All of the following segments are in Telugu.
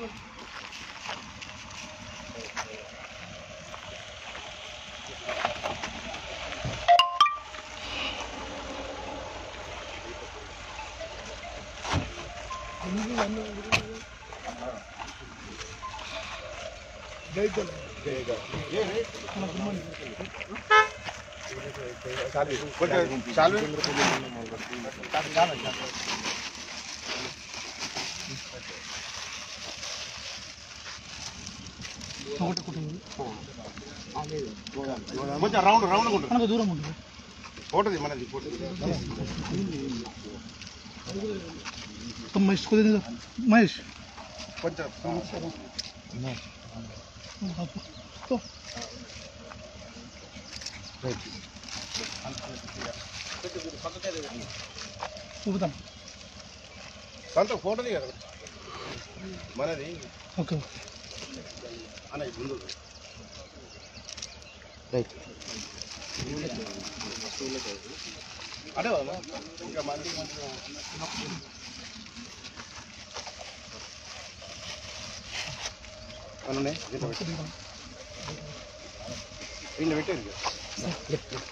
కొంచెం రౌండ్ రౌండ్ ఉంటుంది మనకు దూరం ఉంటుంది ఫోటోది మనది ఫోటో మహేష్ కొద్దిగా మహేష్ కొంచెం చూపుతాం సొంత ఫోటోది కదా మనది ఓకే అన్న ఇది ముందు అదే కదా ఇంకా మంది మంచిగా అవునండి దీంట్లో పెట్టు. దీంట్లో పెట్టారు ఇక.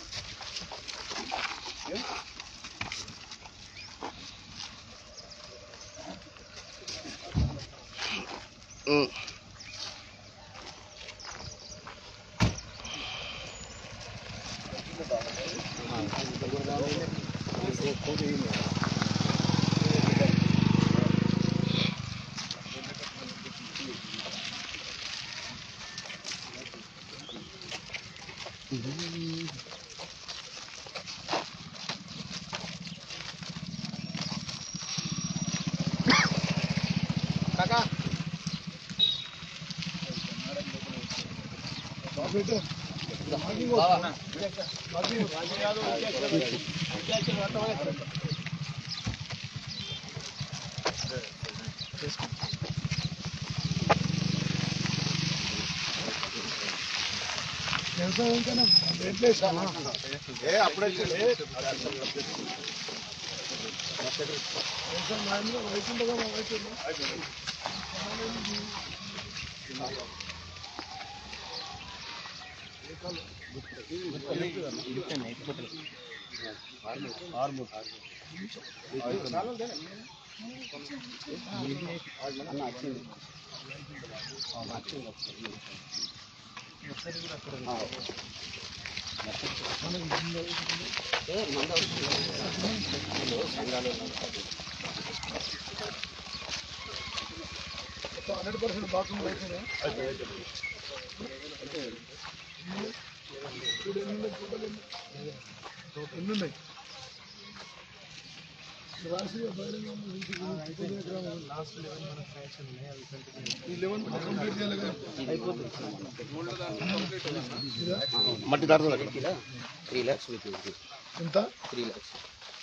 ఏ అప్పుడే మట్టి దాడుతుంది అక్కడ త్రీ ల్యాక్స్ విత్ ఎంత త్రీ ల్యాక్స్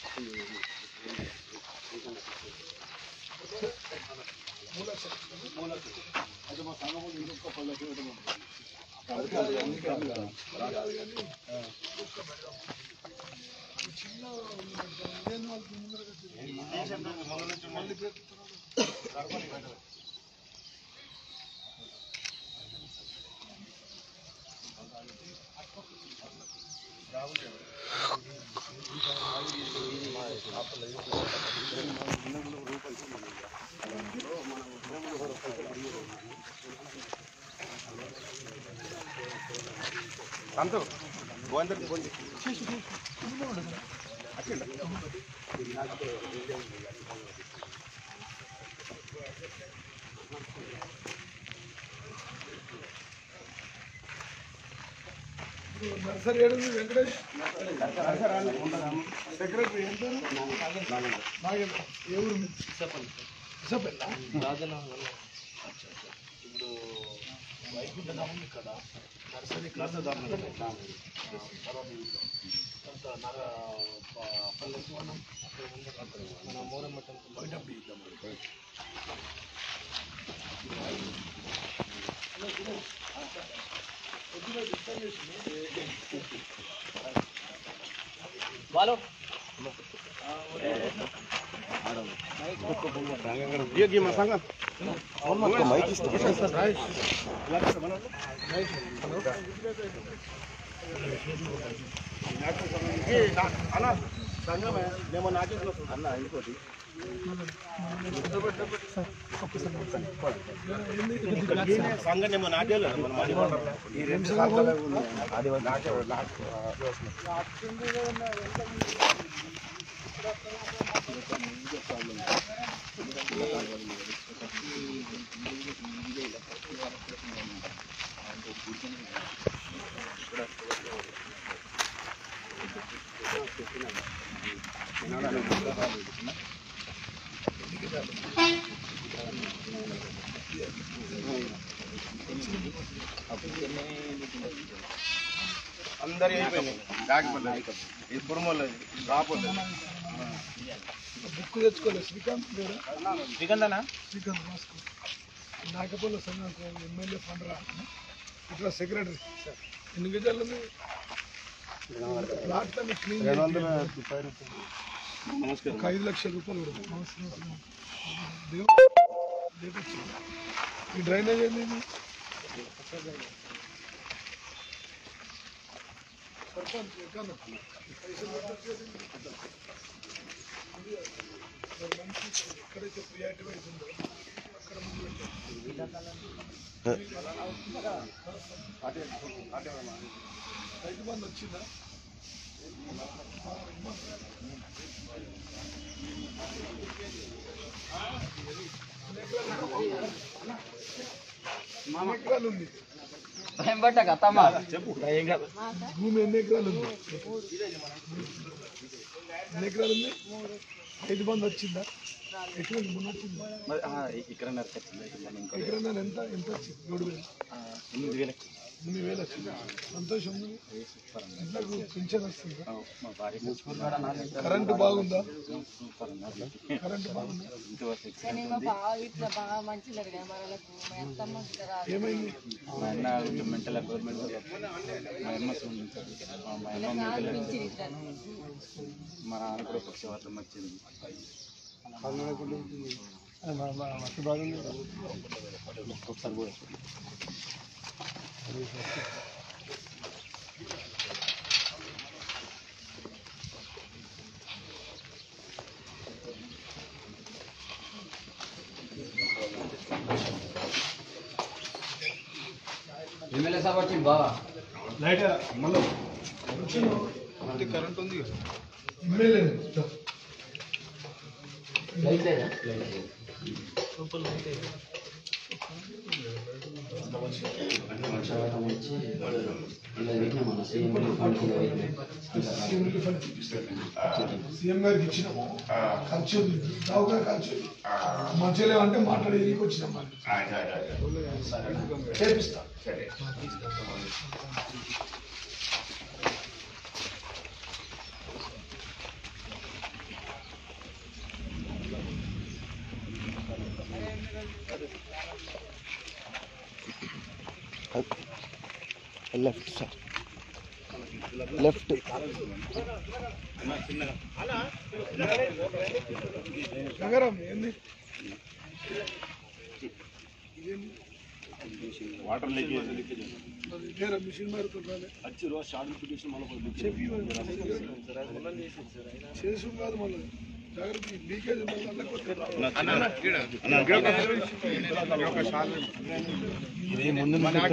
సంతో గోవిందర్ గోవిందర్ నర్సరీ ఏడు వెంకటేష్ సెక్రటరీ ఎంత నాగేంద్ర ఏ ఊరు మీది? ఇసపల్లా? ఇప్పుడు వైకుంఠధామం ఇక్కడ నర్సరీ క్లాస్ మన మూరమ్మ టెంపుల్ పోయినప్పుడు ఇద్దాం బాలో ये की మా సంగం మైక్ అన్న సంగమే మేము నాకేసిన అన్న ఇంకోటి సంగం ఏమో నాటేలేదు మన మాది ఈ రెండు సార్లు అది నాటే నాటే అందరి అయిపోయినాయి రాకపోలేదు ఇది కురుమోలేదు రాపోలేదు బుక్ తెచ్చుకోలేదు శ్రీకాంత్ లేదా శ్రీకందనా శ్రీకాంత్ రాసుకో నాగపల్లి సంఘం ఎమ్మెల్యే ఫండ్ రా ఇట్లా సెక్రటరీ ఎన్ని గజాలు ఉంది ప్లాట్ అన్ని క్లీన్ రెండు వందల ముప్పై రూపాయలు నమస్కారం ఒక ఐదు లక్షల రూపాయలు కూడా నమస్కారం. దేవ్ డేట్ వచ్చింది. ఈ డ్రైనేజ్ ఏంది ఇది? సర్పంచ్ ఎక్కడ పైసలు పెట్టొచ్చేది? మరి మంచి ఎక్కడైతే ప్రియారిటీ వైజ్ ఉందో అక్కడ ముందు పెట్టాలి. రైతు బంధు వచ్చిందా ఎన్ని ఎకరాలు ఉంది భూమి ఎన్ని ఎకరాలు ఉంది ఎన్ని ఎకరాలు ఉంది ఐదు మంది వచ్చిందా ఎక్కడ ఉంది? మొన్న వచ్చిందా ఇక్కడ నరకొచ్చింది మనం ఇంకో ఎకరా ఎంత ఎంత వచ్చింది ఏడు వేలు ఎనిమిది వేలకి ఎనిమిది వేలు వచ్చింది సంతోషం ఉంది ఇంట్లోకి పింఛన్ వస్తుందా మా భార్య చచ్చిపోయింది. కరెంటు బాగుందా సూపర్ అన్నారు కరెంటు బాగుందా ఇంటి వరకు కానీ మా బావ ఇట్లా బాగా మంచి లేదు కదా మనలకు మా అత్తమ్మ ఇట్లా రాదు. ఏమైంది మా అన్న కొంచెం మెంటల్ గవర్నమెంట్ మా అమ్మ చూపించారు మా అమ్మ నాకు మెంటల్ పింఛన్ ఇట్లా మా నాన్న కూడా పక్షవాతం వచ్చింది ఒకసారి కూడా ఎమ్మెల్యే సీఎం గారికి ఇచ్చినాము ఖర్చు ఉంది. దవాఖాన ఖర్చు ఉంది. మంచిగా అంటే మాట్లాడేందుకు వచ్చినాం మరి. చేపిస్తా లెఫ్ట్ సార్ లెఫ్ట్ నగరం ఏంది వాటర్ లీకేజ్ మరి ఇదేరా మిషన్ మారుతుంటానే చెప్పి చేసు కాదు మళ్ళీ జాగ్రత్త లీకేజ్ ఇది ముందు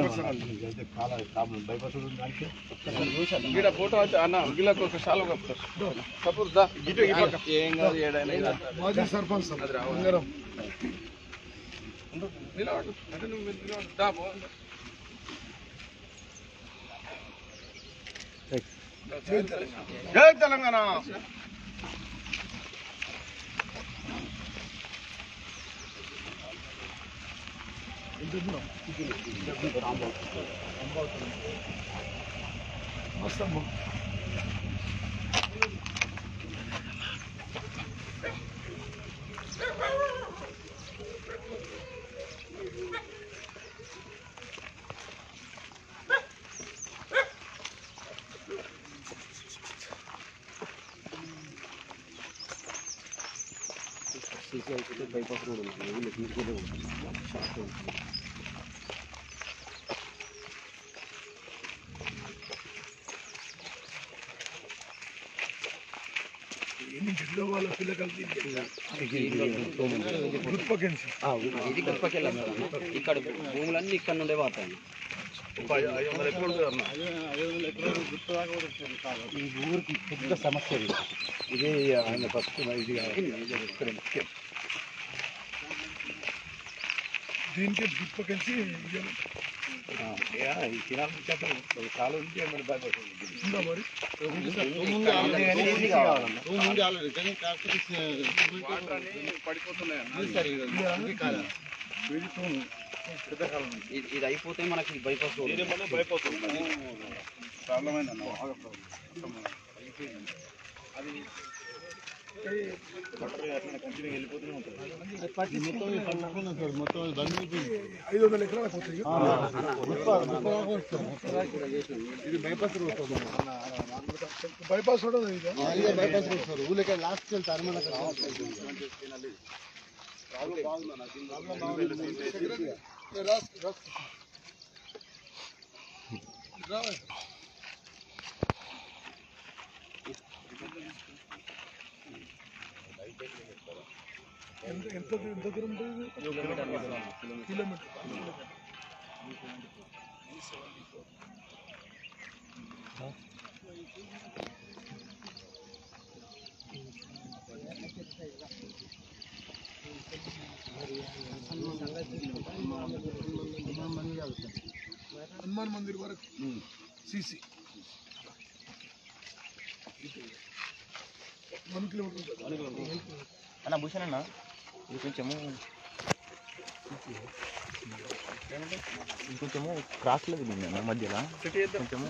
ఇక్కడ ఫోటో వచ్చి అన్న వీళ్ళకి ఒక షాల్ కప్పుతారు సపోజ్ దా గిటు ఈ పక్క ఏం కాదు ఏడైనా మాజీ సర్పంచ్ నగరం నిలబడు అంటే నువ్వు నిలబడు దా బాగుంది జై తెలంగాణ మస్తమ్మ సీసీ అయిపోతే బైపాస్ రోడ్ ఉంది వీళ్ళు తీసుకెళ్ళి షాప్ ఉంటుంది ఎన్ని చెట్లు వాళ్ళ పిల్లకాయలు గుర్తుపక్కించి ఇది గొప్పకెళ్ళాం ఇక్కడ భూములన్నీ ఇక్కడ నుండే పోతాయి ఈ ఊరికి పెద్ద సమస్య ఇది ఇదే ఆయన పట్టుకున్న ఇది ఇక్కడ ముఖ్యం దీనికి గుర్తుపక్కించి కాలు ఉంటే మన భయపడుతుంది ఉందా మరి ఇది ఇది అయిపోతే మనకి బైపాస్ రోడ్ ఐదు వందల ఎకరాలు పోతాయి బైపాస్ రోడ్ ఉంది ఇది ఎంత ఎంత ఎంత దూరం ఉంటుంది ఇది? కిలోమీటర్ హనుమాన్ మందిర్ వరకు సిసి వన్ కిలోమీటర్ ఉంటుంది. అన్న భూషణ్ అన్న ఇది కొంచెము ఇంకొంచెము క్రాస్లో దిగింది అన్న మధ్యలో కొంచెము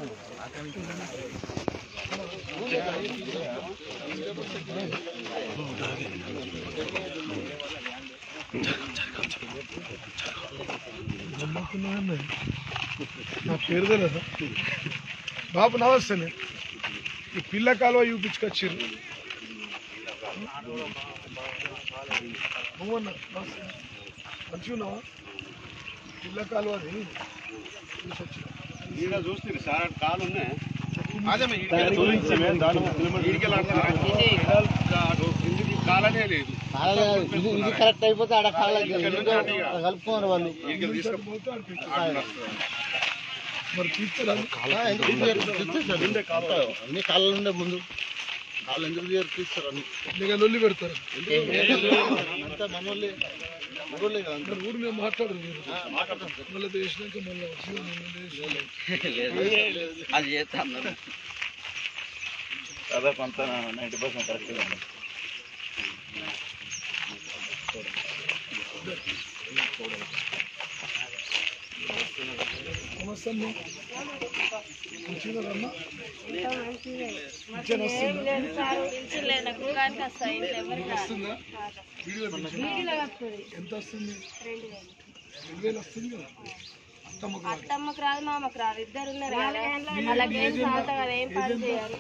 నమ్మకున్నాను నా పేరు తెలియదు బాబు నమస్తే ఈ పిల్ల కాలువ చూపించుకొచ్చారు భూమన్న నమస్తే మంచిగా ఉన్నావా పిల్ల కాలువ అది చూసొచ్చారు చూస్తుంది సార్ కాలు ఉన్నాయి అదే కాలనే లేదు ఇది కరెక్ట్ అయిపోతే ఆడ కాళ్ళకి కలుపుకున్నారు వాళ్ళు ఇక్కడ పోతే ఆడికి ఎక్కుతారు. మరి తీస్తారా అన్ని కాళ్ళ ఉండే ముందు కాళ్ళు ఎందుకు తీయరు? తీస్తారు అన్ని లేక లొల్లి పెడతారు అంతా మనోళ్ళే మనోళ్ళే కదా మరి ఊరు మేము మాట్లాడరు మీరు మళ్ళీ చేసినాక మళ్ళీ వచ్చి మళ్ళీ చేసినాక అది చేస్తా అన్నారు దాదాపు అంతా నైంటీ పర్సెంట్ కరెక్ట్గా ఉంది నమస్తే అమ్మ మంచిగా అమ్మా పింఛన్ వస్తుందా వస్తుందా వీడియో పింఛన్ ఎంత వస్తుంది రెండు వేలు వస్తుంది కదా అత్తమ్మకు రాదు. అత్తమ్మకు రాదు మామకు రాదు ఇద్దరు ఉన్నారు కదా వాళ్ళకి ఏం సాగుతా కదా ఏం పని చేయాలి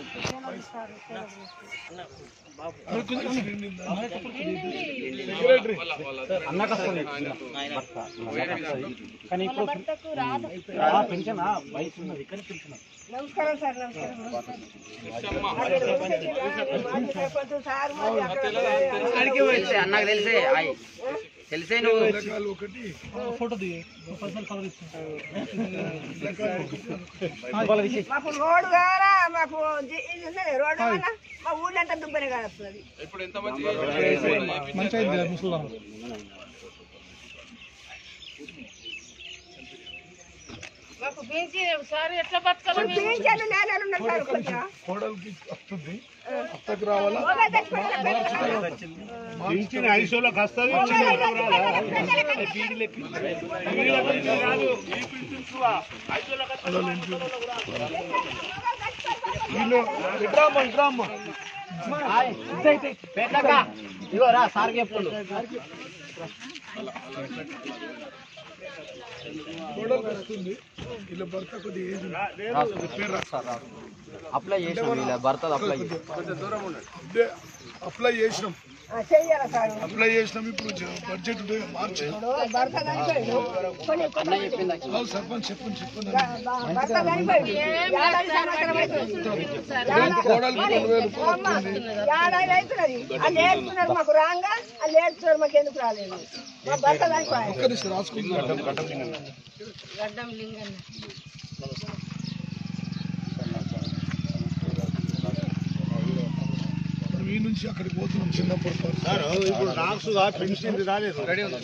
వయసు నిండిందా? సెక్రటరీ కానీ ఇప్పుడు భర్తకు రాదు పెన్షన్ వయసు ఉన్నది కానీ పెన్షన్ నమస్కారం సార్ నమస్కారం నాకు తెలిసే తెలిసే నువ్వు పిల్లకాయలు ఒకటి ఫోటో దిగి మాకు రోడ్డు కావాలా మాకు జి- ఇది ఉన్నది రోడ్డు కావాలా మా ఊళ్ళో అంతా దుబ్బనే కాదు ఇప్పుడు ఎంత మంచి మంచి అయింది ముసలాం మాకు బీసీ సార్ ఎట్లా బతకాలి పింఛన్లు నేలలు ఉన్నాయి సార్ కొంచెం కోడలికి వస్తుంది అత్తకు రావాలా మొబైల్ తెచ్చుకోండి, పింఛన్ ఐదు షోలకు వస్తుంది వీళ్ళు ఇట్రామ్మ ఇట్రామ్మ ఇగో రా సార్ చెప్పుడు కోడలికి వస్తుంది వీళ్ళ భర్త కొద్దిగా ఏజ్ ఉంది. పేరు రాస్తా అప్లై చేసినాం ఇలా భర్త అప్లై అప్లై చేసినాం ఆ, చెయ్యాలి సార్ అప్లై చేసినాం ఇప్పుడు జ- బడ్జెట్ ఉంటే మార్చి భర్త చనిపోయిండు కొన్ని కాదు సర్పంచ్ చెప్పండి చెప్పండి బ- భర్త చనిపోయిండు ఏడాది సంవత్సరం అవుతుంది కోడలికి రెండు వేలు అమ్మ, ఏడాది అవుతున్నది వాళ్ళు ఏడుస్తున్నారు మాకు రాంగా వాళ్ళు ఏడుస్తున్నారు మాకు ఎందుకు రాలేదు మా భర్త చనిపోయాడు ఒక్కరిస్తే రాసుకుంటున్నాం గడ్డం లింగన్న ఇప్పుడు ఈ నుంచి అక్కడికి పోతున్నాం చిన్నప్పుడు పార్క్. సార్ ఇప్పుడు రాక్సుగా పెన్షన్ రాలేదు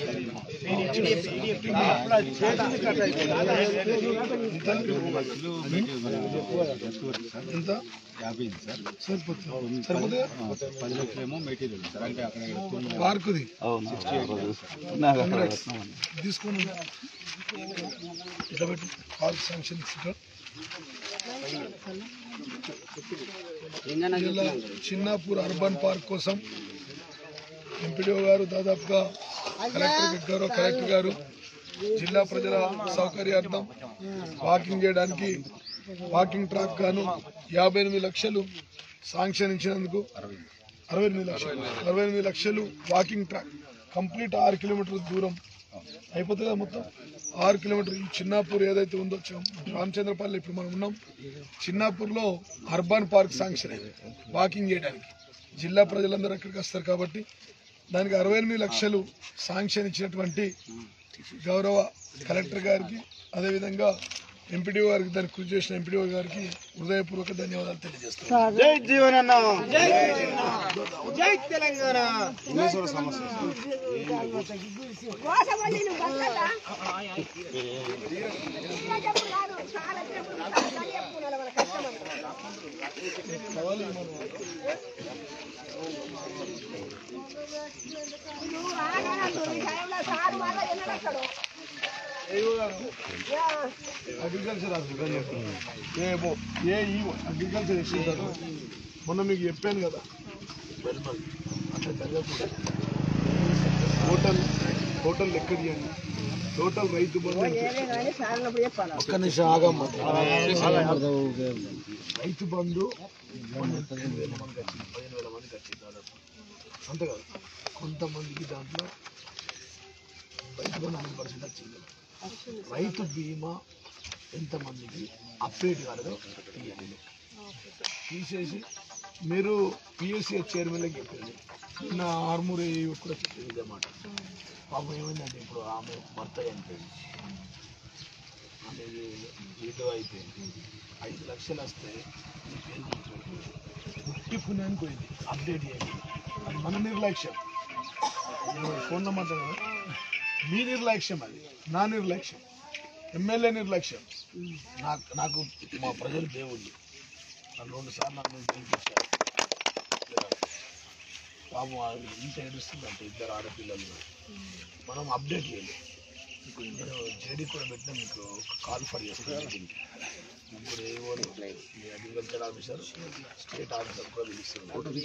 ఎంత యాభై సార్ సరిపోతుంది సరిపోతే పది లక్షలేమో మెటీరియల్ సార్ అంటే అక్కడ పార్కుది తీసుకోండి ఇట్లా పెట్టు పార్క్ శాంక్షన్ ఇచ్చుట ఇలా చిన్నాపూర్ అర్బన్ పార్క్ కోసం ఎంపీడీఓ గారు దాదాపుగా కలెక్టర్ గారు కలెక్టర్ గారు జిల్లా ప్రజల సౌకర్యార్థం వాకింగ్ చేయడానికి వాకింగ్ ట్రాక్ గాను యాభై ఎనిమిది లక్షలు శాంక్షన్ ఇచ్చినందుకు అరవై ఎనిమిది లక్షలు అరవై ఎనిమిది లక్షలు వాకింగ్ ట్రాక్ కంప్లీట్ ఆరు కిలోమీటర్ల దూరం అయిపోతుంది కదా మొత్తం ఆరు కిలోమీటర్ ఈ చిన్నాపూర్ ఏదైతే ఉందో చి- రామచంద్రపల్లి ఇప్పుడు మనం ఉన్నాం చిన్నాపూర్లో అర్బన్ పార్క్ శాంక్షన్ అయింది వాకింగ్ చేయడానికి జిల్లా ప్రజలందరూ అక్కడికి వస్తారు కాబట్టి దానికి అరవై ఎనిమిది లక్షలు శాంక్షన్ ఇచ్చినటువంటి గౌరవ కలెక్టర్ గారికి అదేవిధంగా ఎంపీడీఓ గారికి దానికి కృషి చేసిన ఎంపీడీఓ గారికి హృదయపూర్వక ధన్యవాదాలు తెలియజేస్తాను జై జీవనన్న జై తెలంగాణ కోసమని నువ్వు బతకదా? ఇంకా చెప్పు కాదు, చాలా చెప్పు, చాలా చెప్పుకున్నాను మన కష్టమని. నువ్వు ఆగానట్టు, నీ టైంలో సారు మళ్ళా ఎన్నడొస్తాడు? యా. అగ్రికల్చర్ ఆఫీసర్ ఏమో ఏ ఈ అగ్రికల్చర్ ఇస్తుంటారు మొన్న మీకు చెప్పాను కదా వెల్మల్ అట్లా జరగకూడదు హోటల్ హోటల్ లెక్క తీయండి టోటల్ రైతు బంధు ఏలే కానీ సారినప్పుడు చెప్పాలా ఒక్క నిమిషం ఆగమ్మ రైతు బంధు పదిహేను వేల మందికి వచ్చింది పదిహేను వేల మందికి వచ్చింది దాదాపు అంతే కదా కొంతమందికి దాంట్లో రైతు బంధు హండ్రెడ్ పర్సెంట్ వచ్చింది రైతు బీమా ఎంతమందికి అప్డేట్ కాలేదో తీయండి లెక్క. తీసేసి మీరు పిఎస్సిఎస్ చైర్మన్లకి చెప్పింది నిన్న ఆర్మూరి కూడా చెప్పింది ఇదే మాట పాపం ఏమైందంటే ఇప్పుడు ఆమె భర్త చనిపోయింది ఆమె వీడియో అయిపోయింది ఐదు లక్షలు వస్తే మీ పేరు గుర్తుపెట్టుకోండి. పుట్టి పుణ్యానికి పోయింది అప్డేట్ చేయండి అది మన నిర్లక్ష్యం నేను ఫోన్ నెంబర్ కదా మీ నిర్లక్ష్యం అది నా నిర్లక్ష్యం ఎమ్మెల్యే నిర్లక్ష్యం నాకు నాకు మా ప్రజలు దేవుళ్ళు నన్ను రెండు సార్లు నన్ను గెలిపించారు పాపం ఆవిడ ఇంత ఏడుస్తుందంటే ఇద్దరు ఆడపిల్లలు మనం అప్డేట్ చేయాలి నేను జేడీ కూడా పెట్టిన మీకు ఒక కాల్ ఫర్ చేస్తాను మీటింగ్కి ముగ్గురు ఏవో మీ అగ్రికల్చర్ ఆఫీసర్ స్టేట్ ఆఫీసర్ కూడా పిలుస్తుంది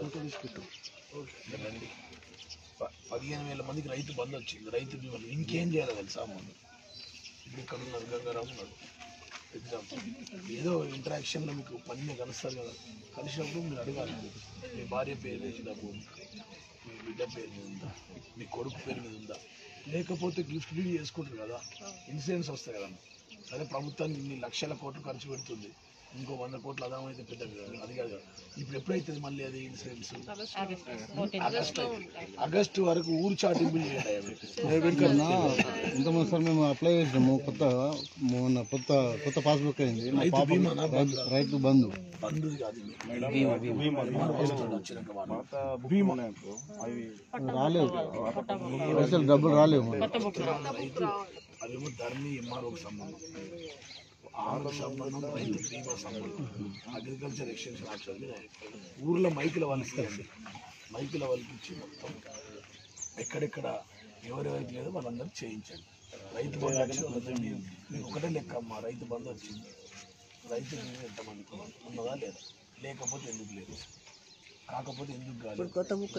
ఓకే రండి ప- పదిహేను వేల మందికి రైతు బంధు వచ్చింది రైతు బీమా ఇంకేం చేయాలి తెలుసా ముందు ఇప్పుడు ఇక్కడ ఉన్నారు గంగారావు ఉన్నాడు ఎగ్జాంపుల్ ఏదో ఇంటరాక్షన్లో మీకు పని కలుస్తారు కదా కలిసినప్పుడు మీరు అడగాలి మీ భార్య పేరు మీద ఉందా భూమి మీ బిడ్డ పేరు మీద ఉందా మీ కొడుకు పేరు మీద ఉందా లేకపోతే గిఫ్ట్ డీడ్ చేసుకుంటారు కదా ఇన్సూరెన్స్ వస్తాయి కదా సరే ప్రభుత్వానికి ఇన్ని లక్షల కోట్లు ఖర్చు పెడుతుంది ఇంకో వంద కోట్లు అదాం అయితే పెద్ద అది కాదు కదా ఇప్పుడు ఎప్పుడైతుంది మళ్ళీ అది ఇన్సూరెన్స్ ఆగస్టు ఆగస్టు వరకు ఊరు చాటింపులు చేయాలి ఇంతకుముందు సార్ మేము అప్లై చేసినాము కొత్త మొన్న కొత్త కొత్త పాస్బుక్ అయింది మా రైతు పాప బీమానా రైతు- రైతు బంధు బంధుది కాదు ఇది. వస్తుంది వచ్చినాక వాడు. బీమా రాలేవు అసలు డబ్బులు రాలేవు రైతు అదేమో ధరణి ఎంఆర్ఓకి సంబంధం ఆమెకు సంబంధం రైతు బీమా సంబంధం అగ్రికల్చర్ ఎక్స్టెన్షన్ ఆఫీసర్ మీద ఊర్లో మైకుల వాళ్ళకి ఇస్తారండి మైకుల వాళ్ళకి ఇచ్చి మొత్తం ఎక్కడెక్కడ ఎవరెవరికి లేదో వాళ్ళందరూ చేయించండి రైతు బంధు వచ్చిన వాళ్ళందరూ మీరు- మీకు ఒకటే లెక్క అమ్మా రైతు బంధు వచ్చింది రైతు బీమా ఎంతమందికి ఉన్నదా లేదా లేకపోతే ఎందుకు లేదు కాకపోతే ఎందుకు కాలేదు కొత్త బుక్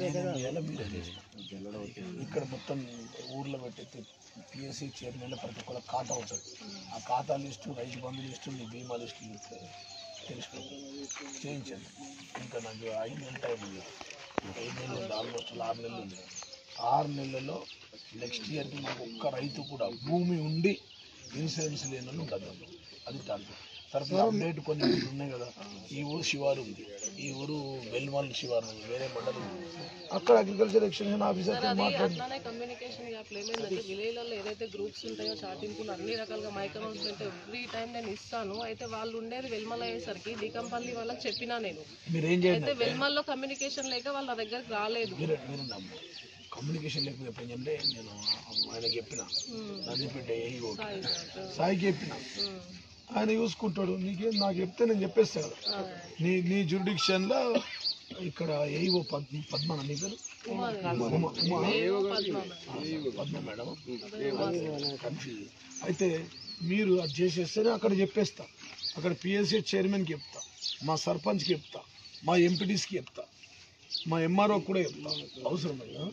ఇక్కడ మొత్తం ఊర్లో పెట్టే పిఎస్సి చైర్మన్ ప్రతి ఒక్కళ్ళ ఖాతా ఉంటుంది ఆ ఖాతా లిస్టు రైతు బంధు లిస్టు మీ బీమా లిస్టు తెలుసుకో చేయించండి ఇంకా నాకు ఐదు నెలల టైం ఉంది ఐదు నెలలు ఆల్మోస్ట్ ఆరు నెలలు ఉంది ఆరు నెలల్లో నెక్స్ట్ ఇయర్కి మాకు ఒక్క రైతు కూడా భూమి ఉండి ఇన్సూరెన్స్ లేనని ఉండదు అది టార్గెట్ తర్వాత అప్డేట్ కొన్ని ఊళ్ళు ఉన్నాయి కదా ఈ ఊరు శివారు ఉంది ఈ ఊరు వెల్మల్ శివారు ఉంది వేరే మండలం ఉంది. అక్కడ అగ్రికల్చర్ ఎక్స్టెన్షన్ ఆఫీసర్తో మాట్లాడి అట్లానే కమ్యూనికేషన్ అట్లా ఏమైందంటే విలేజ్లలో ఏదైతే గ్రూప్స్ ఉంటాయో చాటింపులు అన్ని రకాలుగా మైక్ అనౌన్స్మెంట్ ఎవ్రీ టైం నేను ఇస్తాను అయితే వాళ్ళు ఉండేది వెల్మల అయ్యేసరికి డికంపల్లి వాళ్ళకి చెప్పినా నేను మీరు ఏం చేయండి అయితే వెల్మల్లో కమ్యూనికేషన్ లేక వాళ్ళ దగ్గరికి రాలేదు మీరు మీరు నమ్ము కమ్యూనికేషన్ లేకపోతే ఎప్పుడు అంటే నేను ఆయనకి చెప్పిన నందిపేట ఏఈఓ సాయికి చెప్పిన ఆయన చూసుకుంటాడు నీకేం నాకు చెప్తే నేను చెప్పేస్తాను నీ నీ జ్యూరిడిక్షన్లో ఇక్కడ ఏఈఓ పద్మ పద్మ నీ పేరు ఉమా, ఉమా. పద్మ మేడం కన్ఫ్యూజ్ అయితే మీరు అది చేసేస్తేనే అక్కడ చెప్పేస్తా అక్కడ పిఎస్సీ చైర్మన్కి చెప్తా మా సర్పంచ్కి చెప్తా మా ఎంపీటీస్కి చెప్తా మా ఎంఆర్ఓ కూడా చెప్తా అవసరం లేదా?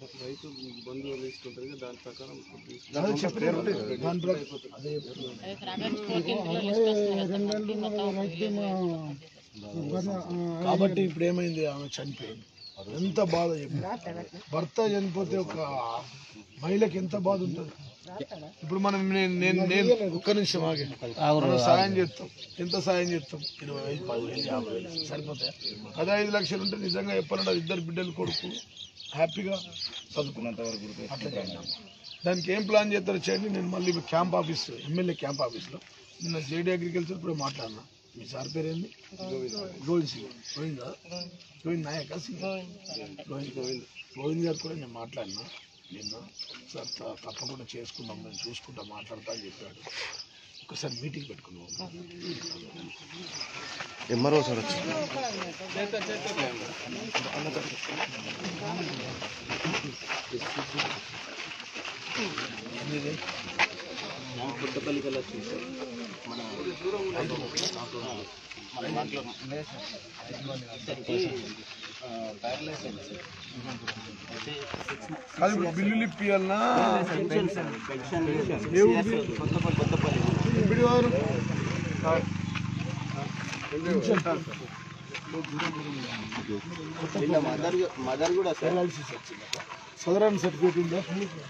అదే చెప్పారు దాని ప్రకారం అదే చెప్తున్నా. కాబట్టి ఇప్పుడు ఏమైంది ఆమె చనిపోయింది ఎంత బాధ చెప్పు భర్త చనిపోతే ఒక మహిళకి ఎంత బాధ ఉంటుంది ఇప్పుడు మనం నేను నేను నేను ఒక్క నిమిషం ఆగి మనం సాయం చేస్తాం ఎంత సాయం చేస్తాం ఇరవై ఐదు పది వేలు యాభై వేలు సరిపోతాయి పదహైదు లక్షలు ఉంటే నిజంగా చెప్పాలంటే అది ఇద్దరు బిడ్డలు కొడుకు హ్యాపీగా చదువుకున్నంత వరకు అట్లా చేద్దాం దానికి ఏం ప్లాన్ చేస్తారో చేయండి నేను మళ్ళీ క్యాంప్ ఆఫీస్ ఎమ్మెల్యే క్యాంప్ ఆఫీస్లో నిన్న జేడీ అగ్రికల్చర్ ఇప్పుడు మాట్లాడినా మీ సార్ పేరేంది గోవింద్ సింగ్ గోవిందా గోవింద్ నాయక సింగ్ గోవింద్ గోవింద్ గోవింద్ గారు కూడా నేను మాట్లాడినా నిన్న సార్ త- తప్పకుండా చేసుకుందాం నేను చూసుకుంటా మాట్లాడతా అని చెప్పాడు ఒకసారి మీటింగ్ పెట్టుకున్నాం ఎంఆర్ఓ సార్ వచ్చి ఇది కాదు ఇప్పుడు బిల్లులు ఇప్పియాలనా ఏ ఊరిది? ఇప్పుడు ఎవరు? మదర్ కూడా డయాలసిస్ వచ్చింది సదరన్ సర్టిఫికేట్ ఉందా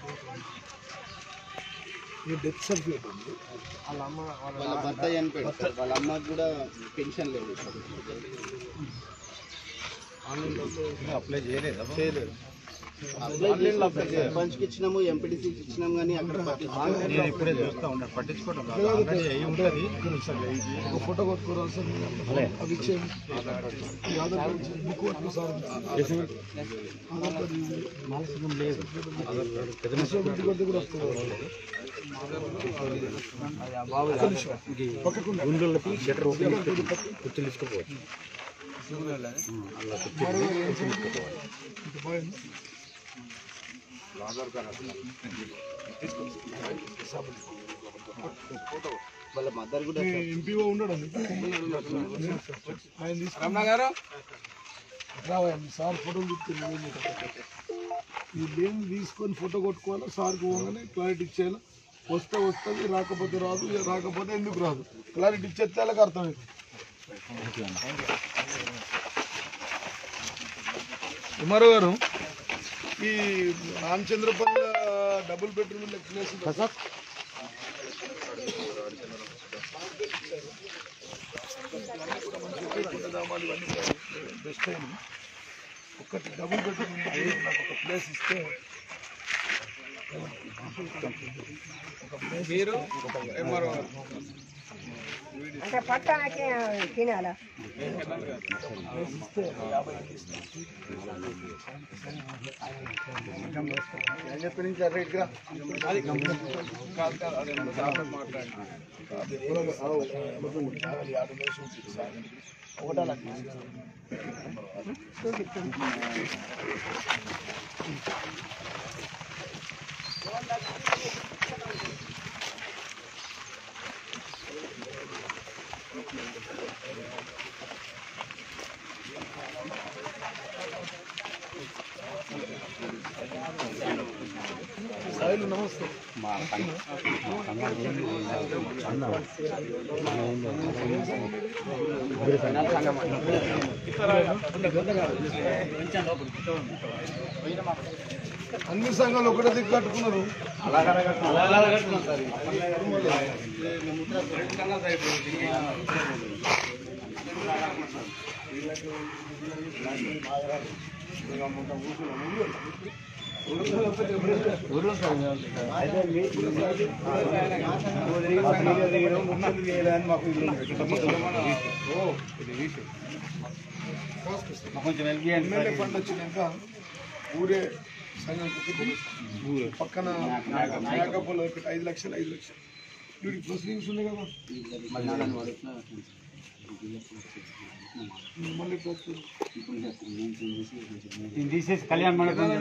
ఈ డెత్ సర్టిఫికేట్ ఉంది వాళ్ళ అమ్మ వాళ్ళ వాళ్ళ భర్త చనిపోయాడు సార్ వాళ్ళ అమ్మకి కూడా పెన్షన్ లేదు అప్లై చేయలేదు చేయలేదు సర్పంచ్కి ఇచ్చినాము ఎంపీటీసీకి ఇచ్చినాము కానీ అక్కడ పట్టించుకోలేదు. ఇప్పుడే చూస్తా ఉన్నాను పట్టించుకోవడం కాదు. ఆల్రెడీ అయి ఉంటుంది ఒక ఫోటో కొట్టుకోవాలి సార్ అది ఇచ్చేయండి ఈ ఆధార్ కార్డు ఇచ్చేయండి. మీకు అట్లా సార్ ఆధార్ కార్డు ఇవ్వండి. డిసేబిలిటీ కొడితే కూడా వస్తుంది ఒక్క నిమిషం. పక్కకుండా. గుండెలకి షటర్ ఓపెన్ కుర్చీలు తీసుకుపోవచ్చు మరో ఏం చేయాలి? ఇది పోయింది. వాళ్ళ మదర్ కూడా మీ ఎంపీఓ ఉండడు ఆయన తీసుకున్నా రావా మీ సార్ ఫోటోలు తీసుకుని ఈ లేని తీసుకొని ఫోటో కొట్టుకోవాలి సార్కి పోగానే క్లారిటీ ఇచ్చేయాలి వస్తే వస్తుంది రాకపోతే రాదు ఇక రాకపోతే ఎందుకు రాదు క్లారిటీ ఇచ్చేస్తే వాళ్ళకి అర్థమైంది ఉమారు గారు ఈ Ramachandrapalli double bedroom place best అయింది ఒకటి డబుల్ బెడ్రూమ్ ఉంది నాకు ఒక ప్లేస్ ఇస్తే మీరు ఎంఆర్ఓ అంటే పట్టాకే తినాలా ప్లేస్ ఇస్తే యాభై ఐదు ఇస్తాను. అది ఎవరో ఒకటి యాభై యాభై వేలు ఉంటుంది సార్. ఒకటా నాకు ఇస్తాను. సాయిలు నమస్తే అన్ని సంఘాలు ఒకటే దిక్కు కట్టుకున్నారు ఎమ్మెల్యే ఫండ్ వచ్చినాక ఊరే సంఘం పక్కన మేకపుల్ ఒకటి ఐదు లక్షలు ఐదు లక్షలు వీడికి ప్రొసీడింగ్స్ ఉన్నాయి కదా మళ్ళీ ఇప్పుడు వస్తుంది. తీసేసి కళ్యాణ్ మండపం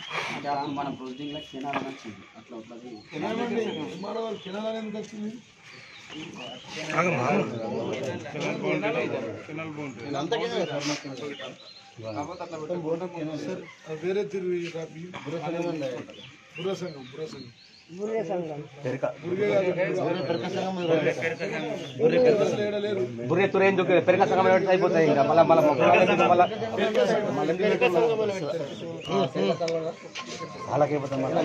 కెనాలండి, ఎంఆర్ఓ వాళ్ళు కెనాలని ఎందుకు వచ్చింది సార్, అది వేరే తిరిగి రాపి బుర్ర సంఘం బుర్ర సంఘం బుర్గే కాదు, అసలు ఏడ లేరు. బుర్రె తురే ఎందుకు పెరగ సగం పెడితే అయిపోతాయి ఇంకా మళ్ళీ మళ్ళీ వాళ్ళకి అయిపోతాం మళ్ళీ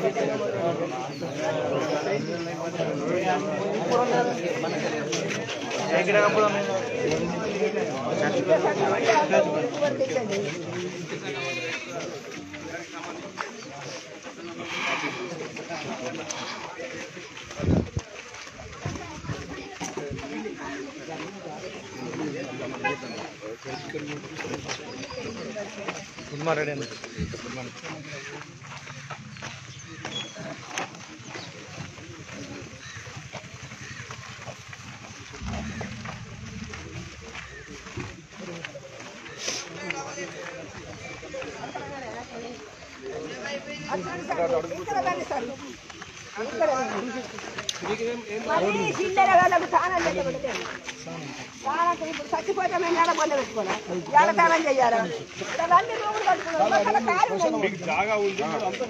ఇక్కడ రండి సార్. ఇక్కడ రండి. మళ్ళీ చిల్లర వాళ్ళకు తాళం చేసి పెడతారు. తాళం ఇప్పుడు చచ్చిపోతే మేము ఏడ పొంద పెట్టుకోవాలా ఏడ తాళం చెయ్యాలా ఇక్కడ రండి రూములు కట్టుకున్నాం మాకు కారు ఉన్నది. జాగా ఏంటి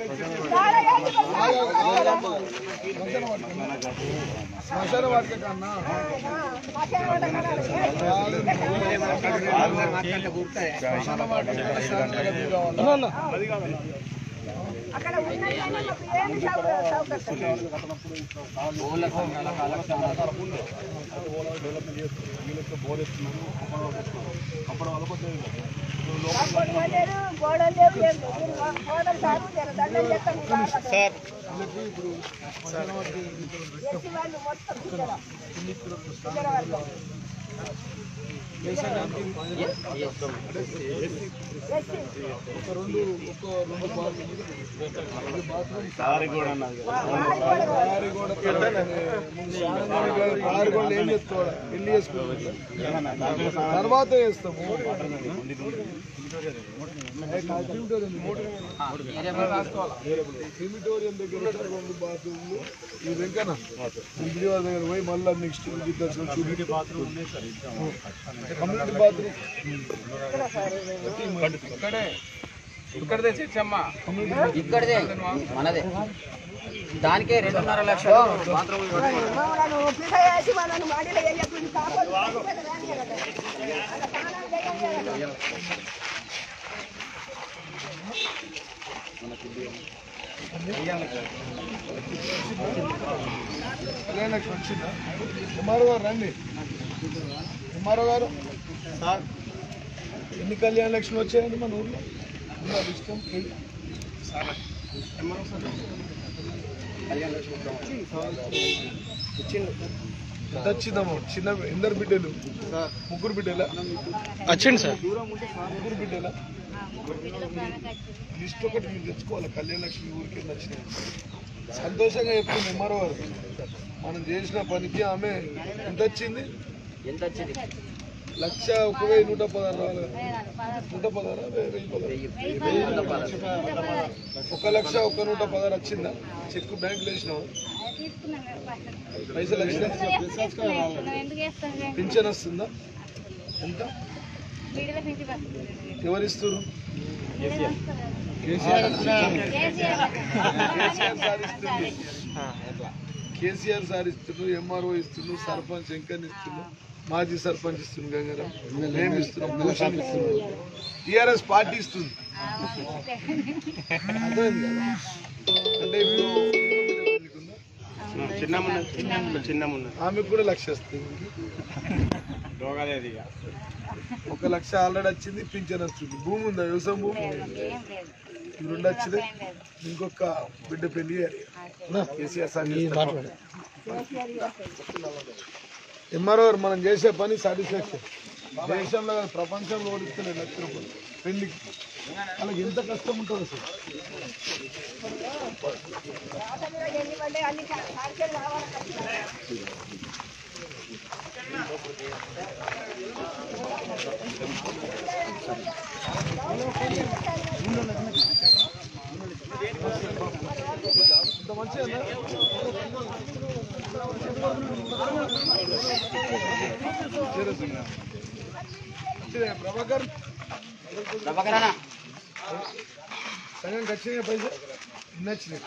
మరి? శ్మశాన వాటిక కన్నా మాకేం ఉండదు కదా. అక్కడ ఉన్నది కానీ మాకు ఏమి సౌక- సౌకర్యం లేదు. కాంపౌండ్ వాళ్ళు లేరు, గోడలు లేవు, ఏం లేవు. మీరు మా గోడలు సాగు జర దండం చేస్తాం మీ బాగా. చేసి వాళ్ళు మొత్తం ఇక్కడ. ఇక్కడ వరకు. చేసి. ఆరు గోడ ఆరు గోడలు ఏం చేస్తాడు పెళ్లి చేసుకుంటాం తర్వాత చేస్తాము క్రిమిటోరియం దగ్గర రెండు బాత్రూమ్లు ఈ వెంకన్న ఇంటివారి దగ్గర పోయి మళ్ళీ నెక్స్ట్ కమ్యూనిటీ బాత్రూమ్ ఇక్కడే ఇక్కడ తెచ్చిచ్చమ్మా ఇక్కడదే మనదే దానికే రెండున్నర లక్షలు బాత్రూమ్ మమ్మల్ని ఒప్పిక చేసి వాళ్ళని మాడిలో వేయకుండా కాపాడు. రాని కదా. అలా తాళాలు వేయాలి కదా. కళ్యాణ లక్ష్మి వచ్చిందా ఎంఆర్ఓ గారు రండి ఎంఆర్ఓ గారు ఎన్ని కళ్యాణ లక్ష్మి వచ్చాయండి మన ఊర్లో ఉందా ఇష్టం ఎంత వచ్చిందమ్మా చిన్న ఎందరు బిడ్డలు ముగ్గురు బిడ్డలా వచ్చింది సార్ ముగ్గురు బిడ్డలా లిస్ట్ ఒకటి మీరు తెచ్చుకోవాలి కళ్యాణ లక్ష్మి ఊరికి నచ్చినాయి సంతోషంగా చెప్తుంది ఎంఆర్ఓ గారు మనం చేసిన పనికి ఆమె ఎంత వచ్చింది ఎంత వచ్చింది లక్ష ఒక వెయ్యి నూట పదహారు రావాలి కదా. నూట పదహారు వెయ్యి పదహారు ఒక లక్ష ఒక నూట పదహారు వచ్చిందా చెక్ బ్యాంకులో వేసినావా పైసలు వచ్చినా పింఛన్ వస్తుందా ఎంత వీడియోలో పిలిచి ఎవరు ఇస్తారు కేసీఆర్ సార్ ఇస్తున్నారు ఎంఆర్ఓ ఇస్తున్నారు సర్పంచ్ శంకర్ ఇస్తున్నారు మాజీ సర్పంచ్ ఇస్తున్నారు గంగారాం మేము ఇస్తున్నాం భూషణ్ ఇస్తున్నాం టీఆర్ఎస్ పార్టీ ఇస్తుంది అర్థమైంది కదా? అంటే ఇప్పుడు పెళ్ళికుందా? చిన్నమున్న చిన్నమున్న ఆమెకు కూడా లక్ష వస్తుంది రోగాలేదు ఇక ఒక లక్ష ఆల్రెడీ వచ్చింది పింఛన్ వస్తుంది భూమి ఉందా వ్యవసాయం భూమి ఈ రెండు వచ్చినాయి ఇంకొక బిడ్డ పెళ్లి చేయాలి. నా? కేసీఆర్ సార్ చేస్తారు. ఎంఆర్ఓ గారు మనం చేసే పని సాటిస్ఫాక్షన్ దేశంలో కాదు, ప్రపంచంలో ఓడిస్తున్నారు లక్ష రూపాయలు పెళ్లికి వాళ్ళకి ఎంత కష్టం ఉంటుంది అసలు ఎందుకంటే అన్ని సాక్షులు కావాలి ఇంత మంచిగా ప్రభాకర్ ప్రభాకరనా సగం వచ్చినాయి పైసలు ఎన్ని వచ్చినాయి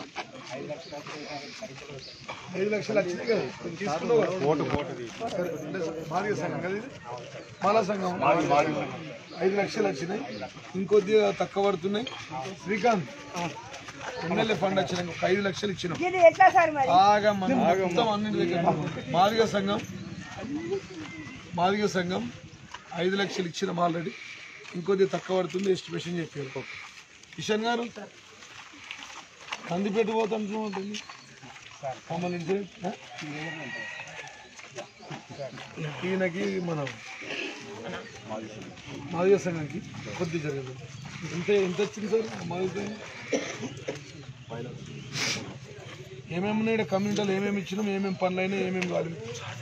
ఐదు లక్షలు వచ్చినాయి కదా కొంచెం తీసుకున్నావు కదా? సరే, ఉండే సార్. మాదిగ సంఘం కదా ఇది మాలా సంఘం ఐదు లక్షలు వచ్చినాయి ఇంకొద్దిగా తక్కువ పడుతున్నాయి శ్రీకాంత్ ఎమ్మెల్యే ఫండ్ వచ్చినాయి ఒక ఐదు లక్షలు ఇచ్చినాం ఇది ఎట్లా సార్ మరి బాగా మన మొత్తం అన్నింటి దగ్గర మాదిగ సంఘం మాదిగ సంఘం ఐదు లక్షలు ఇచ్చినాం ఆల్రెడీ ఇంకొద్ది తక్కువ పడుతుంది ఎస్టిమేషన్ చెప్పారు కిషన్ గారు కందిపేట పోతాను ఉంటుంది మమ్మల్ని ఇంటి ఆ? ఈయనకి మన మాదిగ సంఘానికి కొద్ది జరిగింది ఎంత ఎంత వచ్చింది సార్ మాదిగ ఏమేమి ఉన్నాయి ఈడ కమ్యూనిటీలో ఏమేమి ఇచ్చినాం ఏమేమి పనులు అయినా ఏమేమి కావాలి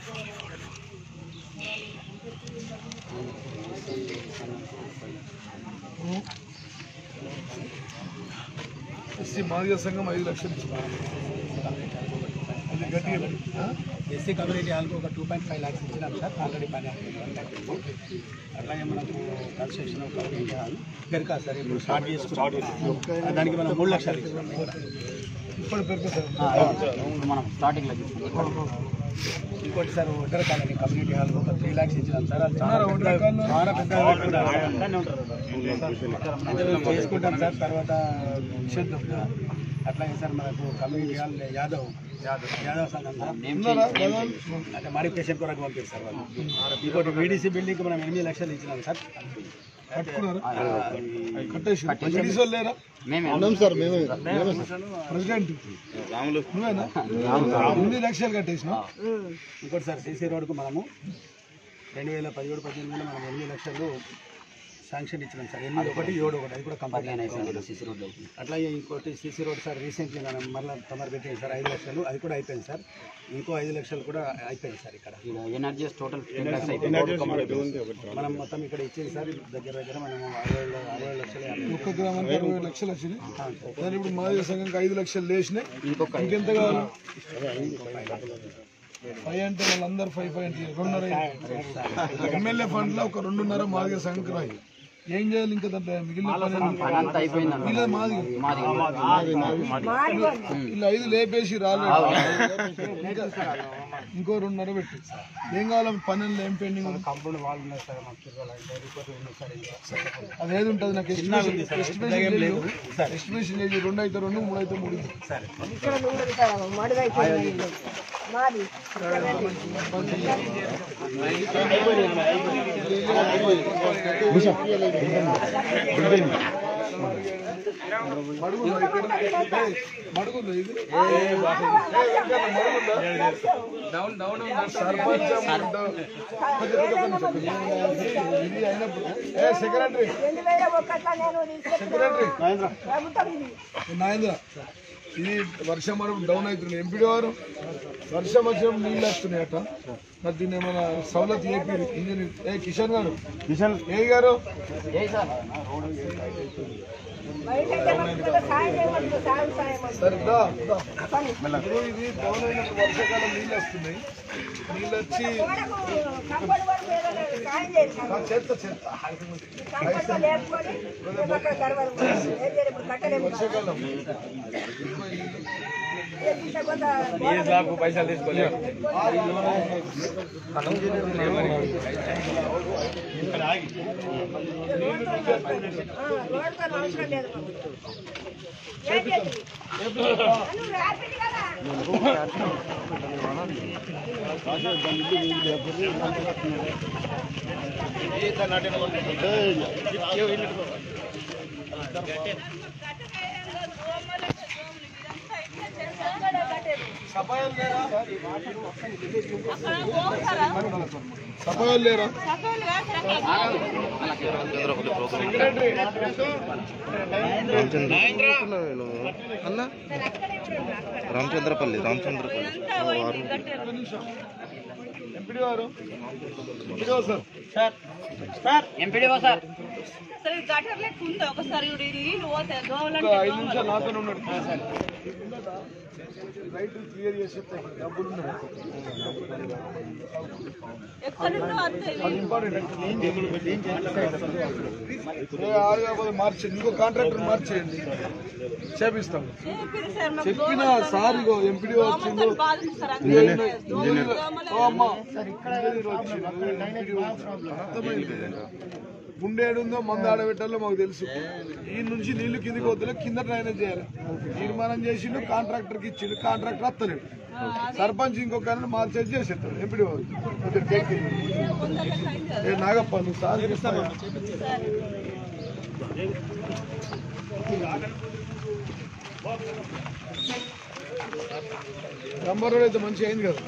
ఎస్సీ మాదిగ సంఘం ఐదు లక్షలు ఇచ్చినాం అది గట్టిగా చెప్పు. ఆ? ఎస్సీ కమ్యూనిటీ హాల్కి ఒక టూ పాయింట్ ఫైవ్ ల్యాక్స్ ఇచ్చినాం సార్ ఆల్రెడీ పని అట్లాగే మనకు కన్స్ట్రక్షన్ కమ్యూనిటీ హాల్ పెరకా సార్ ఇప్పుడు స్టార్ట్ చేసుకున్నాం దానికి మనం మూడు లక్షలు ఇచ్చినాం ఇప్పుడు పెరుగు సార్ మనం స్టార్టింగ్లో తీసుకున్నాం ఇంకోటి sir Oddera colony community hall ఒక త్రీ ల్యాక్స్ ఇచ్చినాం సార్ అది చాలా ఉన్నారా ఒడ్డర కాలనీ? చాలా పెద్ద చేసుకుంటాం సార్ తర్వాత చేద్దాం అట్లాగే సార్ మనకు కమ్యూనిటీ హాల్ యాదవ్ యాదవ్ యాదవ్ సంఘం సార్ ఉన్నారా భగవాన్? అంటే మాడిఫికేషన్ కొరకు పంపిస్తారు వాళ్ళు ఇంకోటి వీడీసీ బిల్డింగ్ మనం ఎనిమిది లక్షలు ఇచ్చినాం సార్ కట్టుకున్నారా కట్టేసి పోలీసు వాళ్ళు లేరా మేమే ఉన్నాం సార్ మేమే ప్రెసిడెంట్ నువ్వేనా ఎనిమిది లక్షలు కట్టేసిన ఇంకోటి సార్ సీసీ రోడ్కు మనము రెండు వేల పదిహేడు పద్దెనిమిదిలో మనం ఎనిమిది లక్షలు శాంక్షన్ ఇచ్చినాం సార్ ఎనిమిది ఒకటి ఏడు ఒకటి అది కూడా కంప్లీట్ అయిపోయింది సిసి రోడ్లో అట్లాగే ఇంకోటి సీసీ రోడ్ సార్ రీసెంట్లీ మనం మళ్ళీ తమరు పెట్టింది సార్ ఐదు లక్షలు అది కూడా అయిపోయింది సార్ ఇంకో ఐదు లక్షలు కూడా అయిపోయింది సార్ ఇక్కడ ఎనర్జీస్ టోటల్ అయిపోయింది మనం మొత్తం ఇక్కడ ఇచ్చింది సార్ దగ్గర దగ్గర మనం అరవై అరవై లక్షలు యాభై ఒక్క గ్రామానికి అరవై లక్షలు వచ్చినాయి దాని ఇప్పుడు మాదిగ సంఘంకి ఐదు లక్షలు లేచినాయి ఇంకెంత కావాలి ఫైవ్ అంటే వాళ్ళందరూ ఫైవ్ ఫైవ్ అంటే రెండున్నర ఎమ్మెల్యే ఫండ్ లో ఒక రెండున్నర మాదిగ సంఘంకి రాయి ఏం చేయాలి ఇంకా దాంట్లో మిగిలిన పని ఏంటి? అంతా అయిపోయింది అన్న. మిగిలిన మాదిగ మాది ఇలా ఐదు లేపేసి రాలేదు ఇంకా ఇంకో రెండున్నర పెట్టి ఏం కావాలి పనులు ఏం పెండింగ్ ఉంది కాంపౌండ్ వాళ్ళు ఉన్నాయి సార్ మాకు తిరగాలంటే రిపోర్ట్ ఉన్నాయి సార్ ఇంకా అదేది ఉంటుంది నాకు ఎస్టిమేషన్ ఎస్టిమేషన్ లేదు ఎస్టిమేషన్ లేదు రెండు అయితే రెండు మూడు అయితే మూడు ఇక్కడ నుండి సార్ మడుగైపోయింది మాది మడుగుందా ఇక్కడ ఏయ్, మడుగుందా ఇది ఏయ్, వెంకన్న, మడుగుందా? సర్పంచ్ అమ్ముంటావు. కొంచెం కొంచెం కొంచెం. ఇది అయినప్పుడు ఏ సెక్రటరీ రెండు వేల ఒక్కట్లా నేను సెక్రటరీ ప్రభుత్వం ఇది నాయంద్ర ఇది వర్షం మనం డౌన్ అవుతుంది ఎంపీడీ వారు వర్షం వచ్చినప్పుడు నీళ్ళు వస్తున్నాయి అట మరి దీన్ని ఏమైనా సవలత్ ఏపీ ఇంజనీర్ ఏ కిషన్ గారు కిషన్ ఏ గారు బయట అయితే మనకు సాయం చేయమని సాయం సాయం అని. సరే దా, దా. ఇప్పుడు ఇది డౌన్ అయినప్పుడు వర్షాకాలం నీళ్ళు వస్తున్నాయి నీళ్ళు వచ్చి గోడకు కంపౌండ్ వరకు ఏదైనా సాయం చేయాలి ఆ, చేస్తా చేస్తా కంపౌండ్ వరకు లేపుకొని మేము అక్కడ గడవడం ఏం చేయాలి ఇప్పుడు కట్టలేము కదా. వర్షాకాలం ఏ ఇంత కొంత గోడ పైసలు తీసుకోలేదు ఆ, రోడ్డు పైన అవసరం లేదు మాకు. ఏం చేయాలి? నువ్వు రాపిడి కదా సఫాయిలు లేరా అన్న రామచంద్రపల్లి రామచంద్రపల్లి ఎంపీడీ వారు ఎంపీడీ వారు సార్ ఎంపీడీఓ సార్ సరే గటర్ లెక్క ఉంది ఒకసారి నీళ్ళు పోతాయి దోమలు ఒక ఐదు నిమిషాలు నాతో ఉన్నాడు రైట్ క్లియర్ చేసి డబ్బులు ఉన్నాయి ఎక్కడ అంతే అది ఇంపార్టెంట్ ఏ ఆరు కాకపోతే మార్చేయండి ఇంకో కాంట్రాక్టర్ మార్చేయండి చేపిస్తాం చెప్పిన సార్ ఇగో ఎంపీడీ వచ్చిండు ఓ అమ్మ ఇంజనీర్ వచ్చిండు, ఎంపీడీ వచ్చిండు. అర్థమైంది గుండె ఉందో మందు ఆడబెట్టాలో మాకు తెలుసు ఈ నుంచి నీళ్లు కిందికి వద్దులే కింద డ్రైనేజ్ చేయాలి తీర్మానం చేసిండు కాంట్రాక్టర్కి ఇచ్చిండు కాంట్రాక్టర్ వస్తలేడు సర్పంచ్ ఇంకొక మార్చేది చేసేస్తాడు ఎంపీడీ వాళ్ళు కొద్దిగా టేక్ ఇట్. ఏ నాగప్ప నువ్వు సార్ చేస్తావా నంబర్ రోడ్ అయితే మంచిగా అయింది కదా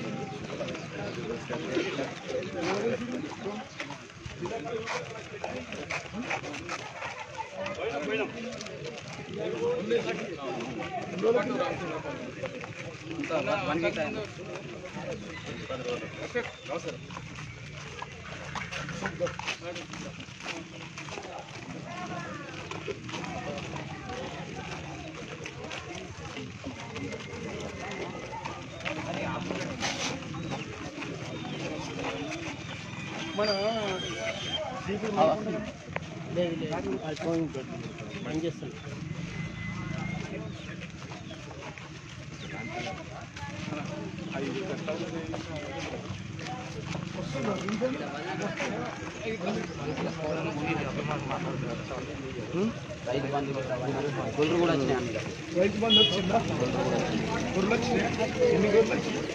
రైతు బంధు గొర్రెలు కూడా వచ్చినాయి అన్ని రైతు బంధు వచ్చిందా గొర్రెలు వచ్చినాయి ఎన్ని గొర్రెలు వచ్చినాయి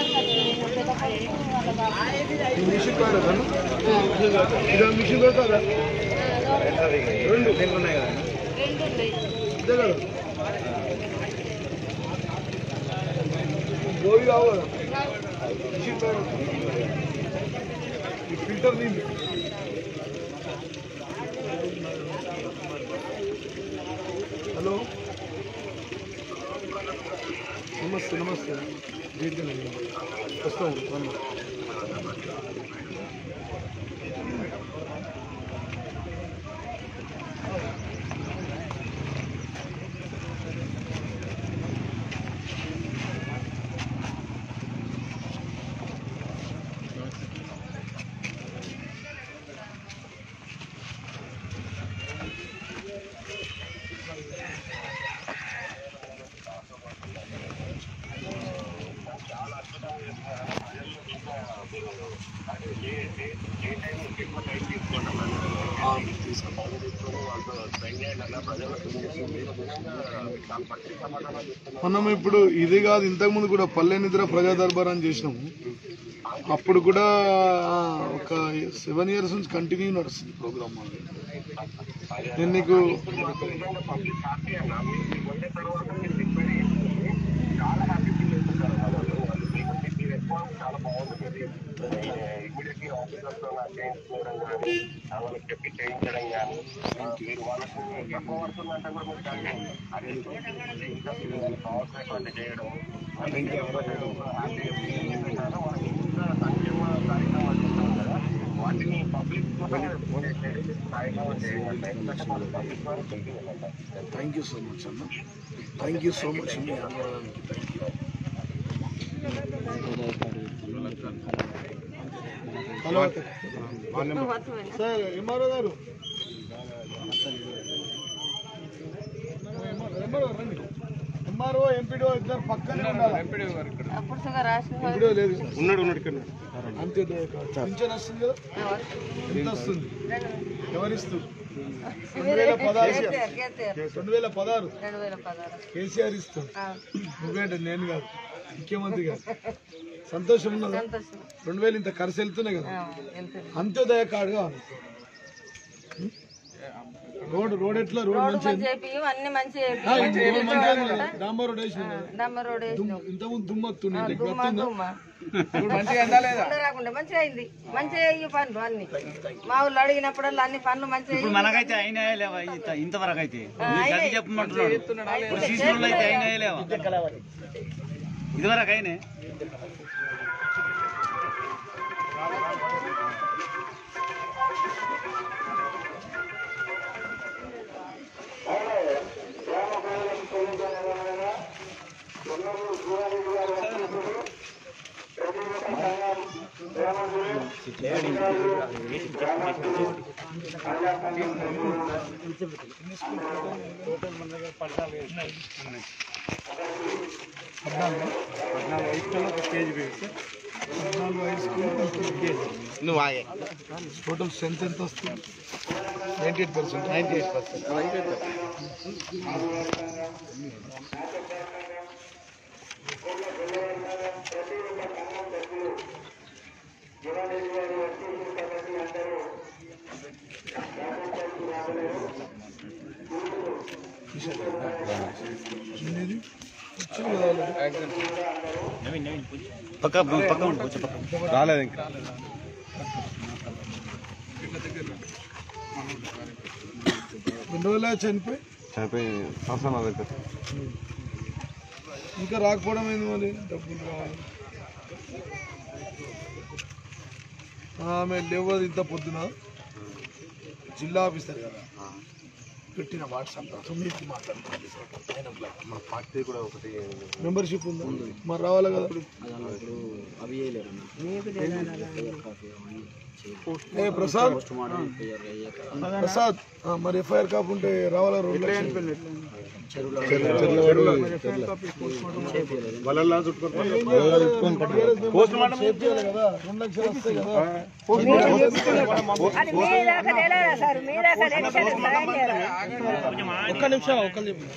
ఈ మిషన్ కాదా ఇది మిషన్ కాదా రెండు ఉన్నాయి కదా అంతే కదా బోయి కావు కదా మిషన్ కాదు ఈ ఫిల్టర్ నీళ్ళు హలో నమస్తే నమస్తే దీర్ఘంగా వస్తాను వన్ మనం ఇప్పుడు ఇది కాదు ఇంతకు ముందు కూడా పల్లె నిద్ర ప్రజా దర్బార్ అని చేసినాము అప్పుడు కూడా ఆ, ఒక సెవెన్ ఇయర్స్ నుంచి కంటిన్యూ నడుస్తుంది ప్రోగ్రామ్ నేను నీకు థ్యాంక్ యూ సో మచ్ అన్న థ్యాంక్ యూ సో మచ్ మీ ఆందోళనకి thank you hello sir MRO గారు ఎంఆర్ఓ ఎంపీడీఓ ఇద్దరు పక్కనే ఉండాలి అప్పుడు సగం రాసిన ఎంపీడీఓ లేదు ఉన్నాడు ఉన్నాడు ఇక్కడ అంత్యోదయ కార్డు పింఛన్ వస్తుంది కదా ఎంత వస్తుంది ఎవరిస్తారు రెండు వేల పదహారు రెండు వేల పదహారు రెండు వేల పదహారు కేసీఆర్ ఇస్తాడు నువ్వేంటే నేను కాదు ముఖ్యమంత్రి గారు సంతోషం ఉన్నదా రెండు వేలు ఇంత ఖర్చు వెళ్తున్నాయి కదా అంత్యోదయ కార్డు కావాలి రోడ్ రోడ్ ఎట్లా రోడ్ మంచిగా చేపి అన్ని మంచి ఆ, ఇప్పుడు రోడ్ మంచిగా ఉంది కదా? డాంబర్ రోడ్ వేసిన డమ్మ రోడ్ ఇంతకుముందు దుమ్ము వస్తుంది నీకు వస్తుందా రాకుండా మంచిగా అయింది మంచిగా అయ్యి పనులు అన్ని మా ఊళ్ళో అడిగినప్పుడల్లా అన్ని పనులు మంచిగా ఇప్పుడు మనకైతే అయినా లేవా ఇంత ఇంతవరకు అయితే నీకు అది చెప్పమంటున్నాడు ఇప్పుడు సీసీలో అయితే అయినా లేవా ఇదివరకు అయినా నువ్వు ఆగే టోటల్ స్ట్రెంత్ ఎంత వస్తుంది ninety eight percent ninety eight percent పక్క పక్క ఉండు కొంచెం పక్క రాలేదు ఇంకా రెండు వేల చనిపోయి చనిపోయి సంవత్సరం నా దగ్గర ఇంకా రాకపోవడం ఏంది మరి డబ్బులు కావాలి ఆమె లేవదు ఇంత పొద్దున జిల్లా ఆఫీసర్ కదా పెట్టిన వాట్సాప్ తొమ్మిదికి మాట్లాడుతుంది నైన్ ఓ క్లాక్ మన పార్టీ కూడా ఒకటి మెంబర్షిప్ ఉందా మరి రావాలి కదా ఏ ప్రసాద్ ప్రసాద్ ఆ, మరి ఎఫ్ఐఆర్ కాకుంటే రావాలా రెండు లక్షలు వలల్లా చుట్టుకొని పోస్ట్ మార్టం చేయాలి కదా రెండు లక్షలు వస్తాయి కదా అది మీ దాకా తెలియదా సార్ మీ దాకా తెలిసి సాయం చేయాలి ఒక్క నిమిషం ఒక్క నిమిషం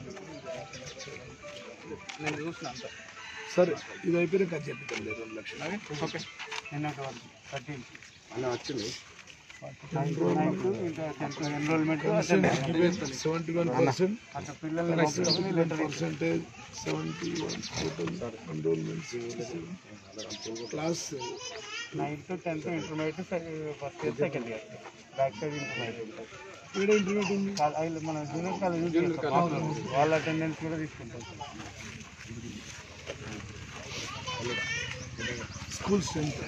సరే ఇది అయిపోయిన కట్ చేపిద్దాం లేదు రెండు లక్షలు ఓకే నిన్నటి వరకు థర్టీన్ వచ్చింది ఎన్రోల్మెంట్ సెవెంటీ వన్ పర్సెంట్ అట్లా పిల్లల్ని percentage seventy one total enrolment class ninth tenth intermediate first year second year back side intermediate ఉంటుంది ఇక్కడ ఇంటర్మీడియట్ ఉంది వాళ్ళ- వీళ్ళు మన జూనియర్ కాలేజ్ వాళ్ళ అటెండెన్స్ కూడా తీసుకుంటాం స్కూల్ స్ట్రెంత్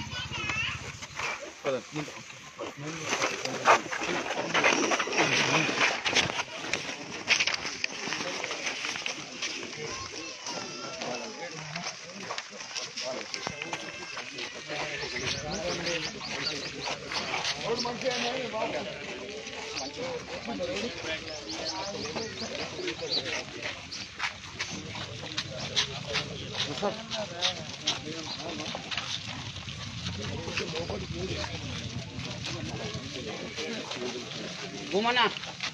భూమన్నా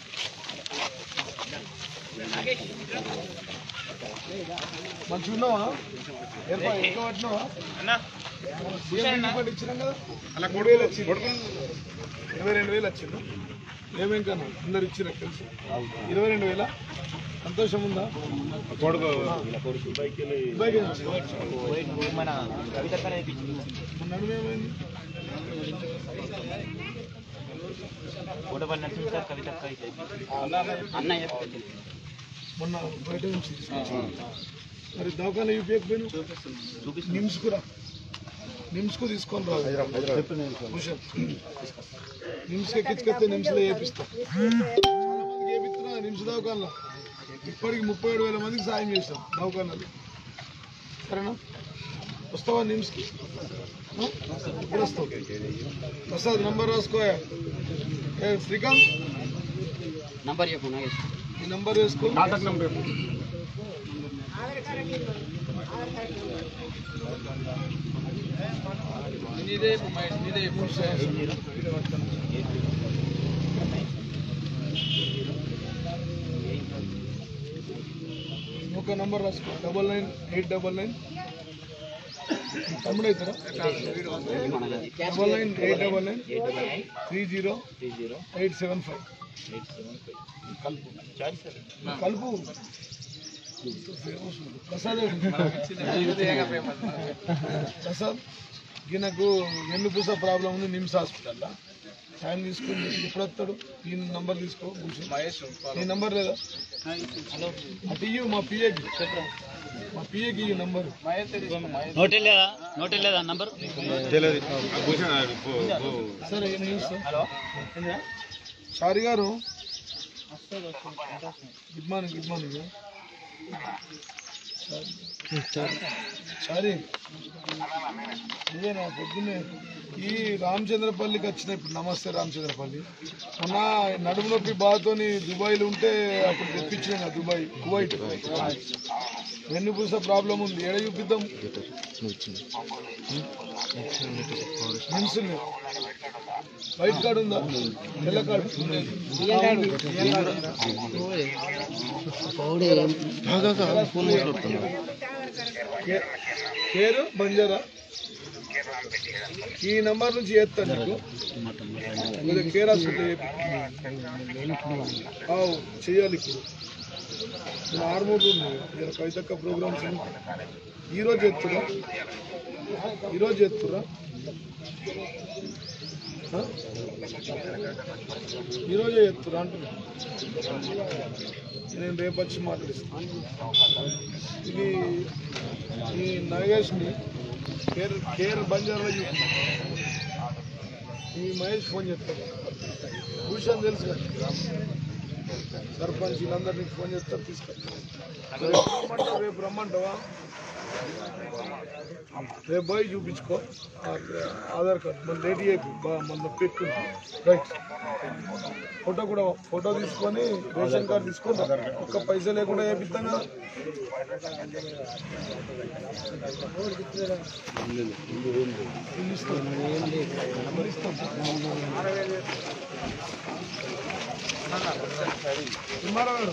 మంచిగా ఉన్నావా ఏర్పాటు ఇంకా పట్టినావా సీఎం రిపోర్ట్ ఇచ్చినాం కదా అలా మూడు వేలు వచ్చింది ఇరవై రెండు వేలు వచ్చింది ఏమేం కన్నా అందరు ఇచ్చిన కలిసి ఇరవై రెండు వేల సంతోషం ఉందా కొడుకు బైక్ మన కవిత నడుము ఏమైంది ఓటపల్లి నరసింహ సార్ కవిత అన్నయ్య మొన్న బయట నుంచి తీసుకొచ్చాను. మరి దవాఖాన యూపీఎక్ పోయిన నిమ్స్ కూడా నిమ్స్కు తీసుకొని రాదు భూషణ్ నిమ్స్ ఎక్కించుకొస్తే నిమ్స్లో చేపిస్తాం చాలా మందికి చేపిస్తున్నా నిమ్స్ దవాఖానలో ఇప్పటికి ముప్పై ఏడు వేల మందికి సాయం చేస్తాం దవాఖానలో సరేనా వస్తావా నిమ్స్కి ఆ? ఎప్పుడు వస్తావు ప్రసాద్ నంబర్ రాసుకోయా ఏ శ్రీకాంత్ నంబర్ చెప్పు ఈ నంబర్ వేసుకో ఒక నంబర్ రాసుకో double nine eight double nine తమ్ముడు అవుతారా double nine eight double nine three zero eight seven five కలుపు ప్రసాద్ ప్రసాద్ ఈయనకు వెన్నుపూస ప్రాబ్లం ఉంది నిమ్స్ హాస్పిటల్లో టైం తీసుకుని ఎప్పుడు వస్తాడు ఈ నంబర్ తీసుకో కూర్చో ఈ నంబర్ లేదా అటు ఇయ్యు మా పిఏకి మా పిఏకి ఈ నంబర్ నోటే లేదా నోటే లేదా నంబర్ సరే ఏం న్యూస్ సారీ గారు good morning good morning sorry ఇదేనా పొద్దున్నే ఈ రామచంద్రపల్లికి వచ్చిన ఇప్పుడు నమస్తే రామచంద్రపల్లి మొన్న నడుము నొప్పి బాధతోని దుబాయ్లో ఉంటే అప్పుడు తెప్పించిన కదా దుబాయ్ కువైట్ వెన్నుపూస ప్రాబ్లం ఉంది ఏడ చూపిద్దాం మెన్సులు వైట్ కార్డు ఉందా తెల్ల కార్డు ఫోన్ మాట్లాడుతున్నా కే- పేరు బంజారా ఈ నంబర్ నుంచి చేస్తాను నీకు కొద్దిగా కేర్ హాస్పిటల్ అవు చేయాలి ఇప్పుడు నేను ఆర్మూర్ ఉంది ఇలా కవితక్క ప్రోగ్రామ్స్ ఉన్నాయి. ఈరోజు చేస్తురా ఈరోజు చేస్తురా ఆ? ఈరోజే చేస్తురా అంటున్నా నేను రేపు వచ్చి మాట్లాడిస్తాను ఇది ఈ నాగేష్ని కేర్ కేర్ బంజారాలో చూపు. ఈ మహేష్ ఫోన్ చెప్తాడు భూషణ్ తెలుసు కదా సర్పంచ్ వీళ్ళందరినీ ఫోన్ చేస్తారు తీసుకొస్తారు రేపు రమ్మంటావా? రేపు రమ్మంటావా రేపు పోయి చూపించుకో ఆ ఆధార్ కార్డు మన రెడీ అయిపోయి బాగా మన నొప్పి ఎక్కువ రైట్ ఫోటో కూడా ఫోటో తీసుకొని రేషన్ కార్డు తీసుకొని ఒక్క పైసా లేకుండా చేపిస్తాం కదా ఇల్లు ఇస్తాం. ఇల్లు ఇస్తాం. ఇమ్మారా గారు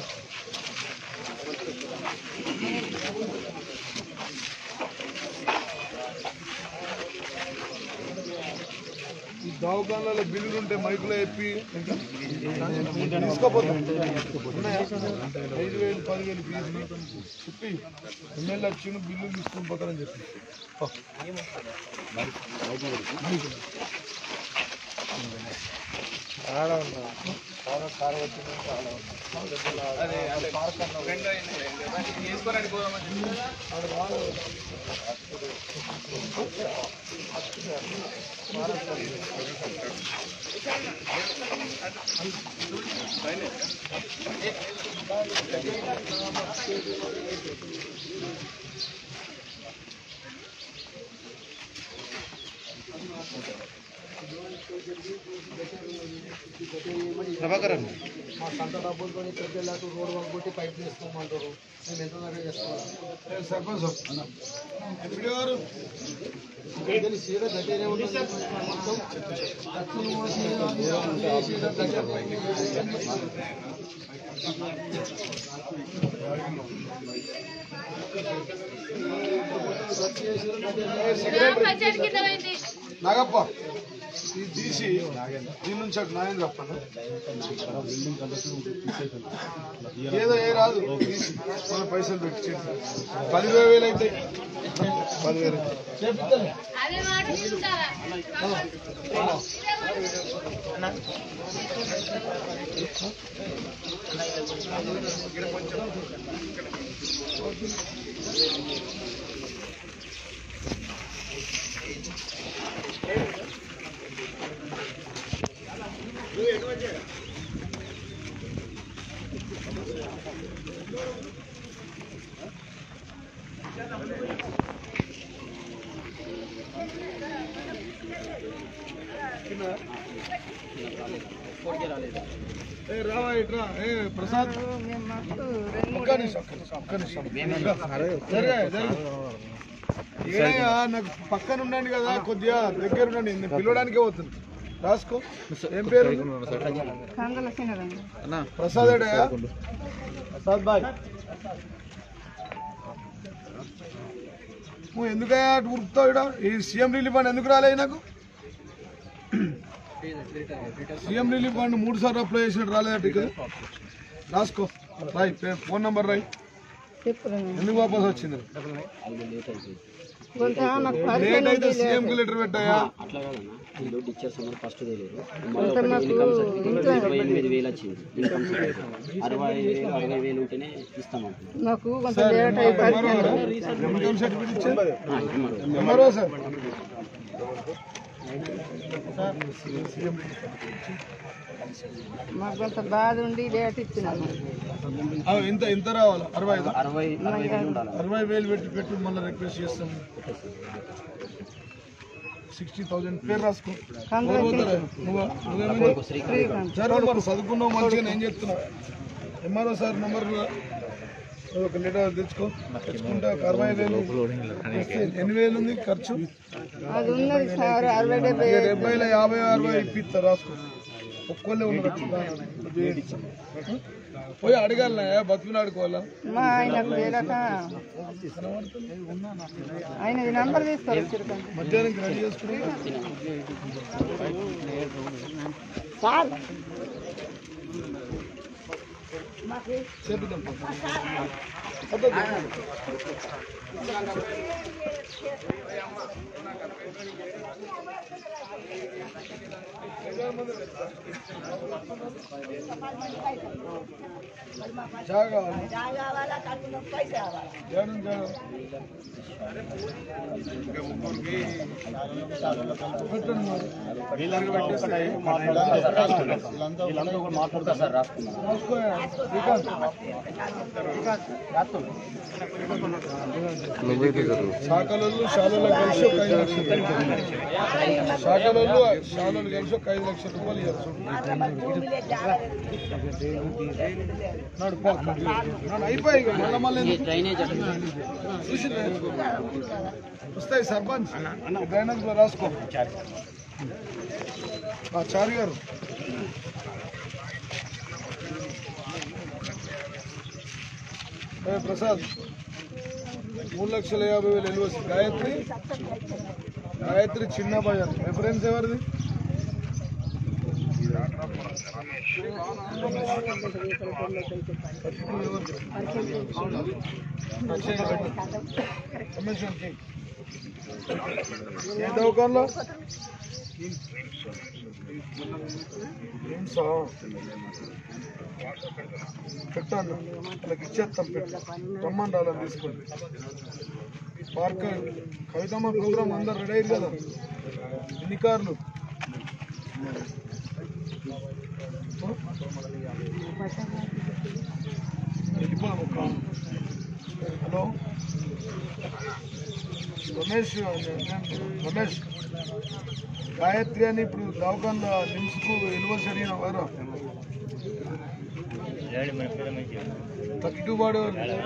ఈ దవాఖానాలో బిల్లులు ఉంటే మైకులో చెప్పి తీసుకోపోతాం ఉన్నాయా? ఐదు వేలు పదివేలు ఫీజు చెప్పి ఎమ్మెల్యే వచ్చిన బిల్లు తీసుకొని పోతారని చెప్పి పో. మా సంత డబ్బులతో పెద్దలకు రోడ్ కొట్టి పైప్ వేసుకోమంటారు మేము ఎంత దాకా చేసుకోవాలి సర్పంచ్ ఎప్పుడు గారు దీని సీడ దగ్గరే ఉంటుంది మొత్తం ఖర్చులు మోసి ఈ సీడ దగ్గర నాగప్ప ఇది తీసి దీని నుంచి అటు నాయన చెప్పండి ఏదో ఏ రాదు తీసి మన పైసలు పెట్టి చేద్దాం. పది ఇరవై వేలు అయితే పదివేలు చెప్తాను అదే మాట చూస్తారా ఇట్రా ఏ ప్రసాద్ ఒక్క నిమిషం ఒక్క నిమిషం ఒక్క నిమిషం జరగా జరుగు ఏడయ్యా నాకు పక్కన ఉండండి కదా కొద్దిగా దగ్గర ఉండండి నేను పిలవడానికే పోతుంది రాసుకో ఏం పేరు ప్రసాద్ ఏడయ్యా ప్రసాద్ బాయ్ నువ్వు ఎందుకయ్యా అటు ఉరుకుతావు ఈడ? ఈ సీఎం రిలీఫ్ ఫండ్ ఎందుకు రాలేదు నాకు సీఎం రిలీఫ్ ఫండ్ మూడు సార్లు అప్లై చేసినట్టు రాలేదట ఇక్కడ రాసుకో రాయ్ పే- ఫోన్ నంబర్ రాయ్ ఎందుకు వాపస్ వచ్చింది లేట్ అయితే సీఎం కి లెటర్ పెట్టాయా అట్లా కాదన్నా వీళ్ళు టీచర్స్ ఉన్నారు ఫస్ట్ తెలియదు మళ్ళీ ఒకటి ఇన్కమ్ సర్టిఫికేట్ ఇరవై ఎనిమిది వేలు వచ్చింది ఇన్కమ్ సర్టిఫికేట్ అరవై వేలు అరవై వేలు ఉంటేనే ఇస్తామంటున్నారు సార్ ఇన్కమ్ సర్టిఫికేట్ ఇచ్చారు ఎంఆర్ఓ సార్ మాకు కొంత బాధ ఉండి డేట్ ఇచ్చినాము ఆ, ఇంత ఇంత రావాలా అరవై ఐదు అరవై అరవై వేలు ఉండాలి అరవై వేలు పెట్టి పెట్టి మళ్ళీ రిక్వెస్ట్ చేస్తాం సిక్స్టీ థౌసండ్ పేరు రాసుకో ఎవరు పోతారా? నువ్వా? నువ్వేమైంది? సరే మరి చదువుకున్నావు మంచిగా నేను చెప్తున్నా ఎంఆర్ఓ సార్ నెంబర్ ఒక లీటర్ తెచ్చుకో తెచ్చుకుంటే ఒక అరవై వేలు ఎన్ని వేలు ఉంది ఖర్చు అది ఉన్నది సార్ అరవై డెబ్బై ఇక డెబ్బైలో యాభై అరవై ఇప్పిస్తా రాసుకో ఒక్కోళ్ళే ఉన్నారు పోయి అడగాలనా బతుకుని ఆడుకోవాలా మా ఆయనకు వేరక ఆయనది నంబర్ తీసుకోవాలి చిరుకండి మధ్యాహ్నం రెడీ చేసుకుంటా సార్ చేపిద్దాం జాగా జానం జాగా పెట్టండి మరి వీళ్ళందరూ పెట్టేస్తాయి వీళ్ళందరూ కూడా మాట్లాడతారు సార్ రాసుకున్నారు రాసుకోయా శ్రీకాంత్ శాఖలలో శాలలో కలిసి ఒక ఐదు లక్షలు శాఖలలో శాలలు కలిసి ఒక ఐదు లక్షల రూపాయలు ఇవ్వచ్చు నాడు పో. నాడు అయిపోయి ఇక మళ్ళా మళ్ళీ ఎందుకు? డ్రైనేజ్ చూసిండ్రా? వస్తాయి సర్పంచ్ డ్రైనేజ్ లో రాసుకో ఆ, చారి గారు ఏ, ప్రసాద్ మూడు లక్షల యాభై వేలు ఎల్వసి గాయత్రి గాయత్రి చిన్న బజార్ రిఫరెన్స్ ఎవరిది కమిషన్ కి ఏ దవాఖానలో ఏం సా పెట్టాను వాళ్ళకి ఇచ్చేస్తాం పెట్టు రమ్మని రాలని తీసుకోండి పార్క్ కవితమ్మ ప్రోగ్రామ్ అందరు రెడీ అయ్యారు కదా ఎన్ని కార్లు వెళ్ళిపోదాం ఒక హలో రమేష్ రమేష్ గాయత్రి అని ఇప్పుడు దవాఖాన్లో నిమ్స్కు యూనివర్సిటీ అడిగిన వారు థర్టీ టూ వాడు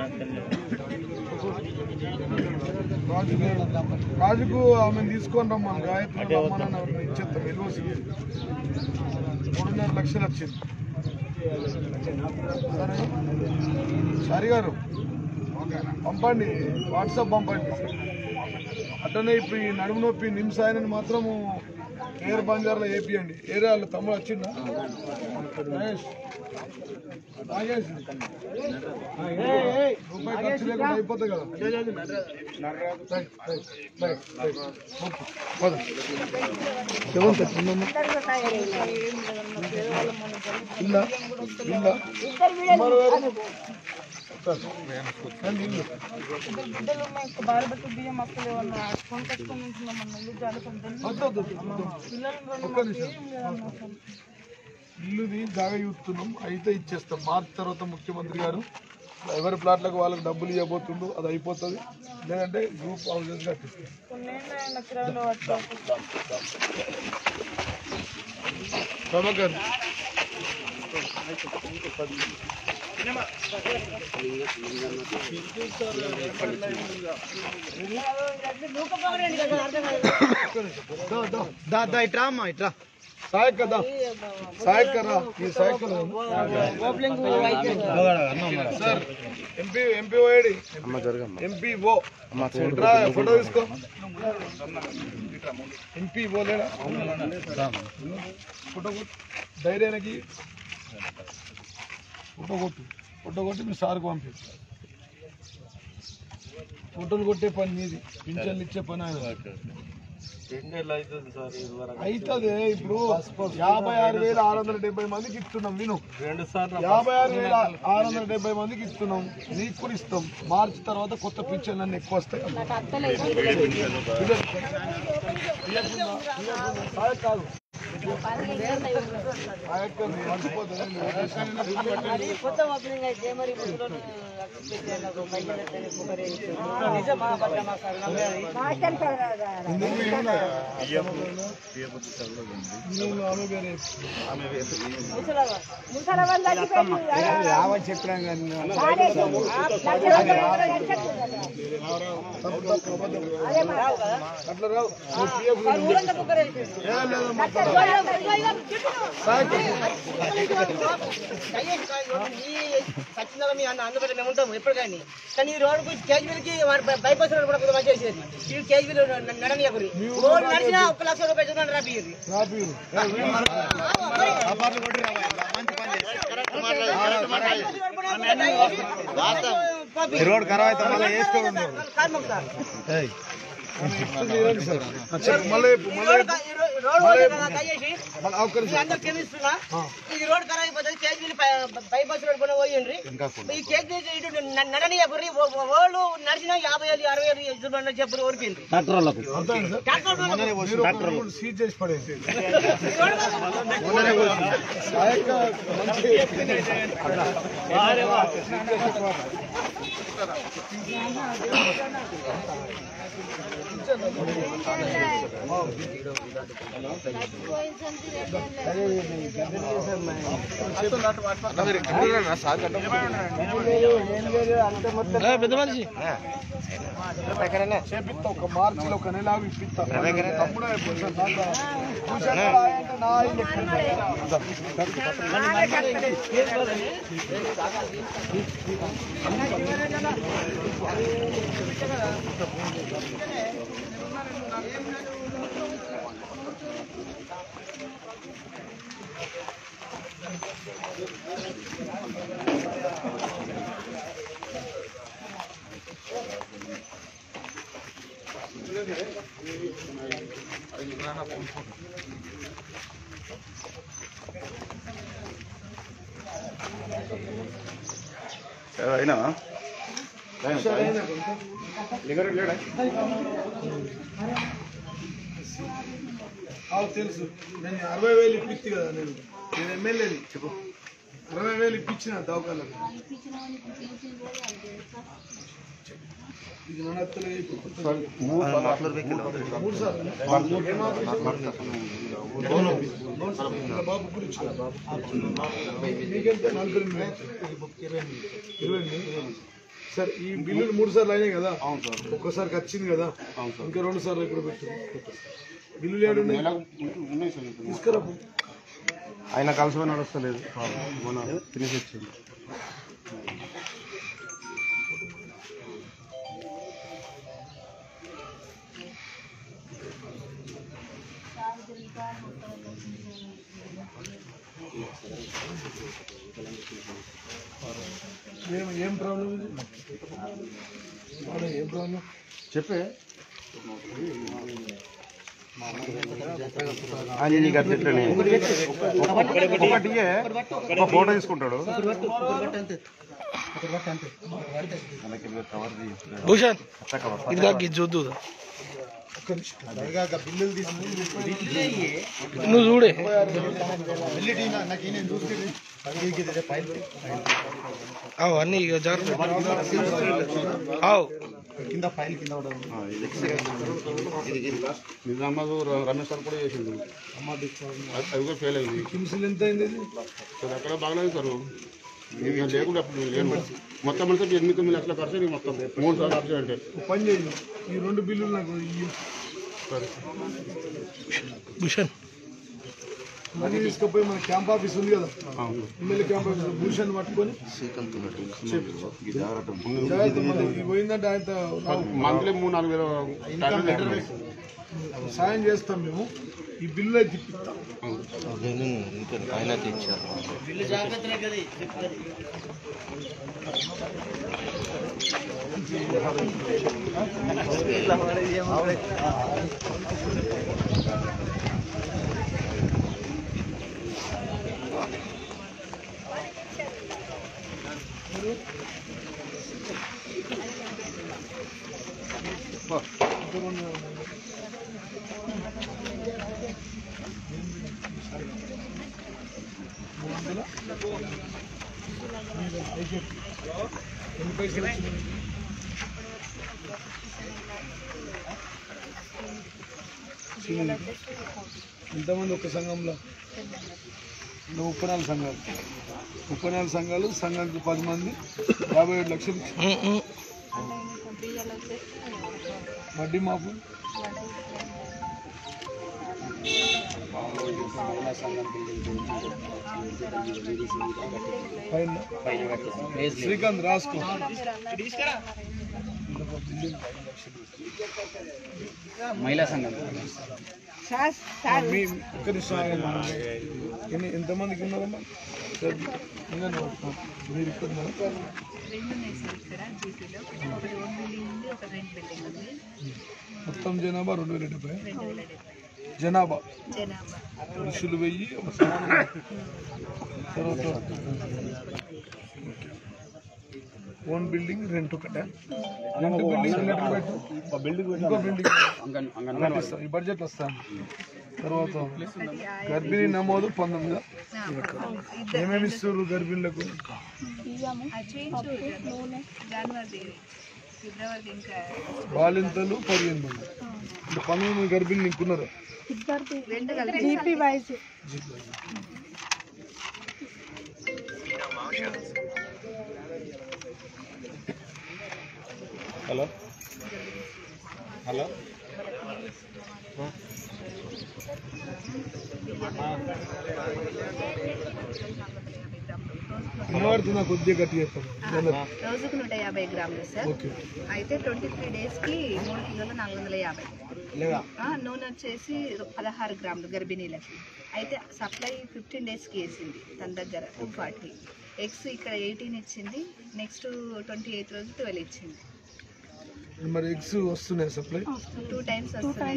రాజు గారు రాజుకు ఆమె తీసుకొని రమ్మని గాయత్రి రమ్మని ఎవరిని ఇచ్చేస్తాం యూనివర్సిటీ మూడున్నర లక్షలు వచ్చింది సరే సారి గారు పంపండి వాట్సాప్ పంపండి అట్లనే ఇప్పుడు ఈ నడుము నొప్పి నిమ్స్ ఆయనని మాత్రము ఏర్ బంజార్లో వేపియండి ఏరే వాళ్ళ తమ్ముడు వచ్చిందా మహేష్ నాగేష్ రూపాయి ఖర్చు లేకుండా అయిపోతుంది కదా right, right, right, right. Okay. పోదాం. ఎవరు తెచ్చిందమ్మా? ఇల్లా ఇల్లా మరో ఎవరు? సార్, రండి, ఇల్లు. వద్దు, వద్దు, వద్దు. ఒక్క నిమిషం. ఇల్లుది జాగా చూస్తున్నాం అయితే ఇచ్చేస్తాం మార్చి తర్వాత ముఖ్యమంత్రి గారు ఎవరి ప్లాట్లకు వాళ్ళకి డబ్బులు ఇవ్వబోతుండు అది అయిపోతుంది లేదంటే గ్రూప్ హౌసెస్ కట్టిస్తాం ప్రభాకర్ దా దా ఇట్రా అమ్మా ఇట్రా సాయక్ కదా సాయక్ కదా ఈ సాయక్ సార్ ఎంపీ ఎంపీ ఓడి ఎంపీ ఓ ఇట్రా ఫోటో తీసుకో ఎంపీ ఓ లేడా ఫోటో కొట్టు ధైర్యానికి ఫోటో కొట్టు ఫోటో కొట్టి మీ సార్కు పంపి ఫోటోలు కొట్టే పని మీది పింఛన్లు ఇచ్చే పని ఆయన అవుతుంది ఇప్పుడు యాభై ఆరు వేల ఆరు వందల డెబ్బై మందికి ఇస్తున్నాం విను రెండు సార్లు యాభై ఆరు వేల ఆరు వందల డెబ్బై మందికి ఇస్తున్నాం నీకు కూడా ఇస్తాం మార్చి తర్వాత కొత్త పింఛన్లు అన్ని ఎక్కువ వస్తాయి ఇయ్యకుండా, ఇయ్యకుండా. సాయక్ కాదు సాయక్ కాదు, మర్చిపోతుంది. కొత్త ఓపెనింగ్ అయితే మరి ముసలోళ్ళు పెట్టేందుకు పైసలు పెట్టేందుకు ఒకరే ఇచ్చారు. నిజమా అబద్ధమా సార్ నమ్మేది? నేను ఆమె వేరే ముసలవ్వ. ముసలవ్వ చచ్చిపోయింది. తప్పు తప్పు అబద్ధం. అట్లా రావు నువ్వు పిఎఫ్ సార్ ఊరంతా ఒకరే ఇచ్చారు. ఏం లేదమ్మా సచిన్ మీ అన్న అందుబాటులో మేము ఉంటాము ఎప్పుడు కానీ కానీ ఈ రోడ్డు కేజీబీలకి బైపాస్ రోడ్ కూడా కొంచెం మంచిగా చేసేది ఈ కేజీబీలు నడనియకురి రోడ్డు నడిచినా ఒక్క లక్ష రూపాయలు చూడండి రాబియ్యది రాపిరు రోడ్ ఖరాబ్ అయితే మళ్ళీ వేసుకోండి చెప్పు మళ్ళీ చెప్పు, మళ్ళీ చెప్పు. మళ్ళీ ఒక్క నిమిషం. అందరు క్షమిస్తున్నా ఇది రోడ్ ఖరాబ్ అయిపోతుంది కేజీబీలు బైపాస్ రోడ్ కూడా పోయండి ఈ కేజీ ఇటు నడనియకురి వాళ్ళు నడిచినా యాభై వేలు అరవై వేలు చూడండి చెప్పు ఊరికింది అర్థమైంది సార్? ట్రాక్టర్ మీరు ఒక రూల్ సీజ్ చేసి పడేసి ఆ యొక్క మంచి పెద్ద మనిషి చేపిస్తా ఒక మార్చిలో ఒక నెల ఆగి ఇప్పిస్తా తమ్ముడే అయిపోతుంది. నాకు చూశాను కదా, ఆయన నా ఇల్లు ఎక్కడ? అయినా ఆవు తెలుసు నేను అరవై వేలు ఇప్పిస్తి కదా నేను నేను ఎమ్మెల్యేని చెప్పు అరవై వేలు ఇప్పించిన దవాఖానకు ఇది నన్నత్తలే ఇప్పుడు. మూడు సార్లు ఏం ఆపరేషన్? ఇలా బాబు గురించి మీకెంత నలభై ఎనిమిది? ఇరవై ఎనిమిది? సార్ ఈ బిల్లులు మూడు సార్లు అయినాయి కదా ఒక్కసారికి వచ్చింది కదా ఇంకా రెండు సార్లు ఇక్కడ పెట్టు బిల్లులు ఏడు తీసుకురా పో. ఆయన కలిసి నడుస్తలేదు మన తినేసి వచ్చింది ఏం ఏం ప్రాబ్లం ఇది బాగా ఏం ప్రాబ్లం చెప్పే అది నీకు అట్లనే ఒకటి ఒక ఫోటో తీసుకుంటాడు భూషణ్ ఇది కాకి చూద్దు నువ్వు చూడే అవు అన్ని ఇక జాగ్రత్త అవు కింద ఫైల్ కింద కూడా నిజామాబాద్ ర- రమేష్ సార్ కూడా చేసిండు అది అది కూడా ఫెయిల్ అయింది కిమ్స్లు ఎంత అయింది ఇది సార్ అక్కడ బాగలేదు సార్ ఇది ఇక లేకుండా అప్పుడు లేను మొత్తం అంటే ఎనిమిది తొమ్మిది లక్షల ఖర్చు నీకు మొత్తం మూడు సార్లు యాక్సిడెంట్ ఒక పని చేయండి ఈ రెండు బిల్లులు నాకు ఇయ్యి. భూషణ్ మనీ తీసుకుపోయి మన క్యాంప్ ఆఫీస్ ఉంది కదా ఎమ్మెల్యే క్యాంప్ ఆఫీస్ భూషణ్ పట్టుకొని జాగ్రత్త మళ్ళీ ఇది పోయిందంటే ఆయన మంత్లీ మూడు నాలుగు వేల టాబ్లెట్లు ఉన్నాయి. సాయం చేస్తాం మేము ఈ బిల్లు అయితే ఇప్పిస్తాం వీళ్ళు జాగ్రత్తనే కదా ఎన్ని పైసలు వచ్చినాయి? ఎంతమంది ఒక సంఘంలో ఇంకా ముప్పై నాలుగు సంఘాలు ముప్పై నాలుగు సంఘాలు సంఘానికి పది మంది యాభై ఏడు లక్షలు ఇచ్చారు. వడ్డీ మాపు పైన శ్రీకాంత్ రాసుకో మహిళా సంఘం సార్ సార్ మీ ఒక్క నిమిషం ఆగండి. ఎన్ని ఎంతమందికి ఉన్నారమ్మా సార్, ఇంకా నువ్వు- మీరు ఇక్కడ ఉన్నారా? మొత్తం జనాభా రెండు వేల డెబ్బై జనాభా పురుషులు వెయ్యి ఒక సమానం తర్వాత ఓన్ బిల్డింగ్ రెంట్ ఒకటే రెంట్ బిల్డింగ్ ఎన్ని పెట్టు బిల్డింగ్ ఇంకో బిల్డింగ్ కట్టిస్తాం. ఈ బడ్జెట్ వస్తాను తర్వాత గర్భిణీ నమోదు పంతొమ్మిది ఏమేమి ఇస్తారు గర్భిణులకు బాలింతలు పదిహేను మంది అంటే పంతొమ్మిది మంది గర్భిణులు ఇంకున్నారు జీపీ వైజ్ హలో హలో వినబడుతున్నా కొద్దిగా గట్టి చెప్పండి రోజుకు నూట యాభై గ్రాములు సార్ ఓకే అయితే ట్వంటీ త్రీ డేస్కి మూడు కిలోలు నాలుగు వందల యాభై ఆ, నూనె వచ్చేసి పదహారు గ్రాములు గర్భిణీలకి అయితే సప్లై ఫిఫ్టీన్ డేస్కి వేసింది తన దగ్గర టూ ఫార్టీ ఎగ్స్ ఇక్కడ ఎయిటీన్ ఇచ్చింది నెక్స్ట్ ట్వంటీ ఎయిత్ రోజు ట్వెల్వ్ ఇచ్చింది మరి ఎగ్స్ వస్తున్నాయి సప్లై టూ టైమ్స్ వస్తున్నాయి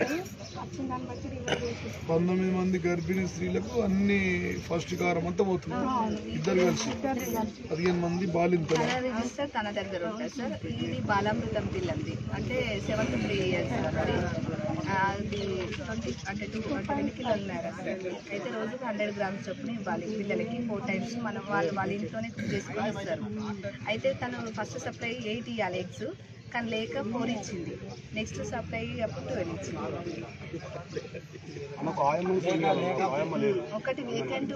పంతొమ్మిది మంది గర్భిణీ స్త్రీలకు అన్ని ఫస్ట్ కారం అంతా పోతుంది ఇద్దరు కలిసి పదిహేను మంది బాలింతలు తన రిజిస్టర్ తన దగ్గర ఉంటుంది సార్ ఇది బాలామృతం పిల్లలది అంటే సెవెంత్ త్రీ ఇయర్స్ అది ట్వంటీ అంటే టూ ట్వంటీ కిలోలు ఉన్నారు అయితే రోజుకు హండ్రెడ్ గ్రామ్స్ చొప్పున ఇవ్వాలి పిల్లలకి ఫోర్ టైమ్స్ మనం వాళ్ళు వాళ్ళ ఇంట్లోనే కుక్ చేసుకొని ఇస్తారు అయితే తను ఫస్ట్ సప్లై ఎయిట్ ఇవ్వాలి ఎగ్స్ కానీ లేక ఫోర్ ఇచ్చింది నెక్స్ట్ సప్లై అప్పుడు ట్వెల్వ్ ఇచ్చింది ఒకటి వేకెంట్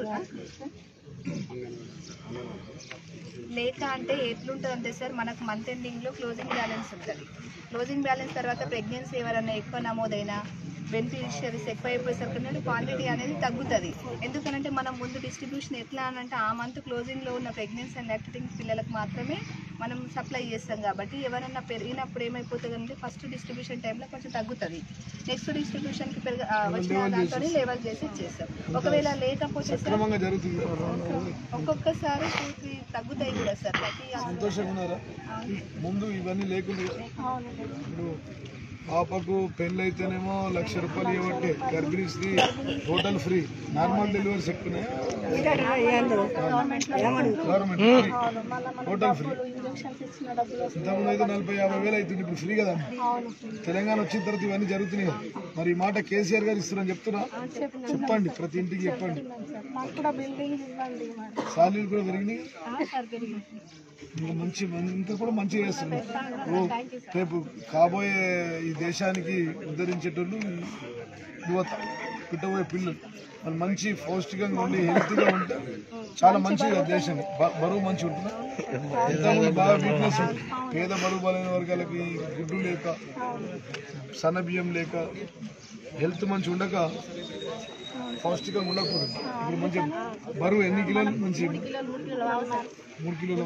లేక అంటే ఎట్లుంటుంది అంటే సార్ మనకు మంత్ ఎండింగ్లో క్లోజింగ్ బ్యాలెన్స్ ఉంటుంది క్లోజింగ్ బ్యాలెన్స్ తర్వాత ప్రెగ్నెన్సీ ఎవరైనా ఎక్కువ నమోదైనా బెనిఫిషియరీస్ ఎక్కువ అయిపోయేసరికి క్వాంటిటీ అనేది తగ్గుతుంది ఎందుకనంటే మనం ముందు డిస్ట్రిబ్యూషన్ ఎట్లా అని అంటే ఆ మంత్ క్లోజింగ్లో ఉన్న ప్రెగ్నెన్సీ అండ్ లాక్టేటింగ్ పిల్లలకు మాత్రమే మనం సప్లై చేస్తాం కాబట్టి ఎవరైనా పెరిగినప్పుడు ఏమైపోతుంది అంటే ఫస్ట్ డిస్ట్రిబ్యూషన్ టైంలో కొంచెం తగ్గుతుంది నెక్స్ట్ డిస్ట్రిబ్యూషన్కి పెరగ ఆ, వచ్చిన దాంతో లెవెల్ చేసి ఇచ్చేస్తాం ఒకవేళ లేకపోతే సార్ క్రమంగా జరుగుతుంది ఒక్కొక్కసారి టూ త్రీ తగ్గుతాయి కూడా సార్ ప్రతి సంతోషంగా ఉన్నారా ముందు ఇవన్నీ లేకుండా ఇప్పుడు పాపకు పెళ్ళి అయితేనేమో లక్ష రూపాయలు ఇవ్వట్టే గర్భిణీ స్త్రీ టోటల్ ఫ్రీ నార్మల్ డెలివరీస్ ఎక్కువ గవర్నమెంట్ టోటల్ ఫ్రీ పెన్షన్స్ ఇచ్చిన డబ్బులు వస్తాయి ఇంతకుముందు అయితే నలభై యాభై వేలు అవుతుంది ఇప్పుడు ఫ్రీ కదా అవును తెలంగాణ వచ్చిన తర్వాత ఇవన్నీ జరుగుతున్నాయి కదా మరి ఈ మాట కేసీఆర్ గారు ఇస్తున్నారని చెప్తున్నా చెప్పిన చెప్పండి ప్రతి ఇంటికి చెప్పండి సార్ మాకు కూడా బిల్డింగ్ ఇవ్వండి మరి సాలీలు కూడా పెరిగినాయి ఆ, సార్ పెరిగింది ఇంకా మంచి ఇంకా కూడా మంచిగా చేస్తున్నారు ఓ, రేపు కాబోయే ఈ దేశానికి ఉద్ధరించేటోళ్ళు ఈ యువత పుట్టబోయే పిల్లలు వాళ్ళు మంచి పౌష్టికంగా ఉండి హెల్తీగా ఉంటే చాలా మంచిది కదా దేశానికి బ- బరువు మంచి ఉంటుంది ఇంతకుముందు బాగా వీక్నెస్ ఉంది పేద బరువు బలైన వర్గాలకి గుడ్డు లేక సన్న బియ్యం లేక హెల్త్ మంచి ఉండక పౌష్టికంగా ఉండకూడదు ఇప్పుడు మంచి బరువు ఎన్ని కిలోలు మంచి మూడు కిలోల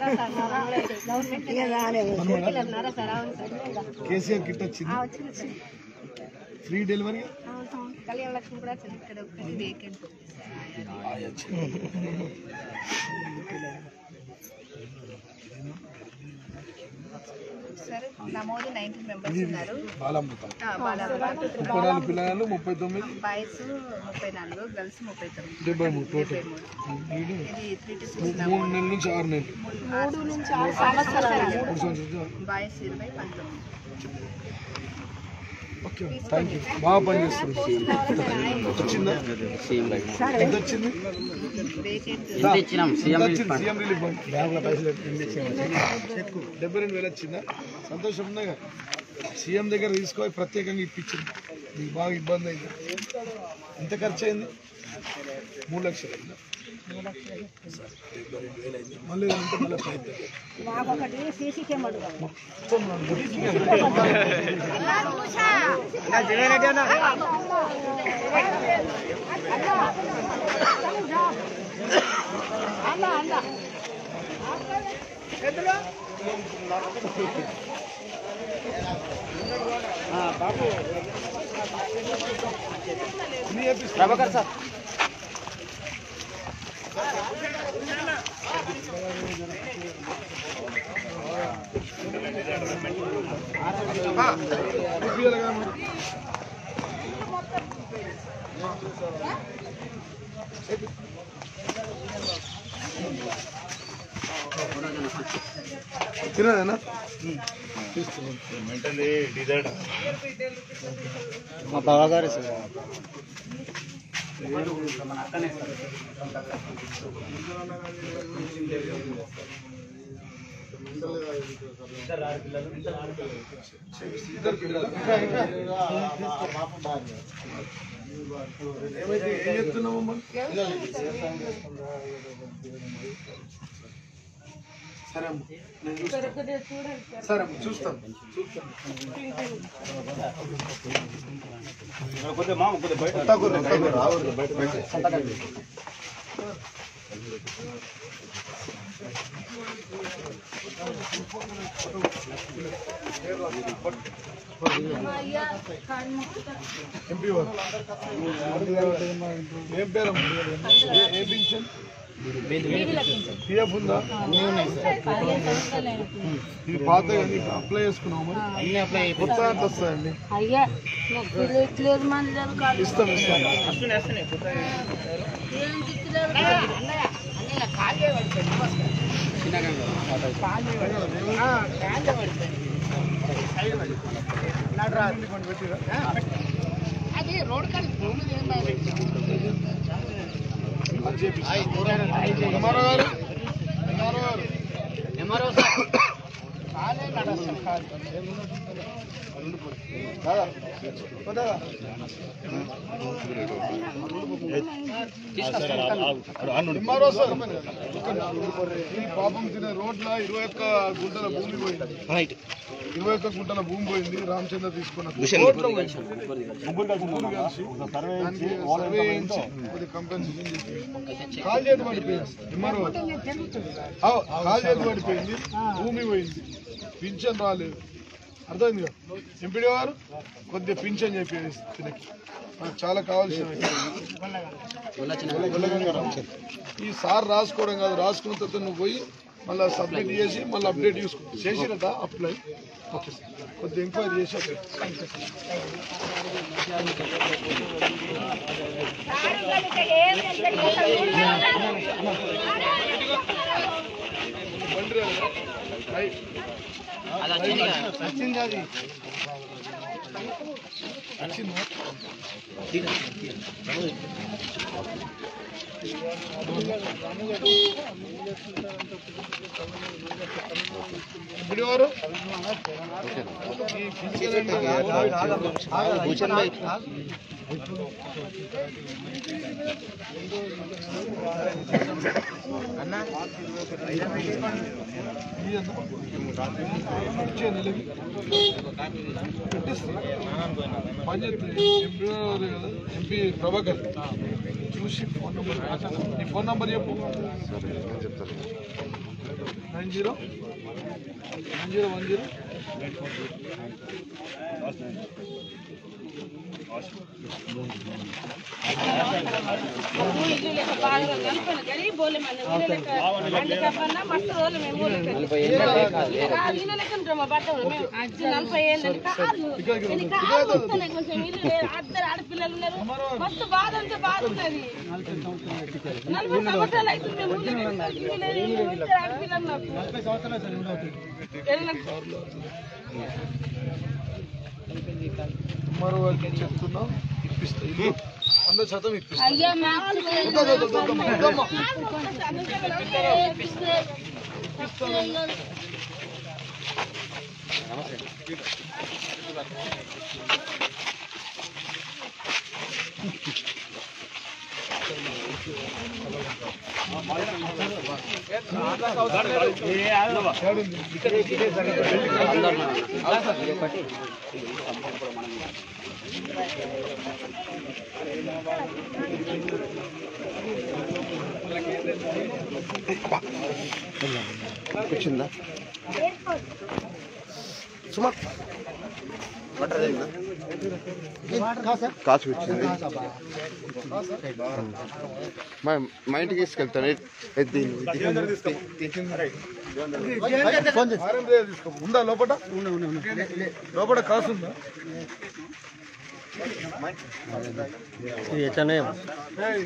కేసీఆర్ కిట్ వచ్చింది ఫ్రీ డెలివరీ కళ్యాణ లక్ష్మి కూడా వచ్చింది ఇక్కడ ఒకటి వేకెంట్ ఉంది సార్ నమోదు నైన్టీన్ మెంబర్స్ ఉన్నారు బాలామృతం ఆ, బాలామృతం. ముప్పై నాలుగు పిల్లలు ముప్పై తొమ్మిది బాయ్స్ ముప్పై నాలుగు గర్ల్స్ ముప్పై తొమ్మిది డెబ్బై మూడు టోటల్ డెబ్బై మూడు వీడు ఇది త్రీ టు మూ- సిక్స్ మూడు నెలల నుంచి ఆరు నెలలు మూడు నుంచి ఆరు సంవత్సరాలు మూడు సంవత్సరాలు బాయ్స్ ఇరవై పంతొమ్మిది ఓకే థ్యాంక్ యూ బాగా పనిచేస్తుంది వచ్చిందా ఎంత వచ్చింది వేకెంట్ దా. ఇచ్చినాం? ఎంత సీఎం వచ్చింది? Relief fund. CM relief fund. బ్యాంకులో పైసలు ఎన్ని ఇచ్చారు? డెబ్బై రెండు వేలు వచ్చిందా సంతోషం ఉన్నాయిగా సీఎం దగ్గర తీసుకొని ప్రత్యేకంగా ఇప్పించింది మీకు బాగా ఇబ్బంది అయింది ఎంత ఖర్చు అయింది మూడు లక్షలు అయిందా సరే, డెబ్బై రెండు వేలు అయింది మళ్ళీ అంటే మళ్ళీ ప్రయత్నం మాకు ఒకటి సీసీ కెమెరా మొత్తం ప్రభాకర్ సార్ ఇప్పియాలిగా మరి. తినదేనా మెంటల్లీ డిజైడ్ మా బావగారు సార్ ఇద్దరు పిల్లలు ఇంకా ఇంకా ఏమైతే ఏం చెప్తున్నామమ్మా సరే అమ్మ నేను చూస్తాను సరే అమ్మ చూస్తాను చూస్తాను కొద్దిగా మామ కొద్దిగా బయట తగ్గురు, తగ్గురు, రావద్దు, బయట బయట. ఎంపీ వారు. ఏం పేరు ఏ పింఛన్ పిఎఫ్ ఉందా ఇది పాత కానీ ఇప్పుడు అప్లై చేసుకున్నాం మరి అన్ని అప్లై కొత్త ఎంత వస్తాయండి అయ్యా నాకు పిల్లలు ఇట్లేదు మంది కాదు ఇస్తాం ఇస్తాం ఏంటి ఇట్లేదు కాదు? ఎంఆర్ఓ గారు ఎంఆర్ఓ గారు ఎంఆర్ఓ సార్ దాదా దాదా ఎంఆర్ఓ సార్ ఈ పాపం తినే రోడ్ల ఇరవై ఒక్క గుంటల భూమి పోయింది రైట్ ఇరవై ఒక్క గుంటల భూమి పోయింది రామచంద్ర తీసుకున్న రోడ్ల పోయింది. ముగ్గురు కలిసి దానికి సర్వే చేయించి కొద్దిగా కంపెన్సేషన్ చేసి కాల్ చేతి పడిపోయింది ఎంఆర్ఓ ఆ, కాల్ చేతి పడిపోయింది భూమి పోయింది పింఛన్ రాలేదు అర్థమైంది కదా ఎంపీడీ గారు కొద్దిగా పింఛన్ చెప్పేది తినకి మనకు చాలా కావాల్సిన ఈ సార్ రాసుకోవడం కాదు రాసుకున్న తర్వాత నువ్వు పోయి మళ్ళీ సబ్మిట్ చేసి మళ్ళీ అప్డేట్ చేసుకో చేసిరట అప్లై ఓకే సార్ కొద్దిగా ఎంక్వైరీ చేసి అప్డేట్ బండి రాలేదా? వచ్చింది అది ఇప్పుడు ఎవరు భూషణ్ భాయ్ ఇచ్చే నెలకి పెట్టిస్తే పని చేస్తే ఎంపీ గారు కదా ఎంపీ ప్రభాకర్ చూసి ఫోన్ నెంబర్ నీ ఫోన్ నెంబర్ చెప్పు nine zero nine zero one zero ఇల్లు లేక బాగా కనుక్కొని గరీబ్ బోలే మన ఊళ్ళో లెక్క అండి కప్పన్నా మస్తు రోజులు మేము ఊళ్ళో లెక్క. కాదు, ఈయన లెక్క ఉంటాం మా బట్ట మేము అజ్జి నలభై ఏళ్ళు కార్లు ఎన్ని కార్లు వస్తున్నాయి కొంచెం ఇల్లు లేదు అద్దరు ఆడపిల్లలు ఉన్నారు మస్తు బాధ అంటే బాధ ఉన్నది నలభై సంవత్సరాలు అవుతుంది మేము ఊళ్ళో లెక్క. ఇల్లు లేదు, ఇల్లు లేదు, ఇద్దరు ఆడపిల్లలు నాకు ఏళ్ళకి మరో వాళ్ళకి చెప్తున్నా ఇప్పిస్తా ఇల్లు వంద శాతం ఇప్పిస్తా అయ్యా మా వద్దు, వద్దు, వద్దు, వద్దమ్మా, వద్దమ్మా. వచ్చిందా సుమా కాసు వచ్చింది మా మా ఇంటికి తీసుకెళ్తాను ఎత్తి ఆర్ఎం దే తీసుకో ఉందా లోపల లోపల కాసు ఉందా ఏయ్,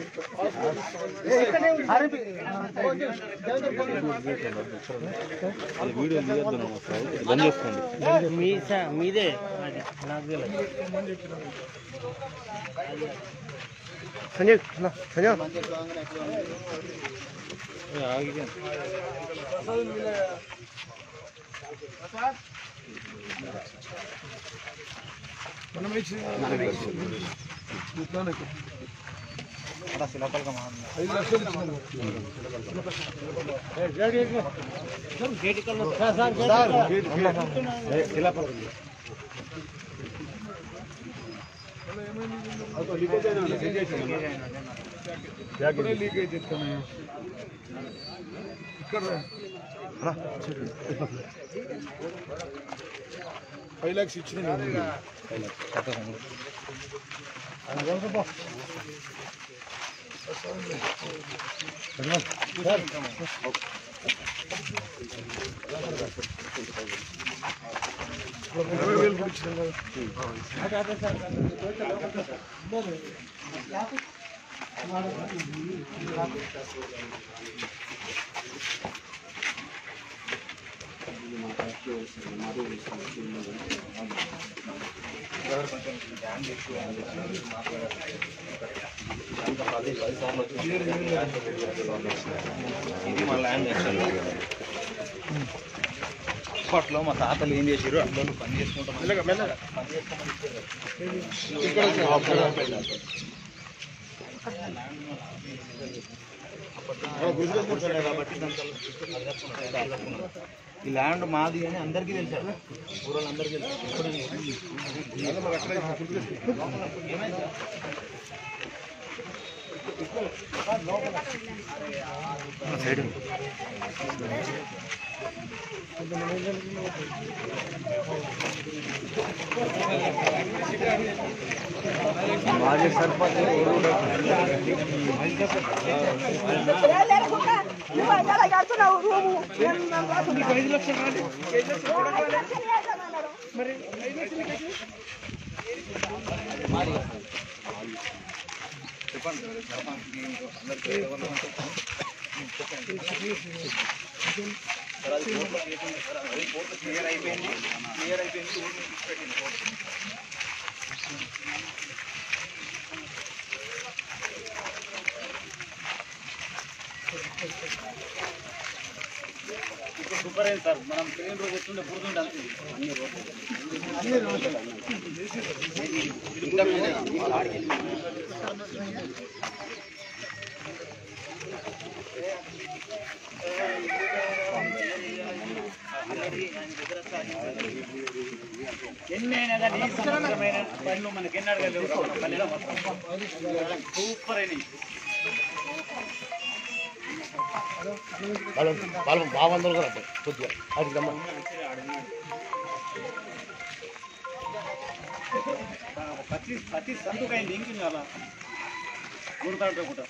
మీదే నాకు తెలియదు సంజయ్ సంజయ్ మనమే ఇచ్చింది. ఇట్లానే ఇక్కడ. ఐదు లక్షలు ఇచ్చినాము. ఇప్పుడే లీక్ అయితే ఇస్తున్నాయి. ఇక్కడ రా. ఫైవ్ ల్యాక్స్ ఇచ్చిన ఇరవై వేలు కూడా ఇచ్చినాం కదా ఇది మా ల్యాండ్ యాక్చువల్లీ అప్పట్లో మా తాతలు ఏం చేసారు అందులో పని చేసుకుంటాం కాబట్టి ఈ ల్యాండ్ మాది అని అందరికీ తెలుసు ఊరోళ్ళు అందరికీ తెలుసు ఏమైంది మాజీ సర్పంచ్ నువ్వు అలా కడుతున్నావు రూము ఐదు లక్షలు మరి ఐదు లక్షలు చెప్పండి క్లియర్ అయిపోయింది క్లియర్ అయిపోయింది ఊరు నుంచి పెట్టింది కోర్టు. ఇప్పుడు సూపర్ అయింది సార్ మనం ట్రైన్ రోజు వస్తుండే పుడుతుండే అంతే అన్ని రోజులు ఎన్ని అయినా కానీ ఈ సంవత్సరమైన పనులు మనకి ఎన్ని అడగలేవు రావడం పల్లెలో మొత్తం సూపర్ అయినాయి వాళ్ళు వాళ్ళు బాగుందరు కదా కొద్దిగా అది గమ్మ ప్రతి ప్రతి సందుకు అయింది ఇంకింది అలా గుర్తాడు కూడా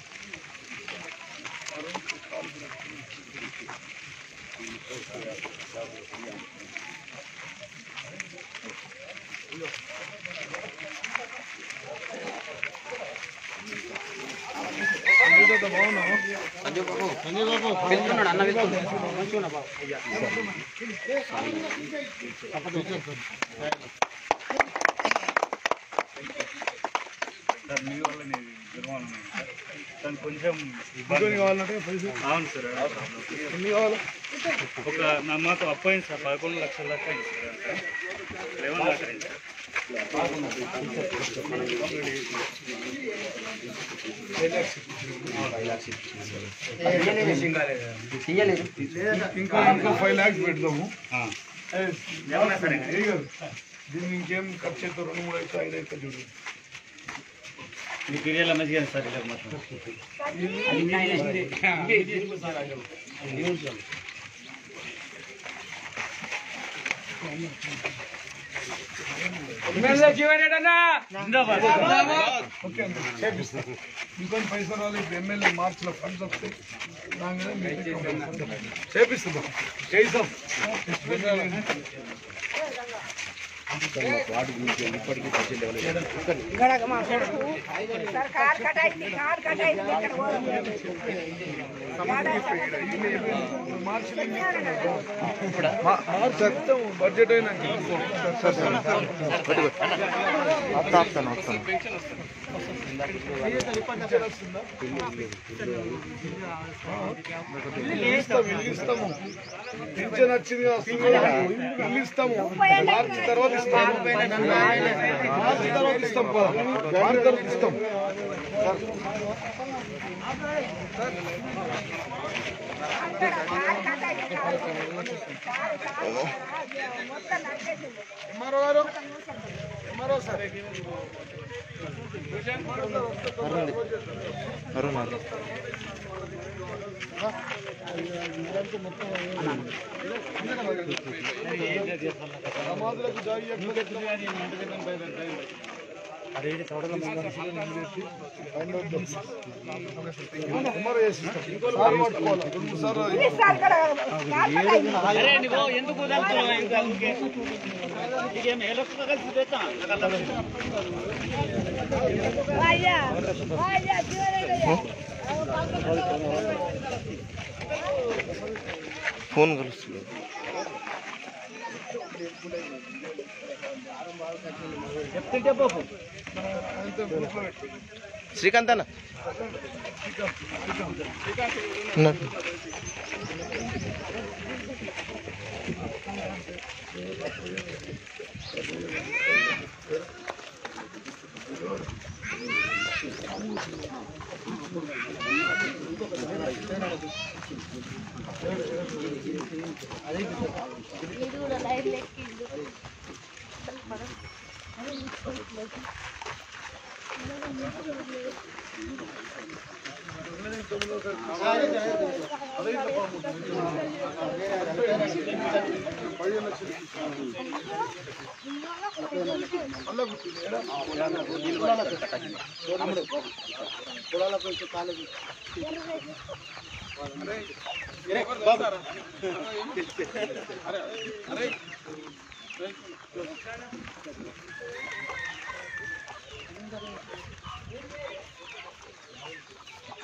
వెళ్తున్నాడు అన్న వెళ్తున్నాడు మంచిగా బాబు సార్ మీ వల్ల నేను నిర్మాణం దానికి కొంచెం ఇంకోటి కావాలంటే పైసలు అవును సార్ ఎన్ని కావాలి ఒక నా మాకు అప్పు అయింది సార్ పదకొండు లక్షల దాకా అయింది సార్ లెవెన్ దాకా అయింది సార్ ఇంకా ఇంకో ఫైవ్ ల్యాక్స్ పెడదాము ఏమన్నా సరే ఏ కాదు దీన్ని ఇంకేం ఖర్చు అయితే రెండు మూడు అయితే ఐదు అయితే చూడు మీకు ఏరియాలో మంచిగా సార్ ఇలా మొత్తం ఓకే అండి చేపిస్తాం ఇంకొన్ని పైసలు రావాలి ఇప్పుడు ఎమ్మెల్యే మార్చిలో ఫండ్స్ వస్తాయి రాగానే మీకు చేపిస్తాం చేయిస్తాం ఇక్కడ మా కొడుకు సార్ కార్ కట్ అయింది కార్ కట్ అయింది ఇక్కడ మార్చి వస్తాం బడ్జెట్ అయినా ఇస్తాం ఇల్లు ఇస్తాము పింఛన్ వచ్చింది వస్తుంది కదా, ఇల్లు ఇస్తాము మార్చి తర్వాత ఇస్తాము మార్చి తర్వాత ఇస్తాం పద. మార్చి తర్వాత ఇస్తాం ఎంఆర్ఓ గారు ఎంఆర్ఓ సార్ సమాధులకు జాయి ఎంఆర్ఓ చేసిస్తాం సార్ పట్టుకోవాలి రెండు మూడు సార్లు అరే నువ్వు ఎందుకు వదులుతున్నావు ఇంకా ఊరికే? నీకేం ఎలక్ట్రికల్ కలిసి తెచ్చా అయ్యా అయ్యా చివరయ్యా ఫోన్ కలుస్తుంది చెప్తుంటే పోపు శ్రీకాంత్ అన్న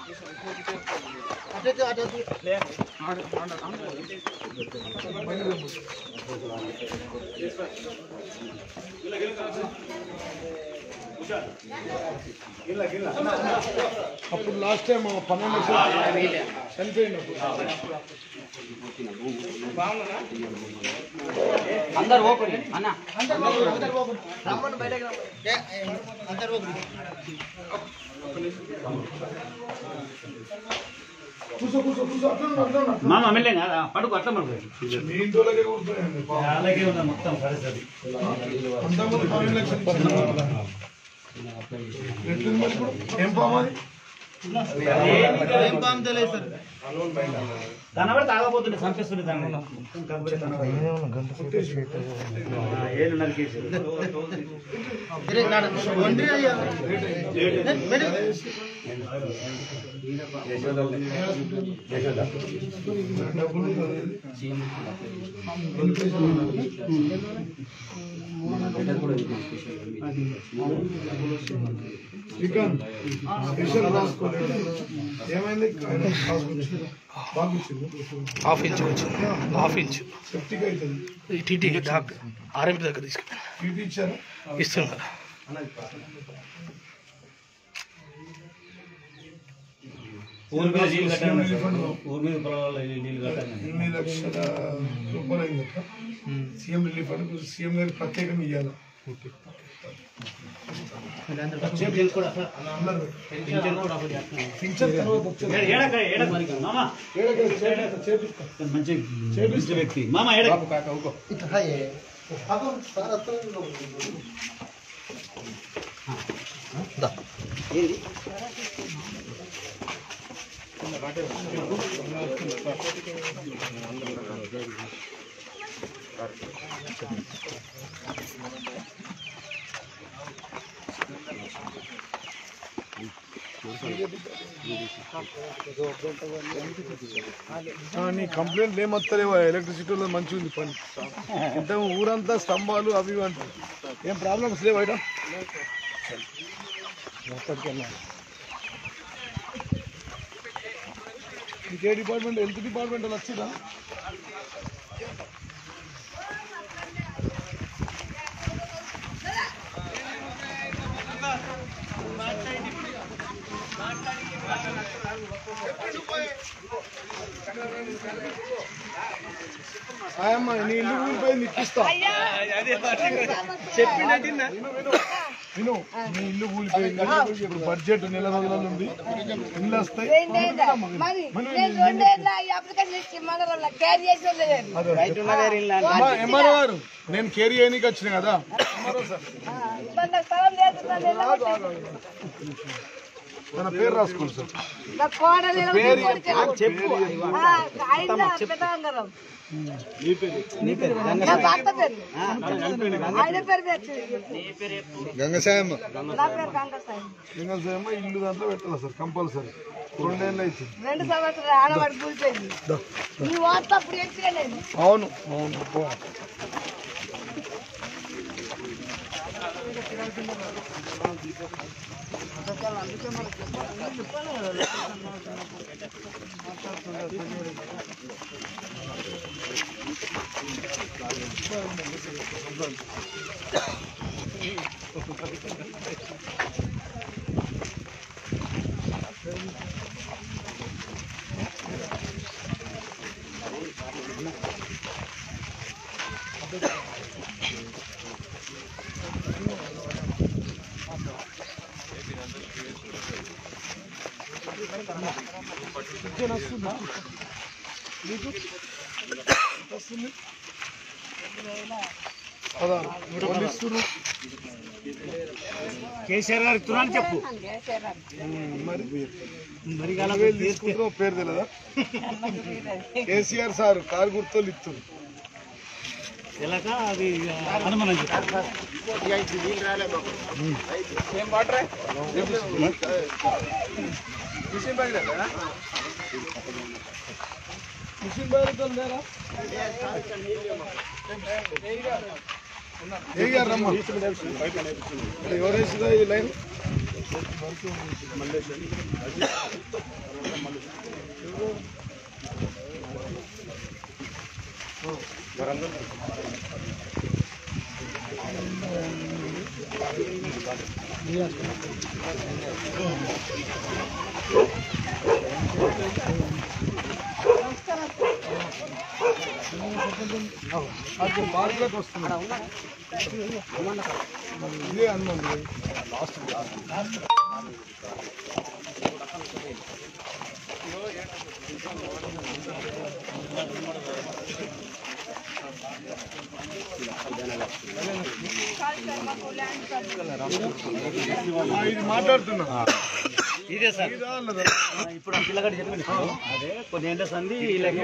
అప్పుడు లాస్ట్ టైం పన్నెండు లక్షలు చనిపోయినప్పుడు అందరు ఓపెన్ అన్న కూర్చో కూర్చో కూర్చో అట్లా ఉండు, అట్లా ఉండు, అట్లా ఉండు. మామ మెల్లే పడుకు అట్లా పడుకో మీ ఇంట్లోకే కూర్చోండి పాపం. అలాగే ఉంది మొత్తం పరిస్థితి అంతకుముందు పన్నెండు లక్షలు ఇచ్చారు. ఎట్లుంది మరి ఇప్పుడు? ఏం పాము అది కనబడి తాగబోతుండే చంపేస్తుండే దాన్ని ఏళ్ళు నరికేసి శ్రీకాంత్ స్పెషల్ రాసుకోలేదు ఏమైంది రాసుకొచ్చింది బాగా వచ్చింది హాఫ్ ఇంచ్ వచ్చింది హాఫ్ ఇంచ్ సెప్టిక్ అవుతుంది ఈ టీటీ డాక్టర్ ఆర్ఎంపీ దగ్గర తీసుకెళ్ళి టీటీ ఇచ్చారా ఇస్తున్నారు ఊరి మీద నీళ్ళు కట్టాను ఊరి మీద పొలాల్లో నీళ్ళు కట్టాను ఎన్ని లక్షల రూపాయలు అయిందట సీఎం రిలీఫ్ అని సీఎం గారికి ప్రత్యేకంగా ఇవ్వాలి అందరూ పింఛన్ తర్వాత వచ్చేది. ఏడక ఏడక మామ ఏడకి చేపిస్తా, చేపిస్తా. మంచి మంచి వ్యక్తి మామ ఏడక ఆ, నీ కంప్లైంట్ ఏమొస్తలేవా ఎలక్ట్రిసిటీలో మంచిగా ఉంది పని ఇంత ఊరంతా స్తంభాలు అవి ఇవి అంటారు ఏం ప్రాబ్లమ్స్ లేవు బయట మీకు ఏ డిపార్ట్మెంట్ హెల్త్ డిపార్ట్మెంట్ వాళ్ళు వచ్చిరా ఆయమ్మ నీ ఇల్లు ఊరిపోయింది ఇప్పిస్తా విను నీ ఇల్లు ఊలిపోయింది ఇప్పుడు బడ్జెట్ నెల రోజులలో ఉంది ఇల్లు వస్తాయి మరి నేను రెండేళ్ళ ఈ అప్లికేషన్ ఇచ్చి మండలంలో క్యారీ చేసి వదిలేదు. ఎంఆర్ఓ గారు నేను కేరీ చేయనీకి వచ్చిన కదా ఎంఆర్ఓ సార్ ఇబ్బంది నాకు స్థలం లేదు నన్ను వెళ్ళగొట్టారు. తన పేరు రాసుకోండి సార్ నా కోడలు ఇలా పేరు కొడుకు. చెప్పు. ఆ, ఆయన పెద్దగంగారావు. నా భర్త పేరు ఆయన పేరు తెచ్చింది గంగసాయమ్మ నా పేరు గంగసాయి గంగసాయమ్మ ఇల్లు దాంట్లో పెట్టాలి సార్ కంపల్సరీ రెండేళ్ళు అవుతుంది రెండు సంవత్సరాలు ఆడవాడు కూలిపోయింది నీ వార్త అప్పుడు ఎక్కినా నేను అవును అవును పో. పింఛన్ వస్తుందా మీకు వస్తుంది పదహారు వాళ్ళు ఇస్తున్నారు కేసీఆర్ గారు ఇస్తున్నాను చెప్పు మరి మరి వేలు తీసుకుంటున్నావు పేరు తెలియదా కేసీఆర్ సార్ కారు గుర్తోళ్ళు ఇస్తున్నారు ఎలాక అది అనుమానం చెప్పు ఏం వాటరే మిషన్ పగిలేదా మిషన్ బయలుతో లేరా ఏ గారు రమ్మ ఎవరేసిందా ఈ లైన్ అది మార్కులకు వస్తుంది ఇదే అన్నం లాస్ట్ ఇది మాట్లాడుతున్నా ఇదే సార్ ఇదా అన్నదా? ఇప్పుడు ఆ పిల్లగాడు చెప్పింది సార్. అదే కొన్ని ఏంటో సంది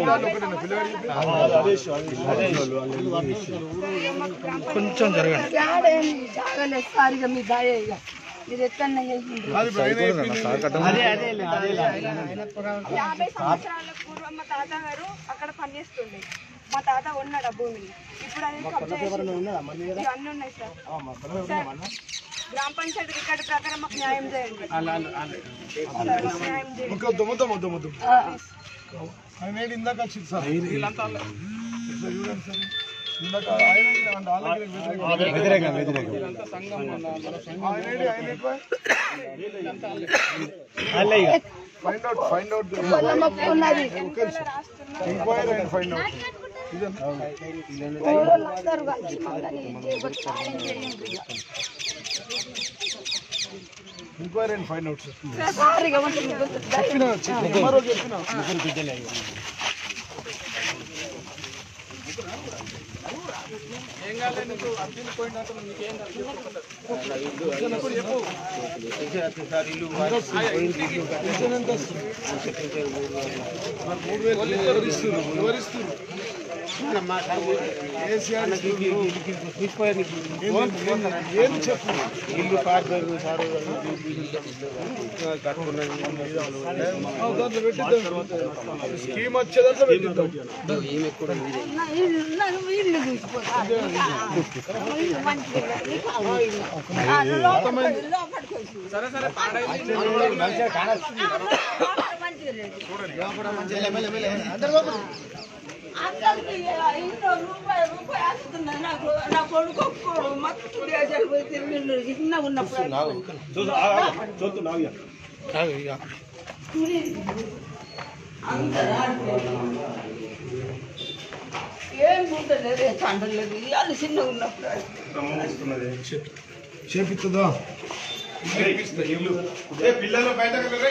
కొంచెం జరగండి జాడేమి జాగలేదు సార్ ఇక మీ దాయ ఇక మీరు ఎక్కడన్నా చేసిండ్రు. అదే అదే అదే యాభై సంవత్సరాల పూర్వం మా తాతగారు అక్కడ పనిచేస్తుండే మా తాత ఉన్నాడు ఆ భూమిని ఇప్పుడు అది కబ్జా చేసిండు. ఇవి అన్నీ ఉన్నాయి సార్ సార్, గ్రామ పంచాయతీ రికార్డు ప్రకారం మాకు న్యాయం చేయండి సార్, మాకు న్యాయం చేయండి మొత్తం మొత్తం మొత్తం మొత్తం ఆయన ఏంటి ఇందాక వచ్చింది సార్ సార్ చూడండి సార్ ఇందాక ఆయన ఏంటి అంటే వాళ్ళకి వ్యతిరేకం వ్యతిరేకం ఆయన ఏంటి ఆయన ఎక్కువ అల్లే ఇక ఫైండ్ అవుట్ ఫైండ్ అవుట్ పొలం ఒప్పుకున్నది ఎంక్వైరీ అండ్ ఫైండ్ అవుట్ ఊరోళ్ళు అందరూ కలిసి మమ్మల్ని ఇంటికి సాయం చేయండి ఇక. Enquiry and find out sir sir ఇక ఉంటుంది గుర్తు. చెప్పిన చెప్పిన మరో చెప్పిన ఎవరిస్తున్నారు ఎవరిస్తున్నారు కేసీఆర్ ఏం చెప్పు ఇల్లు కార్పొరేట్ సార్ దాంట్లో పెట్టిద్దాం స్కీమ్ వచ్చే దాంట్లో పెట్టిద్దాం నా ఇల్లు నన్ను ఇల్లు చూసిపోతా ఇల్లు మంచిగా లేదు. ఆ, లోపలికి లోపలికి వచ్చి. లోపల మంచిగా లేదు. అందరికీ ఇంట్లో రూపాయి రూపాయి వస్తున్నాయి నాకు నా కొడుకు ఒక్కడు మత్తు దేశాలు పోయి తిరిగిండు చిన్నగా ఉన్నప్పుడు అందరూ ఆడుకోవాలి. ఏం ఉండలేదు ఏ తండ్రులేదు ఇల్లు చిన్నగా ఉన్నప్పుడు చేపిస్తుందా పిల్లలు బయటకు వెళ్ళి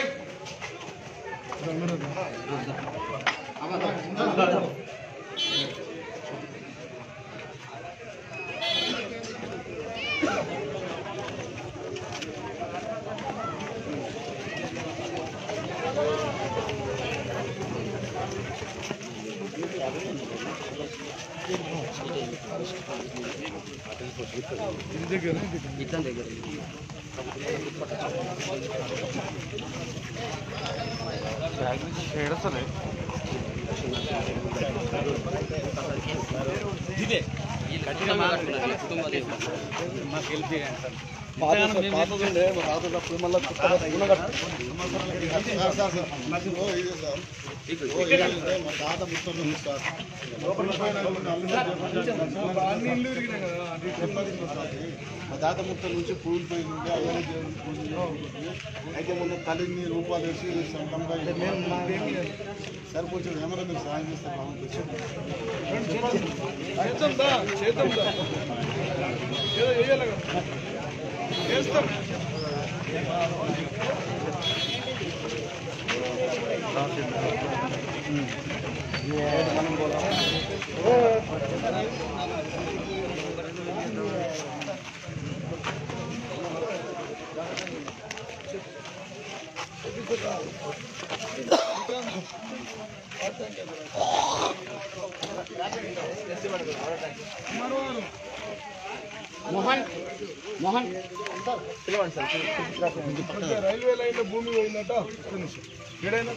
ఇతని దగ్గర ఇదే గట్టిగా మాట్లాడుతున్నారు కుటుంబ మాకు హెల్ప్ చేయండి సార్ పాతదుండే పాతదప్పుడు మళ్ళీ మా తాత ముత్తం ఉంది సార్ అన్ని ఇల్లు ఇరిగినాయి కదా అది చెప్పాలి మా తాత ముత్తం నుంచి పూలు పోయి ఉండే అయ్యని దేవుని పూజలు అయితే మొన్న తల్లిని రూపాయలు వేసి సొంతంగా సార్ కొంచెం ఏమైనా మీరు సాయం చేస్తే బాగుంటుంది చేద్దాం చేద్దాం ఏదో వేయాలి కదా చేస్తాం మోహన్ మోహన్ రైల్వే లైన్ లో భూమి పోయిందట ఒక్క నిమిషం. ఏడైనా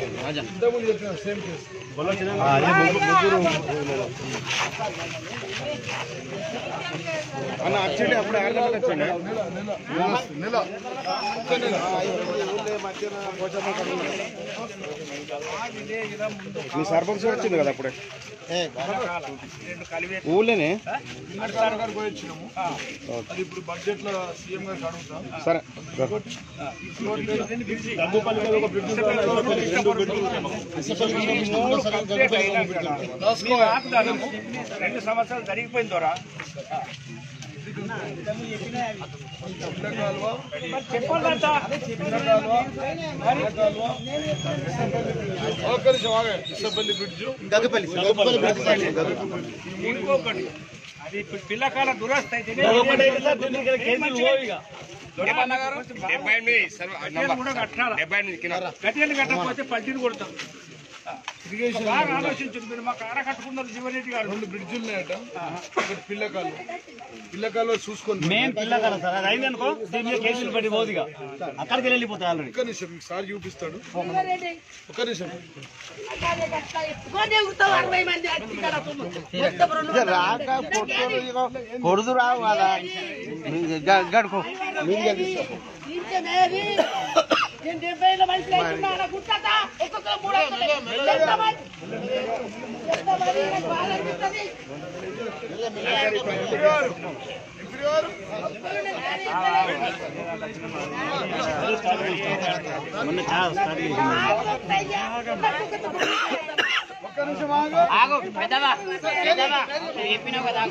ఇంతకుముందు చెప్పిన సేమ్ కేసు అన్న వచ్చిండే అప్పుడు ఆరు గంటలకు వచ్చిండే నెల ఒక్క నెల మీ సర్పంచ్ కూడా వచ్చింది కదా అప్పుడే ఊళ్ళోనే సార్ గారు పోయి వచ్చినాము అది ఇప్పుడు బడ్జెట్ లో సీఎం గారికి అడుగుతాం సరే దగ్గుపల్లి మీద ఒక బ్రిడ్జ్ రెండు సంవత్సరాలు జరిగిపోయింది దొరా ఒక్క నిమిషం ఆగండి ఇసపల్లి బ్రిడ్జ్ దగ్గుపల్లి ఇంకొకటి అది ఇప్పుడు పిల్లకాల దురస్థ అయితే గట్టిగా కట్టకపోతే పల్టీని కొడతాం ఇరిగేషన్ బాగా ఆలోచించండి మీరు మాకు ఆడ కట్టుకున్నారు జీవరెడ్డి గారు రెండు బ్రిడ్జులు ఉన్నాయట ఒకటి పిల్లకాలు పిల్లకాలు చూసుకొని మేము పిల్లకాల సార్ అది అయింది అనుకో దీని మీద కేసులు పడి పోదుగా అక్కడికి వెళ్ళిపోతాయి ఆల్రెడీ ఒక్క నిమిషం మీకు సార్ చూపిస్తాడు ఒక్క నిమిషం అరవై మంది వచ్చి ఇక్కడ మొత్తం రెండు కొడుదు రావు కదా గడుకో ఇంతమేది నేను డెబ్బై ఏళ్ళ మనిషి అవుతున్నా గుట్టట ఒక్కొక్కరు మూడు వందలు ఎంతమంది ఎంతమంది నాకు బాధ అనిపిస్తుంది మొన్న చాలా స్టార్ట్ ఒక్క నిమిషం ఆగు ఆగు పెద్దవా పెద్దవా చెప్పినావు కదా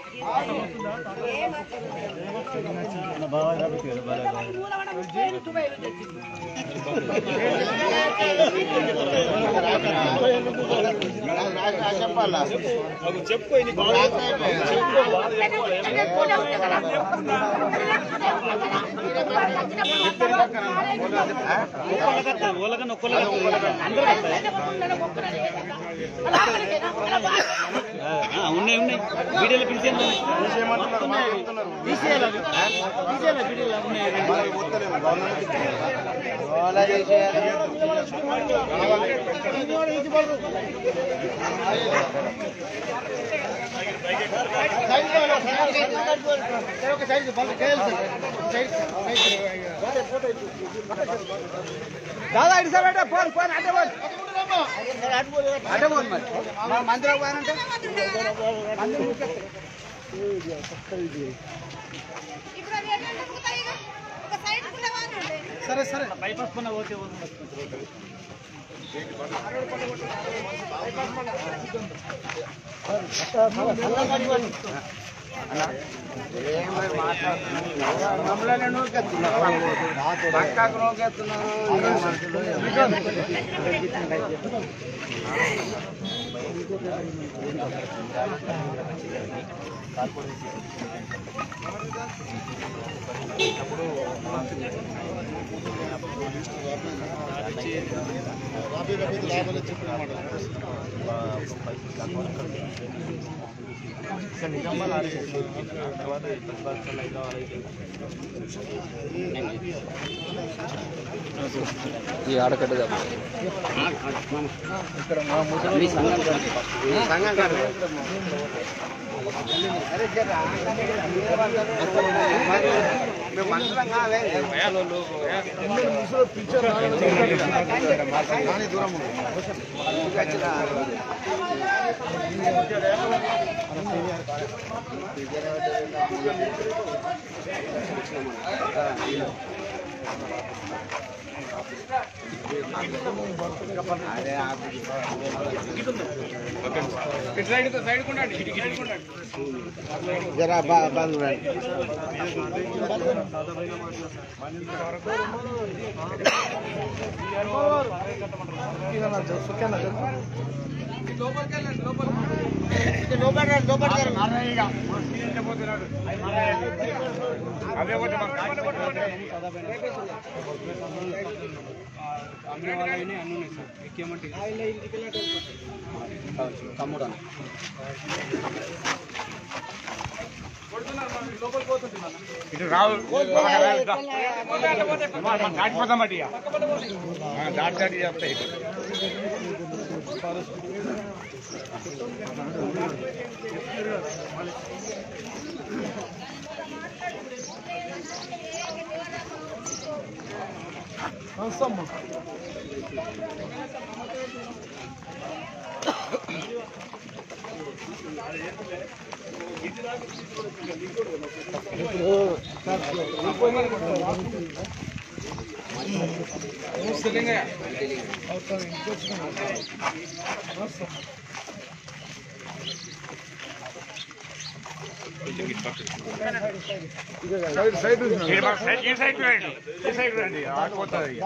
చెప్పాలా చెప్పు ఉన్నాయి ఉన్నాయి వీడియోలో పిలిచేయండి దాదా ఇటు సార్ అంటే ఫోన్ ఫోన్ అంటే ఫోన్ అంటే ఫోన్ మరి మా మందిరం పోయానంటే సరే సరే బైపాస్ పన్న పోతే మమ్మల్ని నూకెత్తున్నారు పక్కకు నూకెత్తున్నారు ఈ ఆడకట్ట ఇక్కడ మా ముసలి సంఘం కాదు. అరే జరా, మరి మేము మంత్రం కాదే ముసలి పిక్చర్ కానీ దూరం ఉంది. ఖచ్చితంగా. అదే సైడ్ సైడ్ కొండండి సైడ్ కొండండి జరా బా బంద్ రండి అమ్మిన వాళ్ళని అన్ని ఉన్నాయి సార్ ఎక్కేమంటే తమ్ముడు ఇటు రావు దాటిపోతాం బట్టి దాటి దాటి చెప్తాయి సైడ్ సైడ్ ఈ సైడ్ రండి ఈ సైడ్ రండి ఆగిపోతుంది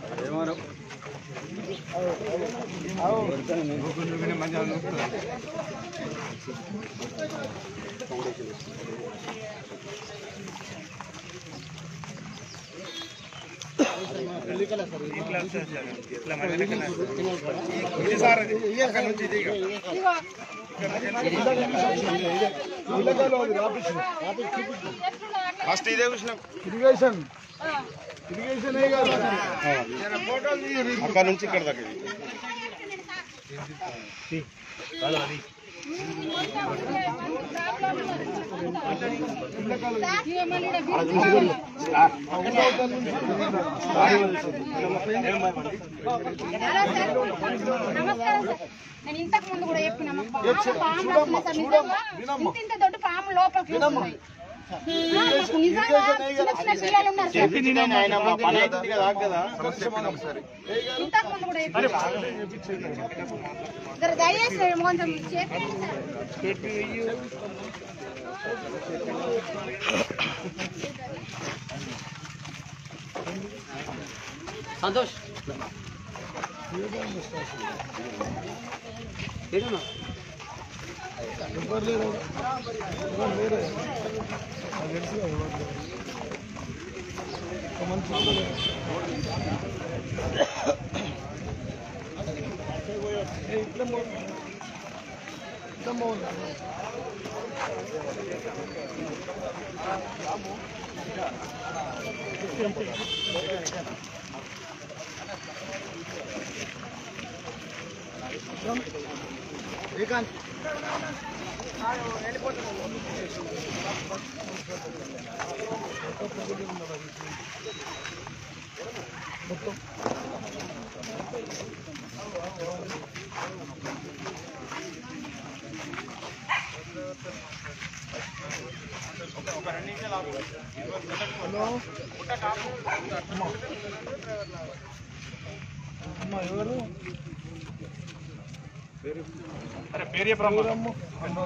ఫస్ట్ ఇదే చూసినాం ఇరిగేషన్ ఇరిగేషన్ అక్కడ నుంచి ఇక్కడ దాకా ఇది. నమస్కారం సార్ నేను ఇంతకు ముందు కూడా చెప్పిన మాకు పాము పాములు వస్తున్నాయి సార్ నిజంగా ఇంత ఇంత దొడ్డు పాము లోపలికి వస్తున్నాయి. ఆ, మాకు నిజంగా చిన్న చిన్న పిల్లలు ఉన్నారు సార్. చెప్పింది నేను ఆయన మా పని అవుతుంది కదా ఆగు కదా ఇంతకు ముందు కూడా చెప్పిన. జర దయచేసి కొంచెం చెప్పండి సార్ సంతోష్ ఏడున్నా ఎవరు లేరు ఎవరు లేరు నాకు తెలుసు కదా ఎవరు లేరు. ఒక మనిషి కూడా లేరు. ఏ, ఇట్లా మో- ఇట్లా మోనా? హలో అమ్మా. అమ్మా ఎవరు పేరు చెప్పమ్మా. ఎవరమ్మ? అమ్మ.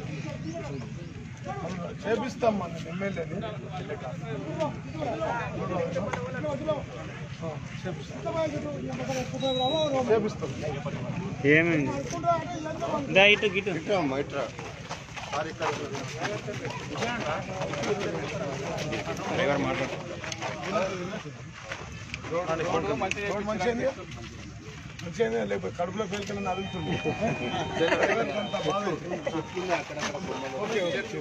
చేపిస్తామ్మా నేను ఎమ్మెల్యేని ఆ, చేపిస్తాం చేపిస్తాం ఏమైంది దా ఇటు గిటు అమ్మా ఇట్రా రోడ్ మంచిగా మంచిగా లేకపోతే కడుపులో పేలుకలని అడుగుతుంది కొంత బాధ ఓకే ఓకే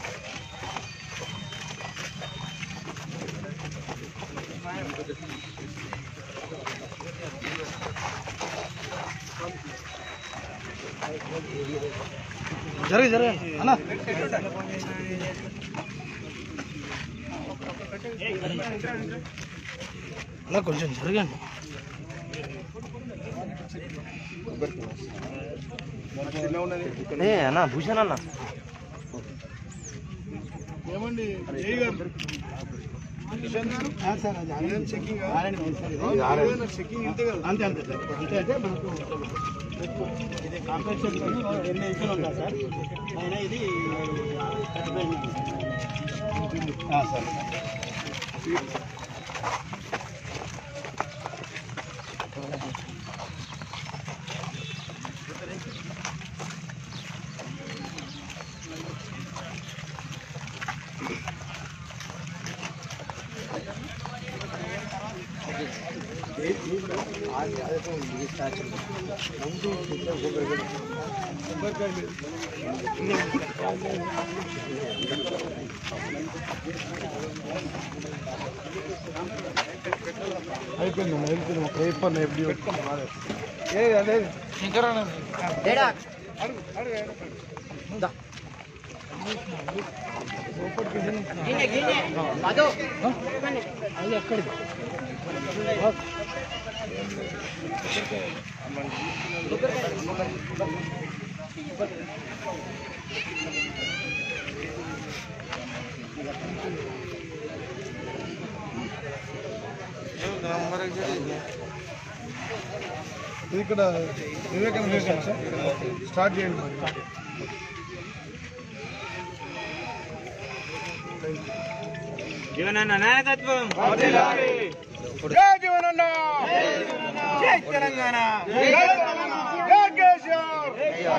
జరగ జరగ అన్న అన్న కొంచెం జరగండి అన్న భూషణ్ అన్న ఏమండి జై గారు కిషన్ గారు ఇదేం చెకింగ్ చెకింగ్ ఇంతే కదా అంతే అంతే సార్ అంతే అంటే మనకు ఇది కాంప్లెక్స్ ఎన్ని ఇంచులు ఉంటాయి సార్ అయినా ఇది థర్టీ ఫైవ్ సార్ అయిపోయింది అయిపోయింది ఒక పేపర్ ఎఫ్డి ఏ అదే అది ఎక్కడిది ఇది ఇక్కడ వివేకానంద సార్ స్టార్ట్ చేయండి మరి జీవనన్న నాయకత్వం జై జీవనన్న జై తెలంగాణ జై కేసీఆర్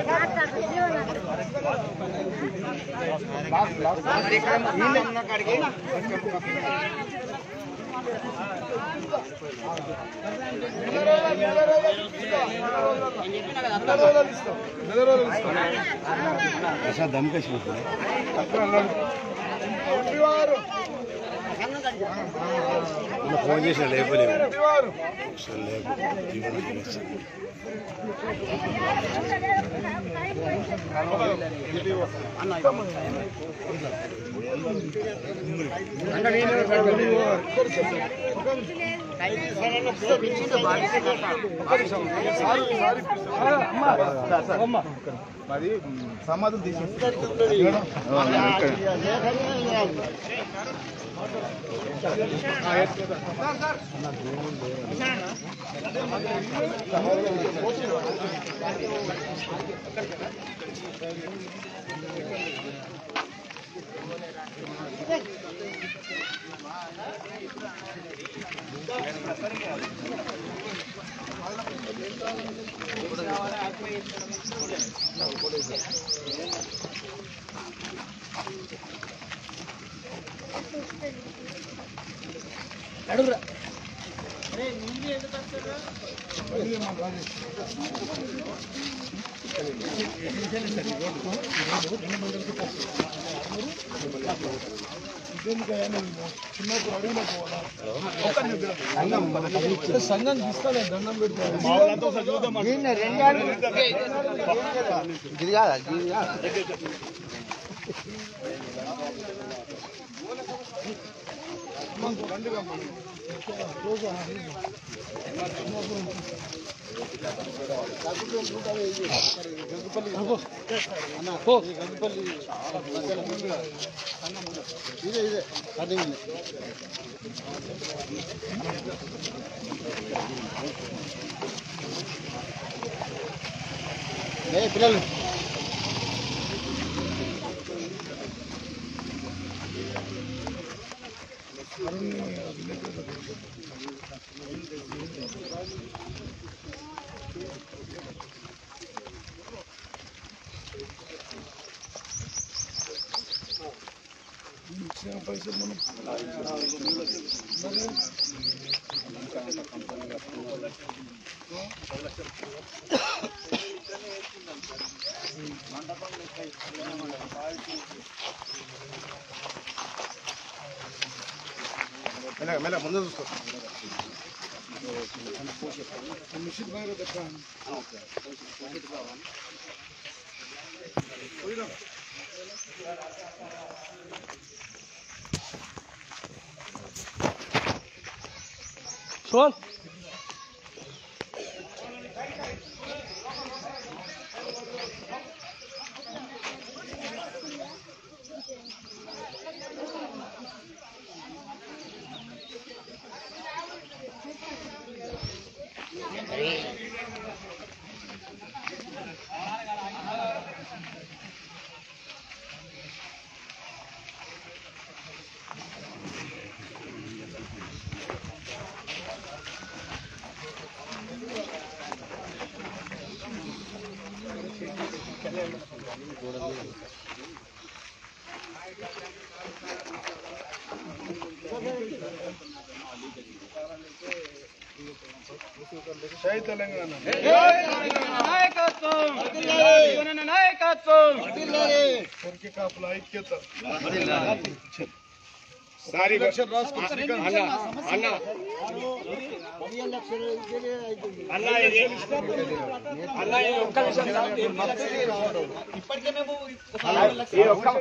ఫోన్ చేసిన లేపలేము అది సమాధులు తీసేస్తారు చిన్నప్పుడు అడవిలో పోవాలా సంఘం తీసుకోలేదు దండం ఇది కాదా ఇది కాదా ఇదే ఇదే కటింగ్ ఏ పిల్లలు ఇచ్చిన పైసలు మనం మెల్ల మెల్ల ముందు చూసుకో నిశ్చిత భాగం దక్కాను సోల్ జై తెలంగాణ నాయకత్వం జీవనన్న నాయకత్వం కొరికి కాపుల ఐక్యత సారీ లక్షలు రాసుకో అన్న అన్న అన్న ఇది అన్న ఇది ఒక్క విషయం సార్. ఇప్పటికే మేము ఈ ఒక్క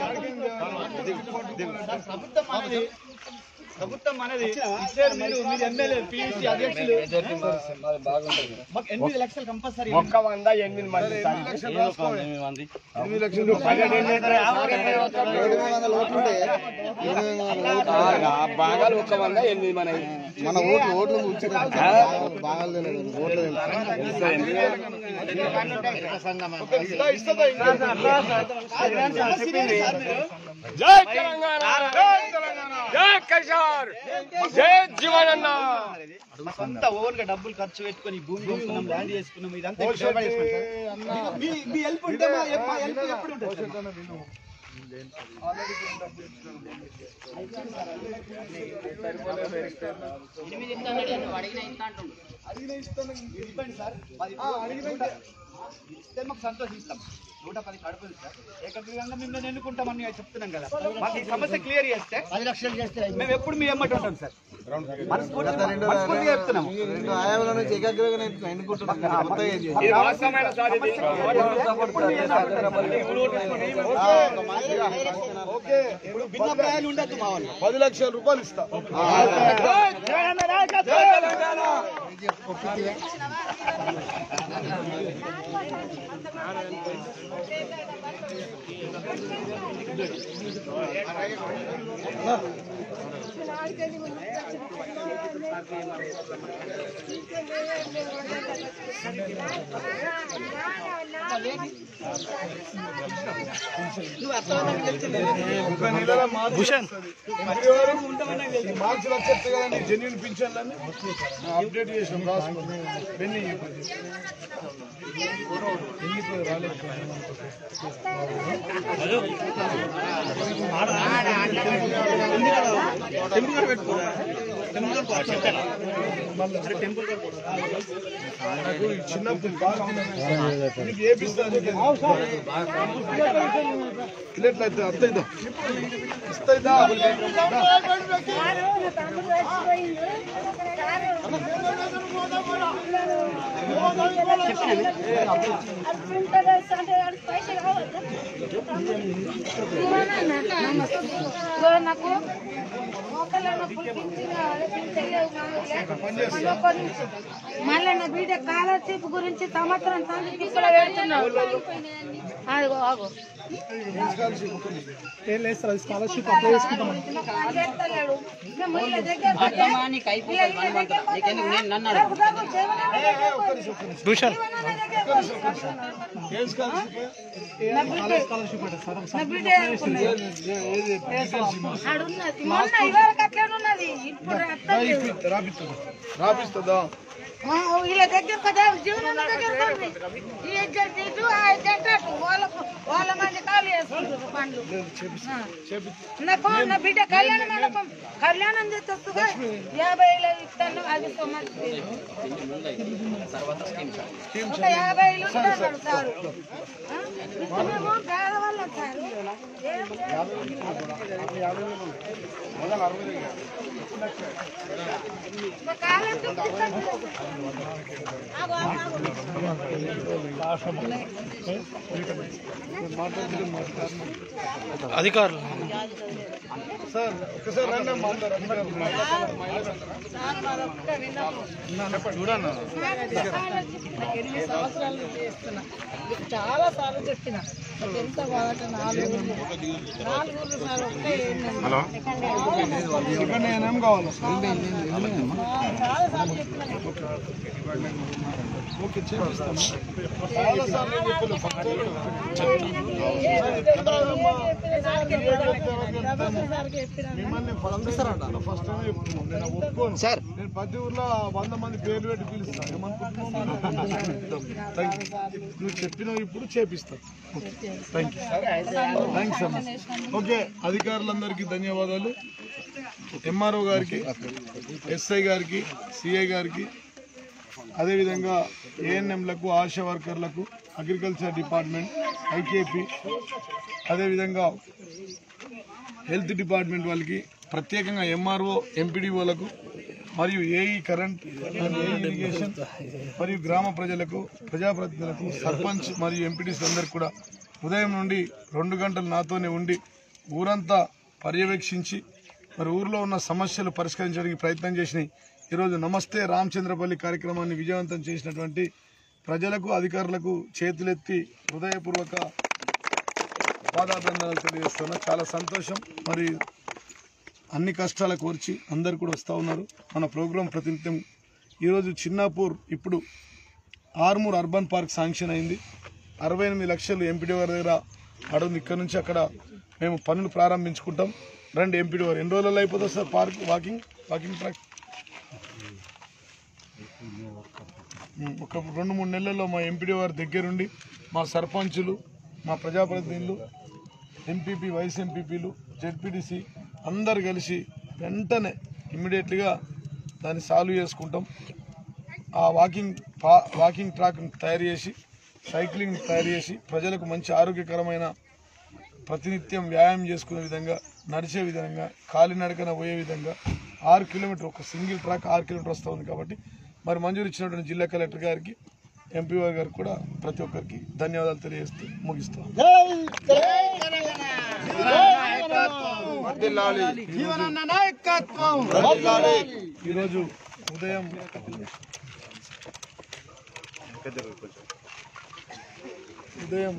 ప్రభుత్వం అనేది ప్రభుత్వం అనేది ఇచ్చారు మీరు మీరు ఎమ్మెల్యే పిఎస్సీ అధ్యక్షులు మాకు ఎనిమిది లక్షలు కంపల్సరీ ఒక్క వంద ఎనిమిది మంది సార్. ఎనిమిది లక్షలు ఆ భాగాలు ఒక్క వంద ఎనిమిది మన మన ఓట్లు ఓట్లు బాగాలు ఓట్లు జై తెలంగాణ జై తెలంగాణ జై కేసీఆర్ జై జీవనన్న సొంత ఓన్ గా డబ్బులు ఖర్చు పెట్టుకొని ఈ భూమి కొనుక్కున్నాం ల్యాండ్ చేసుకున్నాం ఇదంతా ఇప్పుడు డెవలప్ చేసుకున్నాం సార్. మీ మీ హెల్ప్ ఉంటే మా మా హెల్ప్ ఎప్పుడు ఉంటుంది సార్? అడిగిన ఇస్తాను ఇవ్వండి సార్ పది అడిగిన ఇస్తే మాకు సంతోషిస్తాం నూట పది కడుపులు సార్ ఏకగ్రీవంగా మిమ్మల్ని ఎన్నుకుంటామని చెప్తున్నాం కదా మాకు ఈ సమస్య క్లియర్ చేస్తే పది లక్షలు చేస్తే మేము ఎప్పుడు మీ ఎమ్మటి ఉంటాం సార్ మనస్ఫూర్తిగా మనస్ఫూర్తిగా చెప్తున్నాము రెండు ఆయాల నుంచి ఏకాగ్రంగా ఎన్నుకుంటున్నాం మొత్తం ఏం చేయాలి? ఇది వాస్తవమైన సార్ ఇది ఓకే ఇప్పుడు భిన్నాభిప్రాయాలు ఉండద్దు మా వాళ్ళు పది లక్షల రూపాయలు ఇస్తా ఒక నెలలో మార్చి మార్చి వచ్చేస్తే కదండి జెన్యున్ పింఛన్లన్నీ అప్డేట్ చేసినాం రాసుకోండి బెన్ని వెళ్ళిపోయి రాలేదు టెంపుల్ పెట్టుకో నాకు ఈ చిన్నప్పుడు బాగా నీకు ఏపిస్తాను ఇట్లయితే అత్త ఇద్దాం ఇస్తా ఇద్దా నాకు మోకాళ్ళ నొప్పి పింఛన్ కావాలి, పింఛన్ లేవు మామూలుగా. మళ్ళీ ఒక్క నిమిషం. మళ్ళీ నా బిడ్డ స్కాలర్షిప్ గురించి సంవత్సరం సందికి ఇక్కడ పెడుతున్నావు ఆగో ఆగో ఏం లేదు సార్ స్కాలర్షిప్ అప్లై చేసుకుంటాం మాకు చేస్తలేడు. మేము వీళ్ళ దగ్గర పోతే- వీళ్ళ వీళ్ళ దగ్గర పోతే డబ్బు డబ్బు జీవనాన్ని భూషణ్ ఏం స్కాలర్షిప్ స్కాలర్షిప్ అంటే సార్ నా బిడ్డ అనుకున్నది. ఆడున్నది. మొన్న ఇవరకు అట్లనే ఉన్నది ఇప్పుడు అత్తలేదు. రాపిస్తుందా రాపిస్తుందా ఆ, వీళ్ళ దగ్గర కదా జీవనం దగ్గర కొన్ని. ఈ ఎగ్జాక్ట్ ఇటు ఆ ఎగ్జాక్ట్ అటు వాళ్ళ వాళ్ళ మంది ఖాళీ చేసుకుంటారు పండ్లు ఆ. నాకు నా బిడ్డ కళ్యాణ మండపం కళ్యాణం చేస్తూ యాభై వేలు ఇస్తాను అది సమస్య ఒక యాభై వేలు ఇస్తాడు సారు ఆ? ఇప్పుడు మేము పేదవాళ్ళం సారు ఏం మా కాళ్ళకి ఆగు, ఆగు, ఆగు. అధికారులు సార్ ఒకసారి రండి అమ్మా అందరు చూడన్నా ఎనిమిది సంవత్సరాల నుంచి చేస్తున్నా చాలా సార్లు చెప్పిన ఎంత బాగా నాలుగు నాలుగు ఊర్లు సార్ ఒకే సెకండ్ ఏం కావాలి చాలా సార్లు చెప్పిన ఓకే చేపిస్తాము చాలా సార్లు నేను చెప్పాను మిమ్మల్ని పంపిస్తారంట ఫస్ట్ టైం చెప్తున్నాను నేను ఒప్పుకోను సార్ నేను ప్రతి ఊర్లో వంద మంది పేర్లు పెట్టి పిలుస్తాను ఏమనుకుంటున్నావు Thank you. నువ్వు చెప్పినావు ఇప్పుడు చేపిస్తా థ్యాంక్ యూ థ్యాంక్స్ అమ్మా ఓకే అధికారులందరికీ ధన్యవాదాలు ఎంఆర్ఓ గారికి ఎస్ఐ గారికి సిఐ గారికి అదేవిధంగా ఏఎన్ఎంలకు ఆశా వర్కర్లకు అగ్రికల్చర్ డిపార్ట్మెంట్ ఐకేపీ అదేవిధంగా హెల్త్ డిపార్ట్మెంట్ వాళ్ళకి ప్రత్యేకంగా ఎంఆర్ఓ ఎంపీడీఓలకు మరియు AE current and AE irrigation మరియు గ్రామ ప్రజలకు ప్రజాప్రతినిధులకు సర్పంచ్ మరియు ఎంపీటీసీ అందరికి కూడా ఉదయం నుండి రెండు గంటలు నాతోనే ఉండి ఊరంతా పర్యవేక్షించి మరి ఊర్లో ఉన్న సమస్యలు పరిష్కరించడానికి ప్రయత్నం చేసినాయి ఈరోజు నమస్తే రామచంద్రపల్లి కార్యక్రమాన్ని విజయవంతం చేసినటువంటి ప్రజలకు అధికారులకు చేతులెత్తి హృదయపూర్వక పాదాభివందనాలు తెలియజేస్తున్నా చాలా సంతోషం మరి అన్ని కష్టాల కోర్చి అందరు కూడా వస్తూ ఉన్నారు మన ప్రోగ్రాం ప్రతినిత్యం ఈరోజు చిన్నాపూర్ ఇప్పుడు ఆర్మూర్ అర్బన్ పార్క్ శాంక్షన్ అయింది అరవై ఎనిమిది లక్షలు ఎంపీడీ వారి దగ్గర అడుగు ఇక్కడ నుంచి అక్కడ మేము పనులు ప్రారంభించుకుంటాం రండి ఎంపీడీ వారు ఎన్ని రోజులలో అయిపోతుంది sir park walking walking track um, ఒక రెండు మూడు నెలల్లో మా ఎంపీడీ వారి దగ్గరుండి మా సర్పంచులు మా ప్రజాప్రతినిధులు ఎంపీపీ వైస్ ఎంపీపీలు జెడ్పీటీసీ అందరు కలిసి వెంటనే ఇమ్మీడియట్లీగా దాన్ని సాల్వ్ చేసుకుంటాం ఆ వాకింగ్ పా వాకింగ్ ట్రాక్ తయారు చేసి సైక్లింగ్ తయారు చేసి ప్రజలకు మంచి ఆరోగ్యకరమైన ప్రతినిత్యం వ్యాయామం చేసుకునే విధంగా నడిచే విధంగా కాలినడకన పోయే విధంగా ఆరు కిలోమీటర్ ఒక సింగిల్ ట్రాక్ ఆరు కిలోమీటర్ వస్తూ ఉంది కాబట్టి మరి మంజూరు ఇచ్చినటువంటి జిల్లా కలెక్టర్ గారికి ఎంపీఓ గారికి కూడా ప్రతి ఒక్కరికి ధన్యవాదాలు తెలియజేస్తూ ముగిస్తాం ఈరోజు ఉదయం ఉదయం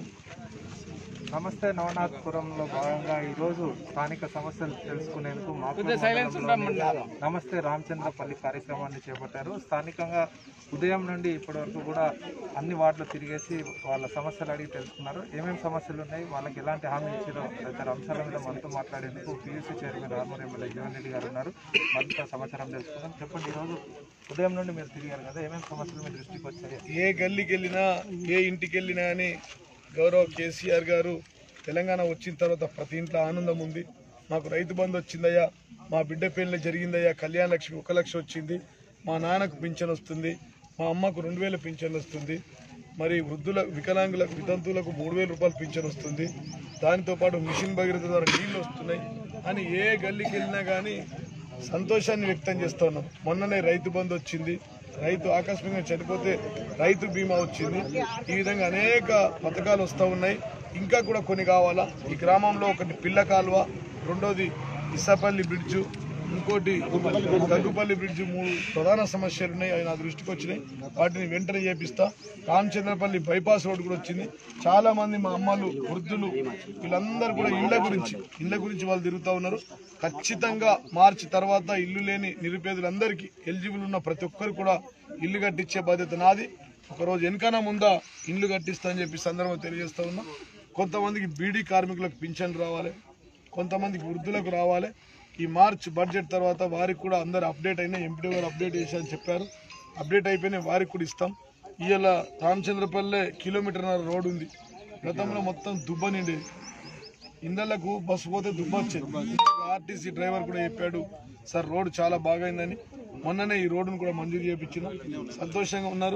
నమస్తే నవనాథపురంలో భాగంగా ఈరోజు స్థానిక సమస్యలు తెలుసుకునేందుకు మాపూర్ silence మండలంలోని నమస్తే రామచంద్రపల్లి కార్యక్రమాన్ని చేపట్టారు స్థానికంగా ఉదయం నుండి ఇప్పటి వరకు కూడా అన్ని వార్డులు తిరిగేసి వాళ్ళ సమస్యలు అడిగి తెలుసుకున్నారు ఏమేమి సమస్యలు ఉన్నాయి వాళ్ళకి ఎలాంటి హామీ ఇచ్చారో తదితర అంశాల మీద మనతో మాట్లాడేందుకు PUC chairman Armoor MLA Jeevan Reddy garu ఉన్నారు మరింత సమాచారం తెలుసుకుందాం చెప్పండి ఈరోజు ఉదయం నుండి మీరు తిరిగారు కదా ఏమేమి సమస్యలు మీ దృష్టికి వచ్చాయి ఏ గల్లీకి వెళ్ళినా ఏ ఇంటికి వెళ్ళినా అని గౌరవ కేసీఆర్ గారు తెలంగాణ వచ్చిన తర్వాత ప్రతి ఇంట్లో ఆనందం ఉంది మాకు రైతు బంధు వచ్చిందయ్యా మా బిడ్డ పెళ్లి జరిగిందయ్యా కళ్యాణ లక్ష్మి ఒక లక్ష వచ్చింది మా నాన్నకు పింఛన్ వస్తుంది మా అమ్మకు రెండు వేల పింఛన్ వస్తుంది మరి వృద్ధుల వికలాంగులకు వితంతువులకు మూడు వేల రూపాయలు పింఛన్ వస్తుంది దానితో పాటు మిషన్ భగీరథ ద్వారా నీళ్లు వస్తున్నాయి అని ఏ గల్లీకి వెళ్ళినా కానీ సంతోషాన్ని వ్యక్తం చేస్తా ఉన్నాం మొన్ననే రైతు బంధు వచ్చింది రైతు ఆకస్మికంగా చనిపోతే రైతు బీమా వచ్చింది ఈ విధంగా అనేక పథకాలు వస్తూ ఉన్నాయి ఇంకా కూడా కొన్ని కావాలా ఈ గ్రామంలో ఒకటి పిల్ల కాలువ రెండోది ఇసాపల్లి బ్రిడ్జు ఇంకోటి దగ్గుపల్లి బ్రిడ్జ్ మూడు ప్రధాన సమస్యలు ఉన్నాయి అవి నా దృష్టికి వచ్చినాయి వాటిని వెంటనే చేపిస్తా రామచంద్రపల్లి బైపాస్ రోడ్ కూడా వచ్చింది చాలా మంది మా అమ్మలు వృద్ధులు వీళ్ళందరూ కూడా ఇళ్ళ గురించి ఇళ్ళ గురించి వాళ్ళు తిరుగుతూ ఉన్నారు ఖచ్చితంగా మార్చి తర్వాత ఇల్లు లేని నిరుపేదలందరికీ ఎలిజిబుల్ ఉన్న ప్రతి ఒక్కరు కూడా ఇల్లు కట్టించే బాధ్యత నాది ఒకరోజు వెనకన ముందా ఇల్లు కట్టిస్తా అని చెప్పి సందర్భంగా తెలియజేస్తా ఉన్నా కొంతమందికి బీడీ కార్మికులకు పింఛన్లు రావాలి కొంతమందికి వృద్ధులకు రావాలి ఈ మార్చ్ బడ్జెట్ తర్వాత వారికి కూడా అందరు అప్డేట్ అయినా ఎంపీ గారు అప్డేట్ చేశారని చెప్పారు అప్డేట్ అయిపోయినా వారికి కూడా ఇస్తాం ఇవాళ రామచంద్రపల్లె కిలోమీటర్న్నర రోడ్ ఉంది గతంలో మొత్తం దుబ్బ నిండేది ఇండ్లకు బస్సు పోతే దుబ్బ వచ్చేది ఆర్టీసీ డ్రైవర్ కూడా చెప్పాడు సార్ రోడ్ చాలా బాగైందని మొన్ననే ఈ రోడ్డును కూడా మంజూరు చేయించిన సంతోషంగా ఉన్నారు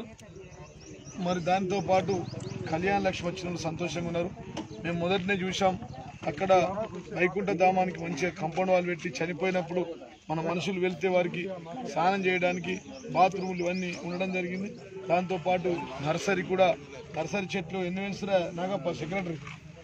మరి దాంతో పాటు కళ్యాణ లక్ష్మి వచ్చిన సంతోషంగా ఉన్నారు మేము మొదటనే చూసాం అక్కడ వైకుంఠ ధామానికి మంచిగా కంపౌండ్ వాళ్ళు పెట్టి చనిపోయినప్పుడు మన మనుషులు వెళ్తే వారికి స్నానం చేయడానికి బాత్రూములు ఇవన్నీ ఉండడం జరిగింది దాంతోపాటు నర్సరీ కూడా నర్సరీ చెట్లు ఎన్ని వేసినా నాగప్ప సెక్రటరీ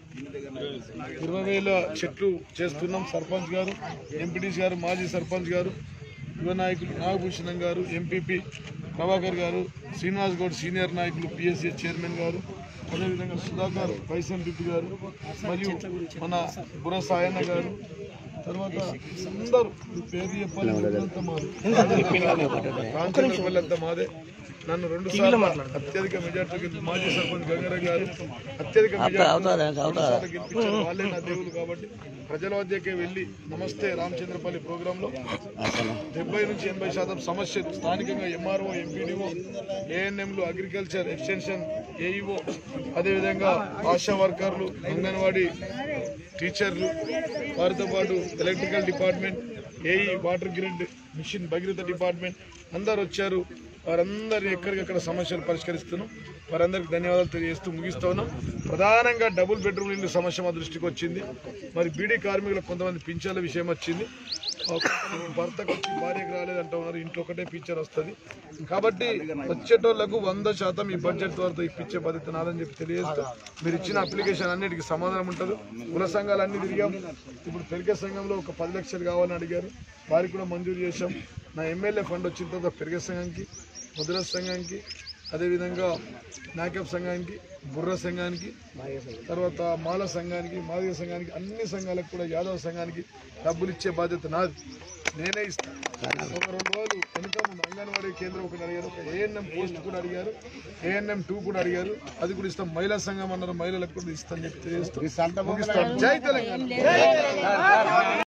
ఇరవై వేల చెట్లు చేస్తున్నాం సర్పంచ్ గారు ఎంపీటీసీ గారు మాజీ సర్పంచ్ గారు యువ నాయకులు నాగభూషణం గారు ఎంపీపీ ప్రభాకర్ గారు శ్రీనివాస్ గౌడ్ సీనియర్ నాయకులు పిఎస్సీ చైర్మన్ గారు అదేవిధంగా సుధాకర్ వైస్ ఎంపీపీ గారు మరియు మన బుర సాయన్న గారు తర్వాత అందరూ ఈ పేరు చెప్పాలి ఊరంతా మాదే రామచంద్రపల్లి అంతా మాదే నన్ను రెండు సార్లు అత్యధిక మెజార్టీ మాజీ సర్పంచ్ గంగారావు గారు అత్యధిక మెజార్టీ గెలిపించారు వాళ్ళే నా దేవులు కాబట్టి ప్రజల వద్దకే వెళ్ళి నమస్తే రామచంద్రపల్లి ప్రోగ్రామ్ లో డెబ్బై నుంచి ఎనభై శాతం సమస్యలు స్థానికంగా ఎంఆర్ఓ ఎంపీడీఓ ఏఎన్ఎంలు అగ్రికల్చర్ ఎక్స్టెన్షన్ ఏఈఓ అదేవిధంగా ఆశా వర్కర్లు అంగన్వాడీ టీచర్లు వారితో పాటు electrical department AE water grid mission Bhagiratha department అందరు వచ్చారు వారందరినీ ఎక్కడికక్కడ సమస్యలు పరిష్కరిస్తున్నాం వారందరికి ధన్యవాదాలు తెలియజేస్తూ ముగిస్తూ ఉన్నాం ప్రధానంగా డబుల్ బెడ్రూమ్ ఇల్లు సమస్య మా దృష్టికి వచ్చింది మరి బీడీ కార్మికులకు కొంతమంది పింఛన్ల విషయం వచ్చింది భర్తకు వచ్చి భార్యకు రాలేదంటా ఉన్నారు ఇంట్లో ఒకటే పిక్చర్ వస్తుంది కాబట్టి వచ్చేటోళ్లకు వంద శాతం ఈ బడ్జెట్ ద్వారా ఇప్పించే బాధ్యత నాదని చెప్పి తెలియజేస్తూ మీరు ఇచ్చిన అప్లికేషన్ అన్నిటికీ సమాధానం ఉంటుంది కుల సంఘాలు అన్ని తిరిగాం ఇప్పుడు పెరిగే సంఘంలో ఒక పది లక్షలు కావాలని అడిగారు వారికి కూడా మంజూరు చేశాం నా ఎమ్మెల్యే ఫండ్ వచ్చిన తర్వాత పెరిగే సంఘానికి ముద్ర సంఘానికి అదేవిధంగా నాకప్ సంఘానికి బుర్ర సంఘానికి తర్వాత మాల సంఘానికి మాదిగ సంఘానికి అన్ని సంఘాలకు కూడా యాదవ సంఘానికి డబ్బులు ఇచ్చే బాధ్యత నాది నేనే ఇస్తాను ఒక రెండు రోజులు వెనుక ముందు అంగన్వాడీ కేంద్రం ఒకటి అడిగారు ఒక ఏఎన్ఎం పోస్ట్ కూడా అడిగారు ఏఎన్ఎం టూ కూడా అడిగారు అది కూడా ఇస్తాం మహిళా సంఘం అన్నారు మహిళలకు కూడా ఇస్తాను చెప్పి తెలియజేస్తాం ముగిస్తాం. జై తెలంగాణ